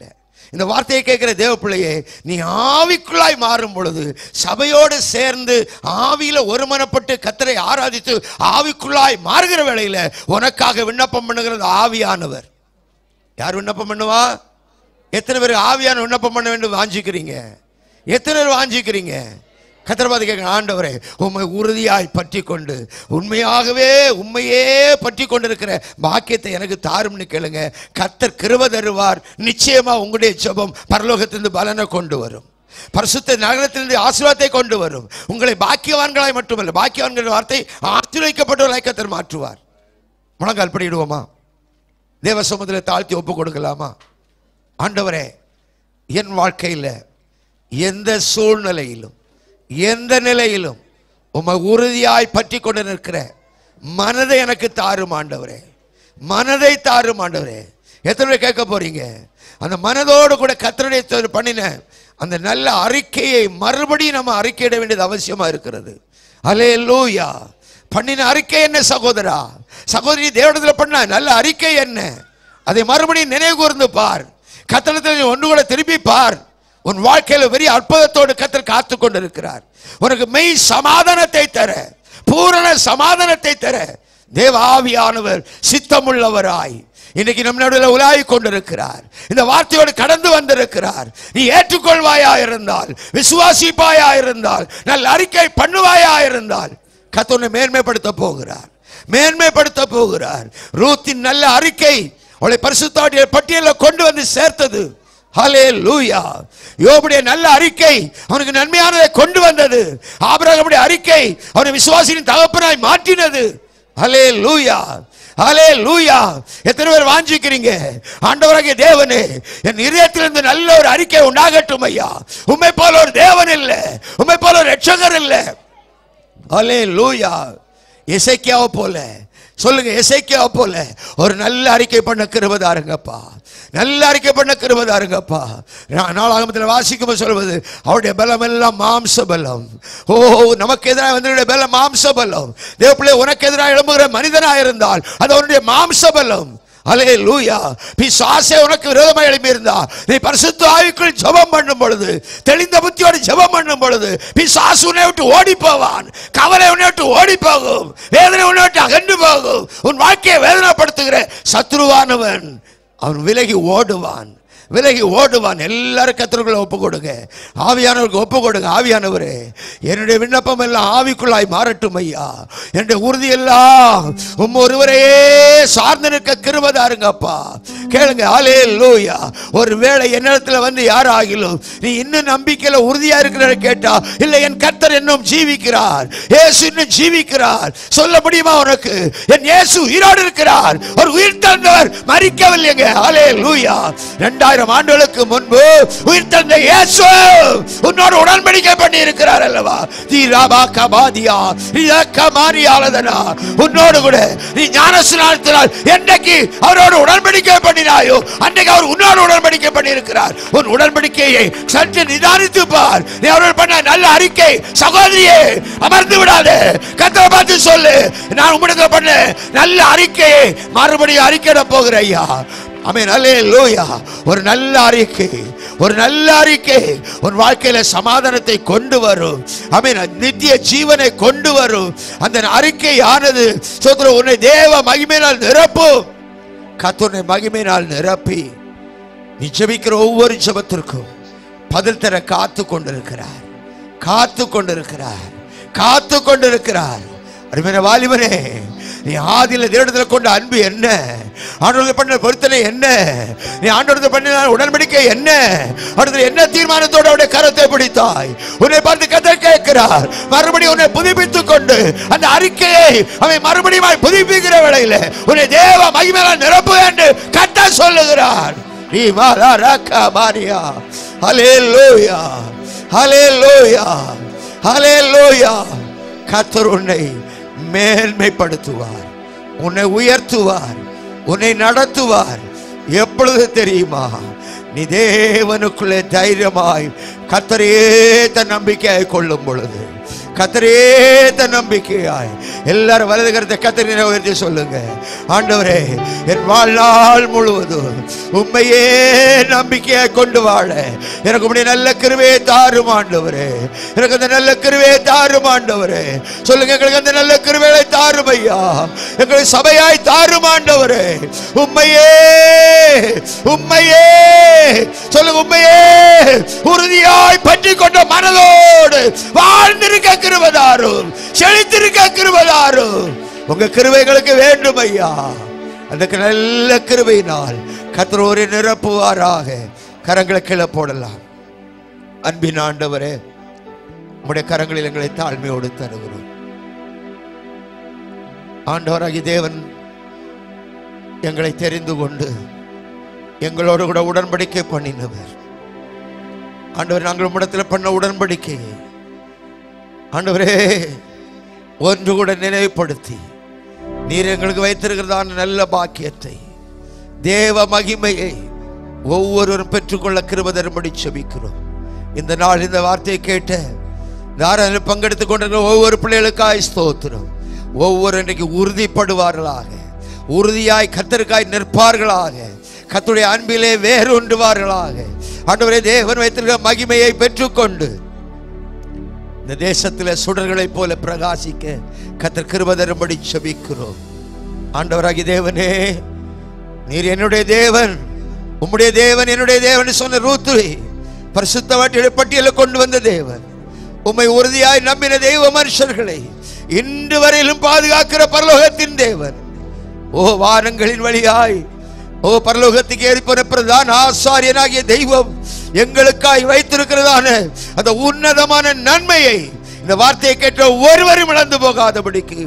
இந்த வார்த்தையை கேட்கிற தேவ பிள்ளையே நீ ஆவிக்குள்ளாய் மாறும் பொழுது சபையோடு சேர்ந்து ஆவியில ஒருமனப்பட்டு கத்தரை ஆராதித்து ஆவிக்குள்ளாய் மாறுகிற வேளையில உனக்காக விண்ணப்பம் பண்ணுகிறது ஆவியானவர் யார் விண்ணப்பம் பண்ணுவா எத்தனை பேர் ஆவியான விண்ணப்பம் பண்ண வேண்டும் வாஞ்சிக்கிறீங்க எத்தனை பேர் வாஞ்சிக்கிறீங்க கத்திரபாதி கேட்க ஆண்டவரே உம்மை உறுதியாய் பற்றி கொண்டு உண்மையாகவே உண்மையே பற்றி கொண்டிருக்கிற பாக்கியத்தை எனக்கு தாரும்னு கேளுங்க கத்தர் கிருப தருவார் நிச்சயமா உங்களுடைய ஜெபம் பரலோகத்திலிருந்து பலனை கொண்டு வரும் பரிசுத்த நகரத்திலிருந்து ஆசீர்வாதத்தை கொண்டு வரும் உங்களை பாக்கியவான்களாய் மட்டுமல்ல பாக்கியவான்கள் வார்த்தை ஆசீர்வதிக்கப்பட்டவர்களாய் கத்தர் மாற்றுவார் முழங்கால் படிடுவோமா தேவ சமுதிரத்தை தாழ்த்தி ஒப்பு கொடுக்கலாமா ஆண்டவரே என் வாழ்க்கையில் எந்த சூழ்நிலையிலும் எந்த நிலையிலும் உம்மை உறுதியாய் பற்றி கொண்டு நிற்கிற மனதை எனக்கு தாரும் ஆண்டவரே மனதை தாரும் ஆண்டவரே எத்தனை பேர் கேட்க போறீங்க அந்த மனதோடு கூட கத்தருடைய தொழில் பண்ணின அந்த நல்ல அறிக்கையை மறுபடியும் நம்ம அறிக்கையிட வேண்டியது அவசியமா இருக்கிறது அலே லூயா பண்ணின அறிக்கை என்ன சகோதரா சகோதரி தேவடத்தில் பண்ண நல்ல அறிக்கை என்ன அதை மறுபடியும் நினைவு கூர்ந்து பார் கத்தனத்தில் ஒன்று கூட திருப்பி பார் உன் வாழ்க்கையில பெரிய அற்புதத்தோடு கத்தர் காத்து கொண்டிருக்கிறார் உனக்கு மெய் சமாதானத்தை தர பூரண சமாதானத்தை தர தேவ ஆவியானவர் சித்தமுள்ளவராய் இன்னைக்கு நம் நடுவில் உலாவி கொண்டிருக்கிறார் இந்த வார்த்தையோடு கடந்து வந்திருக்கிறார் நீ ஏற்றுக்கொள்வாயா இருந்தால் விசுவாசிப்பாயா இருந்தால் நல்ல அறிக்கை பண்ணுவாயா இருந்தால் கத்தனை மேன்மைப்படுத்த போகிறார் மேன்மைப்படுத்த போகிறார் ரூத்தின் நல்ல அறிக்கை அவளை பரிசுத்தாட்டிய பட்டியலில் கொண்டு வந்து சேர்த்தது ஹலே லூயா யோபுடைய நல்ல அறிக்கை அவனுக்கு நன்மையானதை கொண்டு வந்தது ஆபிரகமுடைய அறிக்கை அவனை விசுவாசியின் தகப்பனாய் மாற்றினது ஹலே லூயா ஹலே லூயா எத்தனை பேர் வாஞ்சிக்கிறீங்க ஆண்டவராகிய தேவனே என் இதயத்திலிருந்து நல்ல ஒரு அறிக்கை உண்டாகட்டும் ஐயா உண்மை போல ஒரு தேவன் இல்லை உண்மை போல ஒரு ரட்சகர் இல்லை ஹலே லூயா எசைக்கியாவை போல சொல்லுங்க எசைக்கியாவை போல ஒரு நல்ல அறிக்கை பண்ண கிருபதாருங்கப்பா நல்ல அறிக்கை பண்ண கிருபதாருங்கப்பா நாளாகமத்தில் வாசிக்கும் சொல்வது அவருடைய பலம் எல்லாம் மாம்ச பலம் ஓ நமக்கு எதிராக வந்து பலம் மாம்ச பலம் தேவப்பிள்ளை உனக்கு எதிராக எழும்புகிற மனிதனாக இருந்தால் அது அவனுடைய மாம்ச பலம் அலே லூயா பிசாசே உனக்கு விரோதமாக எழுப்பி இருந்தா நீ பரிசுத்த ஆவிக்குள் ஜெபம் பண்ணும் பொழுது தெளிந்த புத்தியோடு ஜெபம் பண்ணும் பொழுது பிசாசு உன்னை விட்டு ஓடி போவான் கவலை உன்னை விட்டு ஓடி போகும் வேதனை உன்னை விட்டு அகன்று போகும் உன் வாழ்க்கையை வேதனைப்படுத்துகிற சத்ருவானவன் அவன் விலகி ஓடுவான் விலகி ஓடுவான் எல்லாரும் கத்திரக்குள்ள ஒப்பு கொடுங்க ஆவியானவருக்கு ஒப்பு கொடுங்க ஆவியானவரே என்னுடைய விண்ணப்பம் எல்லாம் ஆவிக்குள்ளாய் மாறட்டும் ஐயா என்னுடைய உறுதி எல்லாம் உம் ஒருவரையே சார்ந்து நிற்க கிருபதாருங்கப்பா கேளுங்க ஆலே லூயா ஒரு வேளை என்னிடத்துல வந்து யார் ஆகிலும் நீ இன்னும் நம்பிக்கையில உறுதியா இருக்கிற கேட்டா இல்ல என் கர்த்தர் இன்னும் ஜீவிக்கிறார் இயேசு இன்னும் ஜீவிக்கிறார் சொல்ல முடியுமா உனக்கு என் இயேசு உயிரோடு இருக்கிறார் ஒரு உயிர் தந்தவர் மறிக்கவில்லைங்க ஆலே லூயா ரெண்டாயிரம் ஆண்டுகளுக்கு முன்பு உயிர் தந்த இயேசு உன்னோடு உடன்படிக்கை பண்ணி இருக்கிறார் அல்லவா நீ ராபா கபாதியா நீ கமாரியாலதனா உன்னோடு கூட நீ ஞானஸ்நானத்தினால் என்னைக்கு அவரோடு உடன்படிக்கை பண்ணினாயோ அன்னைக்கு அவர் உன்னோடு உடன்படிக்கை பண்ணி இருக்கிறார் உன் உடன்படிக்கையை சற்று நிதானித்து பார் நீ அவரோடு பண்ண நல்ல அறிக்கை சகோதரியே அமர்ந்து விடாதே கத்தரை பார்த்து சொல்லு நான் உம்மிடத்தில் பண்ண நல்ல அறிக்கையை மறுபடியும் அறிக்கையிட போகிறேன் ஐயா அமேன் அல்லே லூயா ஒரு நல்ல அறிக்கை ஒரு நல்ல அறிக்கை உன் வாழ்க்கையில சமாதானத்தை கொண்டு வரும் அமீன் நித்திய ஜீவனை கொண்டு வரும் அந்த அறிக்கை ஆனது சோதர உன்னை தேவ மகிமையினால் நிரப்பும் கத்துனை மகிமையினால் நிரப்பி நீ ஜெபிக்கிற ஒவ்வொரு ஜெபத்திற்கும் பதில் தர காத்து கொண்டிருக்கிறார் காத்து கொண்டிருக்கிறார் காத்து கொண்டிருக்கிறார் அருமையான வாலிபனே நீ ஆதியில தேடுதல கொண்ட அன்பு என்ன ஆண்டோடு பண்ண பொருத்தனை என்ன நீ ஆண்டோடு பண்ணின உடன்படிக்கை என்ன அடுத்து என்ன தீர்மானத்தோடு அவருடைய கரத்தை பிடித்தாய் உன்னை பார்த்து கதை கேட்கிறார் மறுபடியும் உன்னை புதுப்பித்துக் கொண்டு அந்த அறிக்கையை அவன் மறுபடியும் புதுப்பிக்கிற வேளையில உன்னை தேவ மகிமையால் நிரப்பு என்று கட்ட சொல்லுகிறார் நீ மாலா ராக்கா மாரியா ஹலே லோயா ஹலே லோயா ஹலே லோயா கத்தர் உன்னை மேன்மைப்படுத்துவார் உன்னை உயர்த்துவார் உன்னை நடத்துவார் எப்பொழுது தெரியுமா நீ தேவனுக்குள்ளே தைரியமாய் கத்தரையே தன் நம்பிக்கையை கொள்ளும் பொழுது கத்தரேத்த நம்பிக்கையாய் எல்லாரும் வலது கருத்தை கத்தரி உயர்த்தி சொல்லுங்க ஆண்டவரே என் வாழ்நாள் முழுவதும் உண்மையே நம்பிக்கையாய் கொண்டு வாழ எனக்கு உடைய நல்ல கிருவையை தாரும் ஆண்டவரே எனக்கு அந்த நல்ல கிருவையை தாரும் ஆண்டவரே சொல்லுங்க எங்களுக்கு அந்த நல்ல கிருவையை தாரும் ஐயா எங்களை சபையாய் தாரும் ஆண்டவரே உண்மையே உண்மையே சொல்லுங்க உண்மையே உறுதியாய் பற்றி கொண்ட மனதோடு வாழ்ந்திருக்க கிருபதாரும் செழித்திருக்க கிருபதாரும் உங்க கிருபைகளுக்கு வேண்டும் ஐயா அந்த நல்ல கிருபையினால் கத்தரோரை நிரப்புவாராக கரங்களை கீழே போடலாம் அன்பின் ஆண்டவரே உம்முடைய கரங்களில் எங்களை தாழ்மையோடு தருகிறோம் ஆண்டவராகி தேவன் எங்களை தெரிந்து கொண்டு எங்களோடு கூட உடன்படிக்கை பண்ணினவர் ஆண்டவர் நாங்கள் உம்மிடத்தில் பண்ண உடன்படிக்கையை ஆண்டவரே ஒன்று கூட நினைவுபடுத்தி நீர் எங்களுக்கு வைத்திருக்கிறதான நல்ல பாக்கியத்தை தேவ மகிமையை ஒவ்வொருவரும் பெற்றுக்கொள்ள கிருப தரும்படி செபிக்கிறோம் இந்த நாள் இந்த வார்த்தையை கேட்ட தாராளம் பங்கெடுத்துக் கொண்டிருக்கிற ஒவ்வொரு பிள்ளைகளுக்காய் ஸ்தோத்திரம் ஒவ்வொரு இன்றைக்கு உறுதிப்படுவார்களாக உறுதியாய் கத்தருக்காய் நிற்பார்களாக கத்துடைய அன்பிலே வேரூன்றுவார்களாக ஆண்டவரே தேவன் வைத்திருக்கிற மகிமையை பெற்றுக்கொண்டு இந்த தேசத்தில் சுடர்களைப் போல பிரகாசிக்க கத்தர் கிருப தரும்படி செபிக்கிறோம் ஆண்டவராகி தேவனே நீர் என்னுடைய தேவன் உம்முடைய தேவன் என்னுடைய தேவன் சொன்ன ரூத்துவை பரிசுத்த வாட்டிய பட்டியலில் கொண்டு வந்த தேவன் உம்மை உறுதியாய் நம்பின தெய்வ மனுஷர்களை இன்று வரையிலும் பாதுகாக்கிற பரலோகத்தின் தேவன் ஓ வானங்களின் வழியாய் ஓ பரலோகத்துக்கு ஏறிப்போன பிரதான ஆசாரியனாகிய தெய்வம் எங்களுக்காய் வைத்திருக்கிறதான அந்த உன்னதமான நன்மையை இந்த வார்த்தையை கேட்ட ஒருவரும் இழந்து போகாதபடிக்கு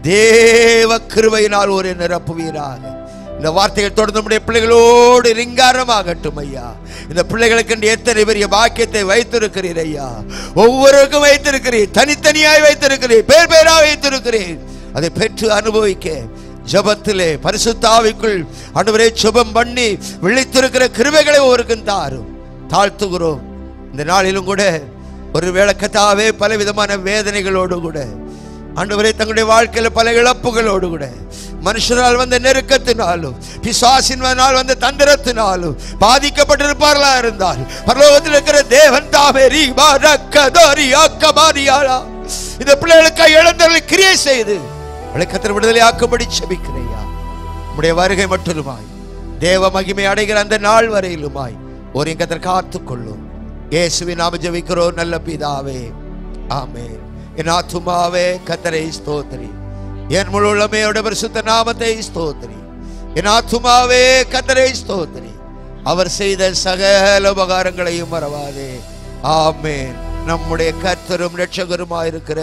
தேவ கிருபையினால் ஒரு நிரப்புவீராக இந்த வார்த்தைகள் தொடர்ந்து நம்முடைய பிள்ளைகளோடு ரிங்காரமாகட்டும் ஐயா இந்த பிள்ளைகளுக்கு எத்தனை பெரிய பாக்கியத்தை வைத்திருக்கிறீர் ஐயா ஒவ்வொருவருக்கும் வைத்திருக்கிறீர் தனித்தனியாய் வைத்திருக்கிறீர் பேர் பேரா வைத்திருக்கிறீர் அதை பெற்று அனுபவிக்க ஜபத்திலே பரிசுத்தாவிக்குள் ஆண்டவரே சுபம் பண்ணி விழித்திருக்கிற கிருபைகளை ஒருக்கும் தாரும் தாழ்த்துகிறோம் இந்த நாளிலும் கூட ஒரு வேளக்கத்தாவே பல விதமான வேதனைகளோடு கூட ஆண்டவரே தங்களுடைய வாழ்க்கையில பல இழப்புகளோடு கூட மனுஷரால் வந்த நெருக்கத்தினாலும் பிசாசினால் வந்த தந்திரத்தினாலும் பாதிக்கப்பட்டிருப்பார்களா இருந்தால் பரலோகத்தில் இருக்கிற தேவன் தாமே ரீபா ரக்கதோரி ஆக்கமாரியாளா இந்த பிள்ளைகளுக்கு இழந்தவர்களை கிரியை செய்து விளக்கத்தில் விடுதலை ஆக்கும்படி செபிக்கிறையா உம்முடைய வருகை மட்டுமாய் தேவ மகிமை அடைகிற அந்த நாள் வரையிலுமாய் ஒரு எங்கத்தில் காத்துக்கொள்ளும் இயேசுவின் நாம ஜெபிக்கிறோம் நல்ல பிதாவே ஆமென் என் ஆத்துமாவே கத்தரை ஸ்தோத்திரி என் முழு உள்ளமையோட பரிசுத்த நாமத்தை ஸ்தோத்திரி என் ஆத்துமாவே கத்தரை ஸ்தோத்திரி அவர் செய்த சகல உபகாரங்களையும் மறவாதே ஆமென் நம்முடைய கர்த்தரும் இரட்சகருமாயிருக்கிற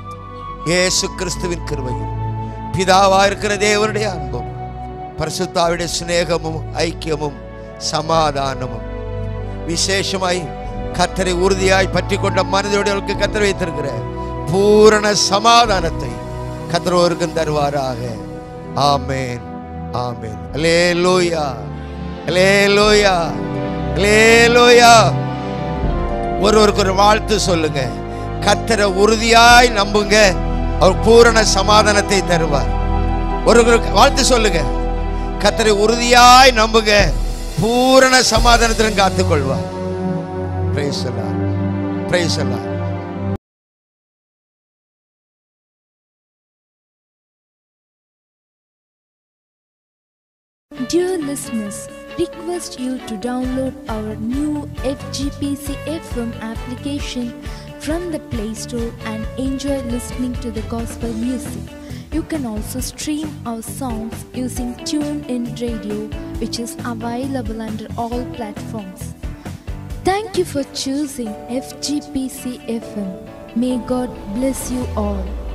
இயேசு கிறிஸ்துவின் கிருபையும் பிதாவா இருக்கிற தேவனுடைய அன்பும் பரிசுத்தாவுடைய சிநேகமும் ஐக்கியமும் சமாதானமும் விசேஷமாய் கத்தரை உறுதியாய் பற்றி கொண்ட மனதோடு கத்தர் வைத்திருக்கிற பூரண சமாதானத்தை கத்தரோருக்கும் தருவாராக ஆமேன் ஆமேன் அலேலூயா அலேலூயா அலேலூயா ஒருவருக்கு ஒரு வாழ்த்து சொல்லுங்க கத்தரை உறுதியாய் நம்புங்க அவர் பூரண சமாதானத்தை தருவார் ஒருவருக்கு வாழ்த்து சொல்லுங்க கத்தரை உறுதியாய் நம்புங்க பூரண சமாதானத்திலும் காத்துக்கொள்வார் பிரைஸ் எல்லாம் பிரைஸ் எல்லாம் Dear listeners, request you to download our new FGPC FM application from the Play Store and enjoy listening to the gospel music. You can also stream our songs using TuneIn Radio, which is available under all platforms. Thank you for choosing FGPC FM. May God bless you all.